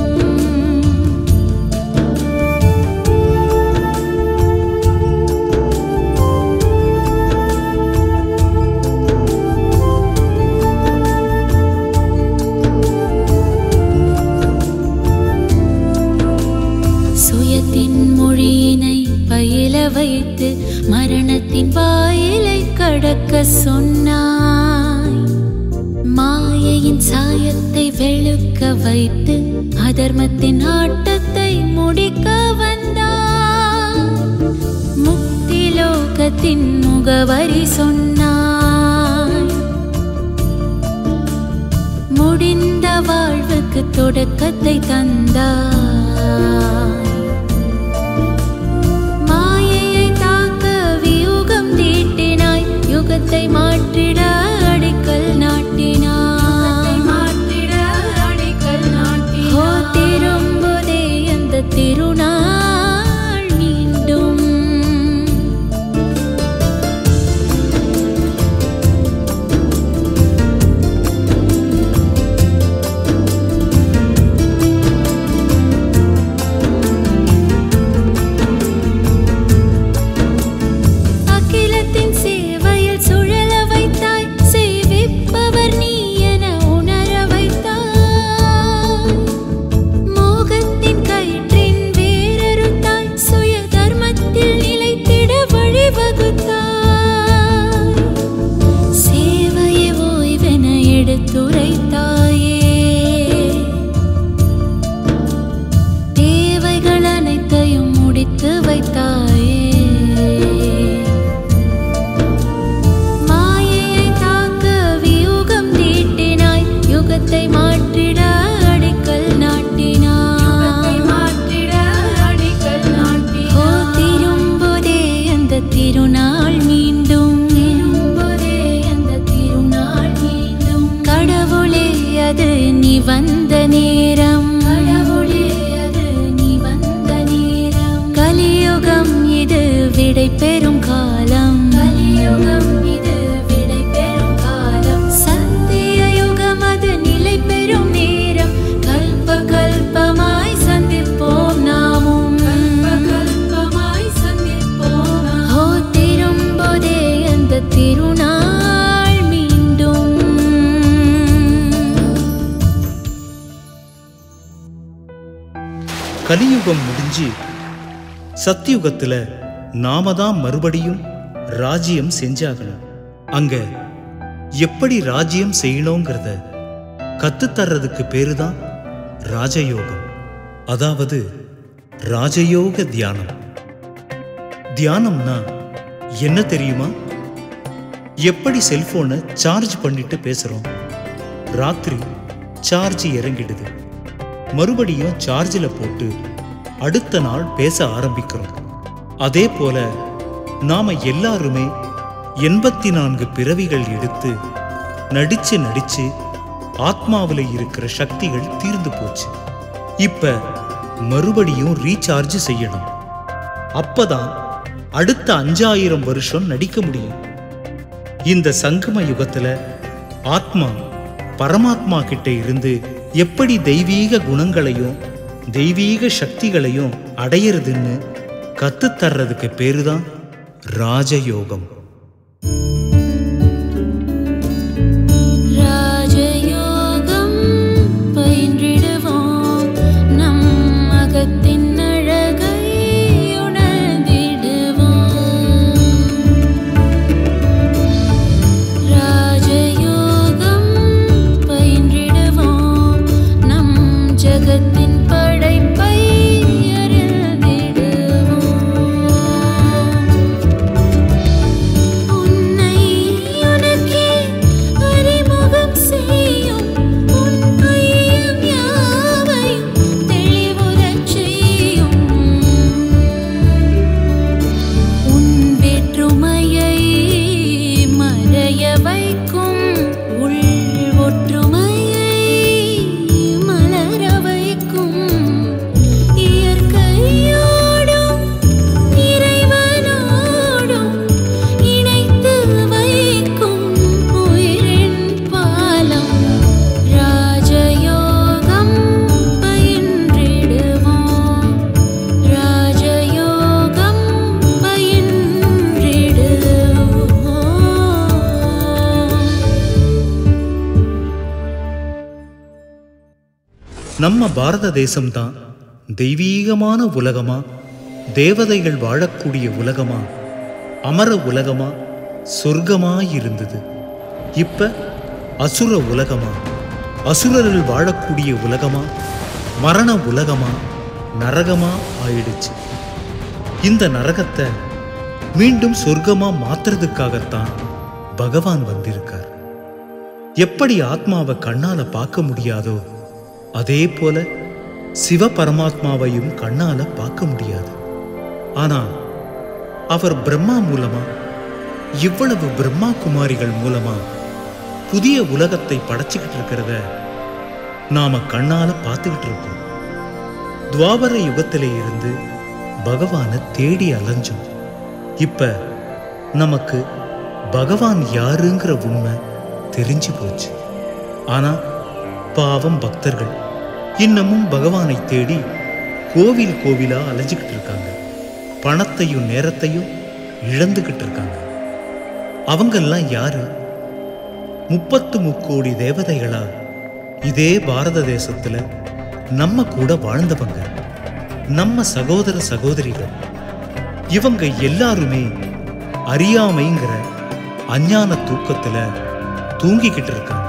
சுயத்தின் மொழியினை பயில வைத்து மரணத்தின் வாயிலை கடக்க சொன்னாய் மாயையின் சாயத்தை வெளுக்க வைத்து அதர்மத்தின் ஆட்டத்தை முடிக்க வந்தாய் முக்தி லோகத்தின் முகவரி சொன்னாய் முடிந்த வாழ்வுக்கு தொடக்கத்தை தந்தாய் மாயையை தாக்க வியூகம் தீட்டினாய் யுகத்தை மாற்றிட அடிக்கல் நாட்டினாய் மாற்றிட அடிக்கல் நாட்டி ஹோ திரும்புதே அந்த திருநாள் மீண்டும் அகிலத்தின் சேவையில் சுழல வைத்தாய் சேவிப்பவர் நீ என உணர வைத்தாய் மோகத்தின் கயிற்றின் வேறறுத்தாய் சுய தர்மத்தில் நிலைத்திட வழிவகுத்தாய் சேவையை ஓய்வென எடுத்துரைத்தாயே தேவைகள் அனைத்தையும் முடித்து வைத்தாயே மாயையை தாக்க வியூகம் தீட்டினாய் யுகத்தை மாற்றிட அடிக்கல் நாட்டினாய் மாற்றிட அடிக்கல் நாட்டி ஓ திரும்புதே அந்த திருநாள் மீண்டும் திரும்புதே அந்த திருநாள் மீண்டும் கடவுளே அது நீ வந்த நேரம் கடவுளே அது நீ வந்த நேரம் கலியுகம் இது விடை பெறும் காலம் கலியுகம் இது விடை பெறும் காலம் சத்திய யுகம் அது நிலை பெறும் நேரம் கல்ப கல்பமாய் சந்திப்போம் நாமும் கல்ப கல்பமாய் சந்திப்போம் ஓ திரும்புதே அந்த திருநாள் மீண்டும் கலியுகம் முடிஞ்சு சத்தியுகத்துல நாம தான் மறுபடியும் ராஜ்யம் செஞ்சாகணும் அங்க எப்படி ராஜ்யம் செய்யணுங்கிறத கத்துத்தர்றதுக்கு பேரு தான் ராஜயோகம் அதாவது ராஜயோக தியானம் தியானம்னா என்ன தெரியுமா எப்படி செல்போனை சார்ஜ் பண்ணிட்டு பேசுறோம் ராத்திரி சார்ஜ் இறங்கிடுது மறுபடியும் சார்ஜில் போட்டு அடுத்த நாள் பேச ஆரம்பிக்கிறோம் அதே போல நாம எல்லாருமே எண்பத்தி நான்கு பிறவிகள் எடுத்து நடிச்சு நடிச்சு ஆத்மாவில் இருக்கிற சக்திகள் தீர்ந்து போச்சு இப்ப மறுபடியும் ரீசார்ஜ் செய்யணும் அப்பதான் அடுத்த அஞ்சாயிரம் வருஷம் நடிக்க முடியும் இந்த சங்கம யுகத்துல ஆத்மா பரமாத்மா கிட்ட இருந்து எப்படி தெய்வீக குணங்களையும் தெய்வீக சக்திகளையும் அடையிறதுன்னு கத்துத்தர்றதுக்கு பேரு தான் ராஜயோகம் ராஜயோகம் பயின்றிடுவோம் நம் அகத்தின் அழகை உணர்ந்திடுவோம் ராஜயோகம் பயின்றிடுவோம் நம் ஜகத்தின் படைப்பை அறிந்திடுவோம் உன்னை உனக்கே அறிமுகம் செய்யும் உன் ஐயம் யாவையும் தெளிவுறச் செய்யும் உன் வேற்றுமையை மறைய வைக்கும் உள் ஒற்றுமையை மலர வைக்கும் இயற்கையோடும் இறைவனோடும் இணைத்து வைக்கும் உயிரின் பாலம் ராஜயோகம் பயின்றிடுவோம் ராஜயோகம் பயின்றிடுவோம் நம்ம பாரத தேசம்தான் தெய்வீகமான உலகமா தேவதைகள் வாழக்கூடிய உலகமா அமர உலகமா சொர்க்கமா இருந்தது இப்ப அசுர உலகமா அசுரர்கள் வாழக்கூடிய உலகமா மரண உலகமா நரகமா ஆயிடுச்சு இந்த நரகத்தை மீண்டும் சொர்க்கமா மாத்துறதுக்காகத்தான் பகவான் வந்திருக்கார் எப்படி ஆத்மாவை கண்ணால பார்க்க முடியாதோ அதே போல சிவ பரமாத்மாவையும் கண்ணால பார்க்க முடியாது ஆனா அவர் பிரம்மா மூலமா இவ்வளவு பிரம்மா குமாரிகள் மூலமா புதிய உலகத்தை படைச்சுக்கிட்டு இருக்கிறத நாம கண்ணால பார்த்துக்கிட்டு இருக்கோம் துவாபர யுகத்திலே இருந்து பகவானை தேடி அலைஞ்சோம் இப்ப நமக்கு பகவான் யாருங்கிற உண்மை தெரிஞ்சு போச்சு ஆனா பாவம் பக்தர்கள் இன்னமும் பகவானை தேடி கோவில் கோவிலா அலைஞ்சுக்கிட்டு இருக்காங்க பணத்தையும் நேரத்தையும் இழந்துகிட்டு இருக்காங்க அவங்கெல்லாம் யாரு முப்பத்து முக்கோடி தேவதைகளா இதே பாரத தேசத்துல நம்ம கூட வாழ்ந்தவங்க நம்ம சகோதர சகோதரிகள் இவங்க எல்லாருமே அறியாமைங்கிற அஞ்ஞான தூக்கத்துல தூங்கிக்கிட்டு இருக்காங்க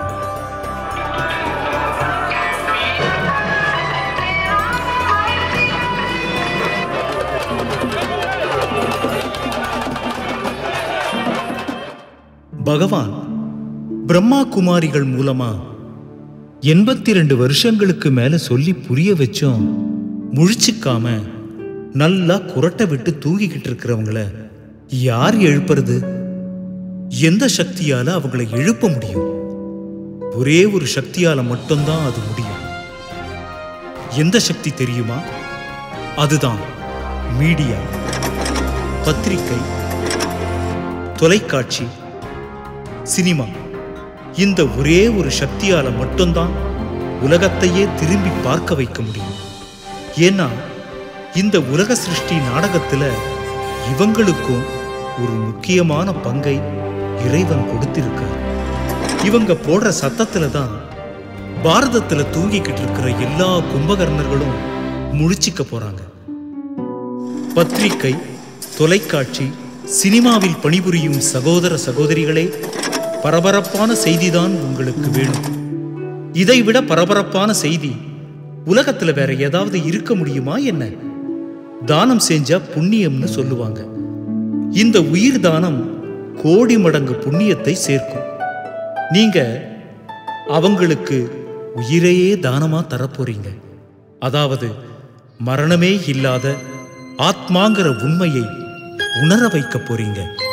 பகவான் பிரம்மா குமாரிகள் மூலமா எண்பத்தி ரெண்டு வருஷங்களுக்கு மேல சொல்லி புரிய வச்சோம் முழிச்சுக்காம நல்லா குரட்டை விட்டு தூங்கிக்கிட்டு இருக்கிறவங்கள யார் எழுப்புறது எந்த சக்தியால அவங்கள எழுப்ப முடியும் ஒரே ஒரு சக்தியால மட்டும்தான் அது முடியும் எந்த சக்தி தெரியுமா அதுதான் மீடியா பத்திரிகை தொலைக்காட்சி சினிமா இந்த ஒரே ஒரு சக்தியால மட்டும்தான் உலகத்தையே திரும்பி பார்க்க வைக்க முடியும் ஏன்னா இந்த உலக சிருஷ்டி நாடகத்துல இவங்களுக்கும் ஒரு முக்கியமான பங்கை இறைவன் கொடுத்திருக்கார் இவங்க போடுற சத்தத்துல தான் பாரதத்துல தூங்கிக்கிட்டு இருக்கிற எல்லா கும்பகர்ணர்களும் முழிச்சிக்க போறாங்க பத்திரிகை தொலைக்காட்சி சினிமாவில் பணிபுரியும் சகோதர சகோதரிகளே பரபரப்பான செய்திதான் உங்களுக்கு வேணும் இதைவிட பரபரப்பான செய்தி உலகத்துல வேற ஏதாவது இருக்க முடியுமா என்ன தானம் செஞ்சா புண்ணியம்னு சொல்லுவாங்க இந்த உயிர் தானம் கோடி மடங்கு புண்ணியத்தை சேர்க்கும் நீங்க அவங்களுக்கு உயிரையே தானமா தரப்போறீங்க அதாவது மரணமே இல்லாத ஆத்மாங்கிற உண்மையை உணர வைக்க போறீங்க